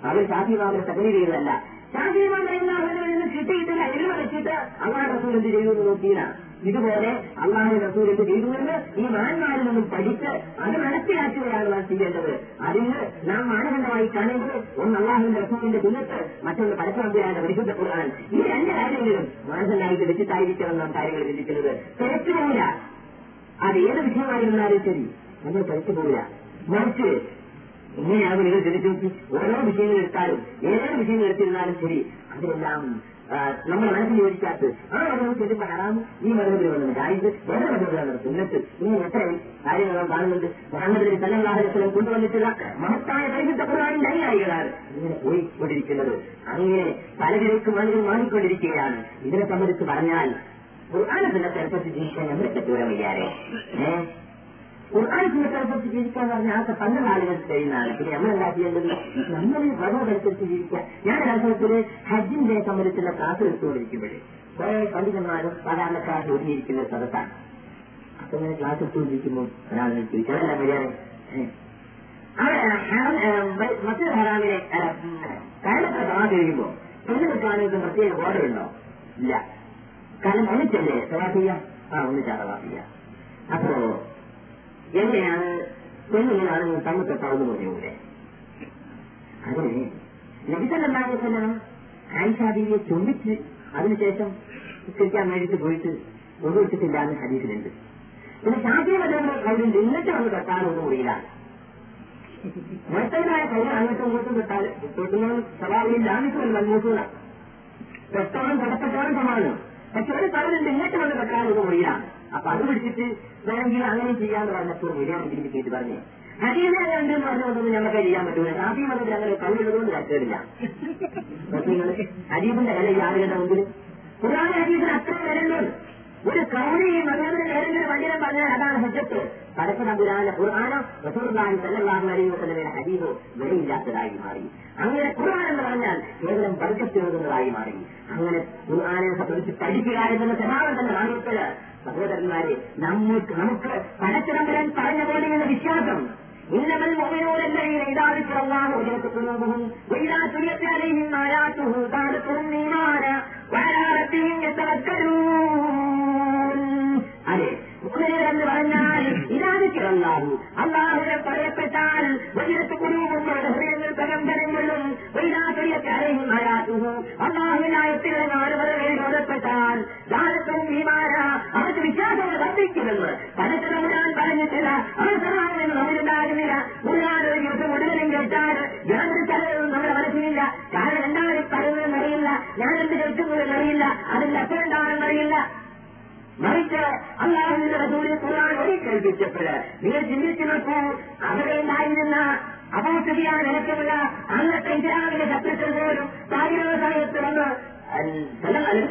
[SPEAKER 2] അവർ ഷാഫിമാവിനെ തകരീർ ചെയ്തതല്ല ഷാഫിമാൻ പറയുന്ന അവരിൽ നിന്ന് കിട്ടിയിട്ടില്ല എഴുതി വെച്ചിട്ട് അള്ളാഹ് റസൂൽ എന്ത് ചെയ്തു എന്ന് നോക്കിയില്ല ഇതുപോലെ അള്ളാഹു റസൂൽ എന്ത് ചെയ്തു എന്ന് ഈ മാന്മാരിൽ നിന്നും പഠിച്ച് അത് മനസ്സിലാക്കുകയാണ് നാം ചെയ്യേണ്ടത് അതിന് നാം മാനദണ്ഡമായി കാണേണ്ടത് ഒന്ന് അള്ളാഹുവിന്റെ റസൂലിന്റെ തുന്നത്ത് മറ്റൊന്ന് പരസ്പരമ്പുരാന്റെ പരിശുദ്ധ ഖുർആൻ ഈ രണ്ട് കാര്യങ്ങളിലും മാനദണ്ഡമായിട്ട് വെച്ചിട്ടായിരിക്കണം നാം കാര്യങ്ങൾ ചിന്തിക്കുന്നത് തിരച്ചു പോകില്ല അത് ഏത് വിഷയമായിരുന്നാലും ശരി നമ്മൾ തിരച്ചു പോകില്ല മറിച്ച് ഇങ്ങനെയാകും നിങ്ങൾ ചിന്തിച്ചു നോക്കി ഓരോ വിഷയങ്ങൾ എടുത്താലും ഏതൊരു വിഷയങ്ങൾ എടുത്തിരുന്നാലും ശരി അതിലെല്ലാം ആ, നമ്മുടെ മനസ്സിൽ യോജിക്കാത്ത ആ മതം ചെല്ലുമ്പോൾ ഹറാം ഈ മതത്തിൽ വന്നത് ആയത് വേറെ മതത്തിലാണ് സുന്നത്ത് ഇങ്ങനെ എത്ര കാര്യങ്ങൾ നാം കാണുന്നുണ്ട് മുഹമ്മദ് സല്ലാഹുലം കൊണ്ടുവന്നിട്ടുള്ള മഹത്തായ പരിശുദ്ധ ഖുർആാനിന്റെ അനുയായികളാണ് ഇങ്ങനെ പോയിക്കൊണ്ടിരിക്കുന്നത് അങ്ങനെ പലതിലേക്കും ആളുകൾ മാറിക്കൊണ്ടിരിക്കുകയാണ് ഇതിനെ സംബന്ധിച്ച് പറഞ്ഞാൽ ഖുർആാനെ സുന്നത്തനുസരിച്ച് ജീവിക്കാൻ നമ്മളെ ദൂരം വയ്യാരെ ഏഹ് ഖുർആൻ സുന്നത്തനുസരിച്ച് ജീവിക്കാൻ പറഞ്ഞാൽ ആകെ പന്ത്രണ്ട് ആളുകൾക്ക് കഴിയുന്നതാണ് പിന്നെ നമ്മൾ എന്താ ചെയ്യേണ്ടത് നമ്മൾ ഭഗവതനുസരിച്ച് ജീവിക്കുക ഞാൻ ഒരവസരത്തില് ഹജ്ജിന്റെ സംബന്ധിച്ചുള്ള ക്ലാസ് എടുത്തുകൊണ്ടിരിക്കുമ്പോഴേ കുറെ പണ്ഡിതന്മാരും സാധാരണക്കാർ ഒതുങ്ങിയിരിക്കുന്ന സ്ഥലത്താണ് അപ്പൊ ഇങ്ങനെ ക്ലാസ് എടുത്തുകൊണ്ടിരിക്കുമ്പോൾ ഒരാൾ ചോദിച്ചു അതല്ല മര്യാദ അവിടെ മറ്റൊരു ഹറാമിനെ കരളത്തെ തവാ കഴിയുമ്പോ പെണ്ണുകൾക്കാണെങ്കിൽ പ്രത്യേക ഓർഡർ ഉണ്ടോ ഇല്ല കാരണം ഒന്നിച്ചല്ലേ തവാ ചെയ്യാം ആ ഒന്നിച്ചാ തവാ ചെയ്യാം അപ്പോ എങ്ങനെയാണ് പെണ്ണിങ്ങനാണ് തമ്മിൽ തൊട്ടാവുന്ന പറഞ്ഞൂടെ അതിന് നബിസല്ലാഹുസല്ലാം ആയിഷാബിയെ ചുംബിച്ച് അതിനുശേഷം നിസ്കരിക്കാൻ വേണ്ടിയിട്ട് പോയിട്ട് ഒന്നുവെച്ചിട്ടില്ല എന്ന് ഹദീസിലുണ്ട് പിന്നെ ഷാഫി മതങ്ങളുടെ കൗലുണ്ട് എന്നിട്ട് വന്ന് തൊട്ടാലൊന്നും മുറിയിലാണ് മറ്റൊരായ കൗല് അങ്ങോട്ടും ഇങ്ങോട്ടും തൊട്ടാൽ തൊട്ടുന്നത് സ്വഭാവം ലാമിക്കുമല്ല മൽമൂസൂല തൊട്ടോളം തൊടപ്പെട്ടോളം സമാനം പക്ഷെ ഒരു കടലുണ്ട് ഇങ്ങോട്ട് വന്ന് തൊട്ടാലൊന്നും മുറിയിലാണ് അപ്പൊ അത് പിടിച്ചിട്ട് വേണമെങ്കിൽ അങ്ങനെ ചെയ്യാന്ന് പറഞ്ഞപ്പോൾ വരികയാണെങ്കിൽ കേട്ട് പറഞ്ഞു ഹരീനെ ഉണ്ട് എന്ന് പറഞ്ഞുകൊണ്ടൊന്നും ഞങ്ങൾക്ക് ചെയ്യാൻ പറ്റൂല ഷാഫി മതത്തിൽ അങ്ങനെ കൗലുള്ളതുകൊണ്ട് തരക്കേടില്ല ഹരീബിന്റെ വില ഈ ആളുകളുടെ മുമ്പിൽ ഖുർആൻ ഹരീബിന് അത്ര വിലയുണ്ട് ഒരു കൗലി ഈ മതത്തിന്റെ പേരിൽ വണ്ടിനം പറഞ്ഞാൽ അതാണ് ഹജ്ജത്ത് പടച്ച തമ്പുരാന്റെ ഖുർആാനോ റസൂർദാൻ സല്ലല്ലാഹു അലൈഹി വസല്ലമയുടെ ഹദീസോ വിലയില്ലാത്തതായി മാറി അങ്ങനെ ഖുർആൻ എന്ന് പറഞ്ഞാൽ കേവലം ബർക്കത്തിനോടുന്നതായി മാറി അങ്ങനെ ഖുർആനെ സംബന്ധിച്ച് പഠിക്കുക എന്നുള്ള സ്വഭാവം തന്നെ മാറിയിട്ട് സഹോദരന്മാരെ നമുക്ക് നമുക്ക് പടച്ചിടമ്പരാൻ പറഞ്ഞ പോലെയുള്ള വിശ്വാസം إنما المؤمنون الذين إذا ذكر الله وجلت قلوبهم وإذا تليت عليهم آياته زادتهم إيمانا وعلى ربهم يتوكلون അതെ മുഖനിൽ എന്ന് പറഞ്ഞാൽ ഇതാദിക്കറല്ലാഹു അള്ളാഹുനെ പറയപ്പെട്ടാൽ വലിയത്ത് കുരുവും ഹൃദയങ്ങൾ പ്രകമ്പനങ്ങളും വൈരാചര്യക്കാരെയും ആരാത്തുഹു അള്ളാഹുവിനായത്തിലെ നാലുപറകളിൽ ബോധപ്പെട്ടാൽ ദാനത്വം വിമാന അവർക്ക് വിശ്വാസം വർദ്ധിക്കുമെന്ന് പലതരമുടാൻ പറഞ്ഞിട്ടില്ല അവർ സഹായം നമ്മളുണ്ടാകുന്നില്ല മുഴുവൻ ഒരു ദിവസം മുഴുവനും കേട്ടാൽ യാതൊരു സ്ഥലവും നമ്മുടെ മനസ്സിലില്ല കാരണം എന്താണ് ഈ പറയുന്നതെന്ന് അറിയില്ല ഞാൻ എന്ത് കേൾക്കുന്നതെന്ന് അറിയില്ല അതിന്റെ അർത്ഥം എന്താണെന്ന് അറിയില്ല മറിച്ച് അള്ളാഹുവിന്റെ റസൂലിനെ ഖുർആൻ വഴി കേൾപ്പിച്ചപ്പോൾ നിങ്ങൾ ചിന്തിച്ചു നോക്കൂ അവിടെ ഉണ്ടായിരുന്ന അപോസ്തുതിയാൻ അടക്കമുള്ള അന്നത്തെ ഇസ്ലാമിന്റെ ശത്രുക്കൾ പോലും താഴ്ന്ന സമയത്ത് വന്ന്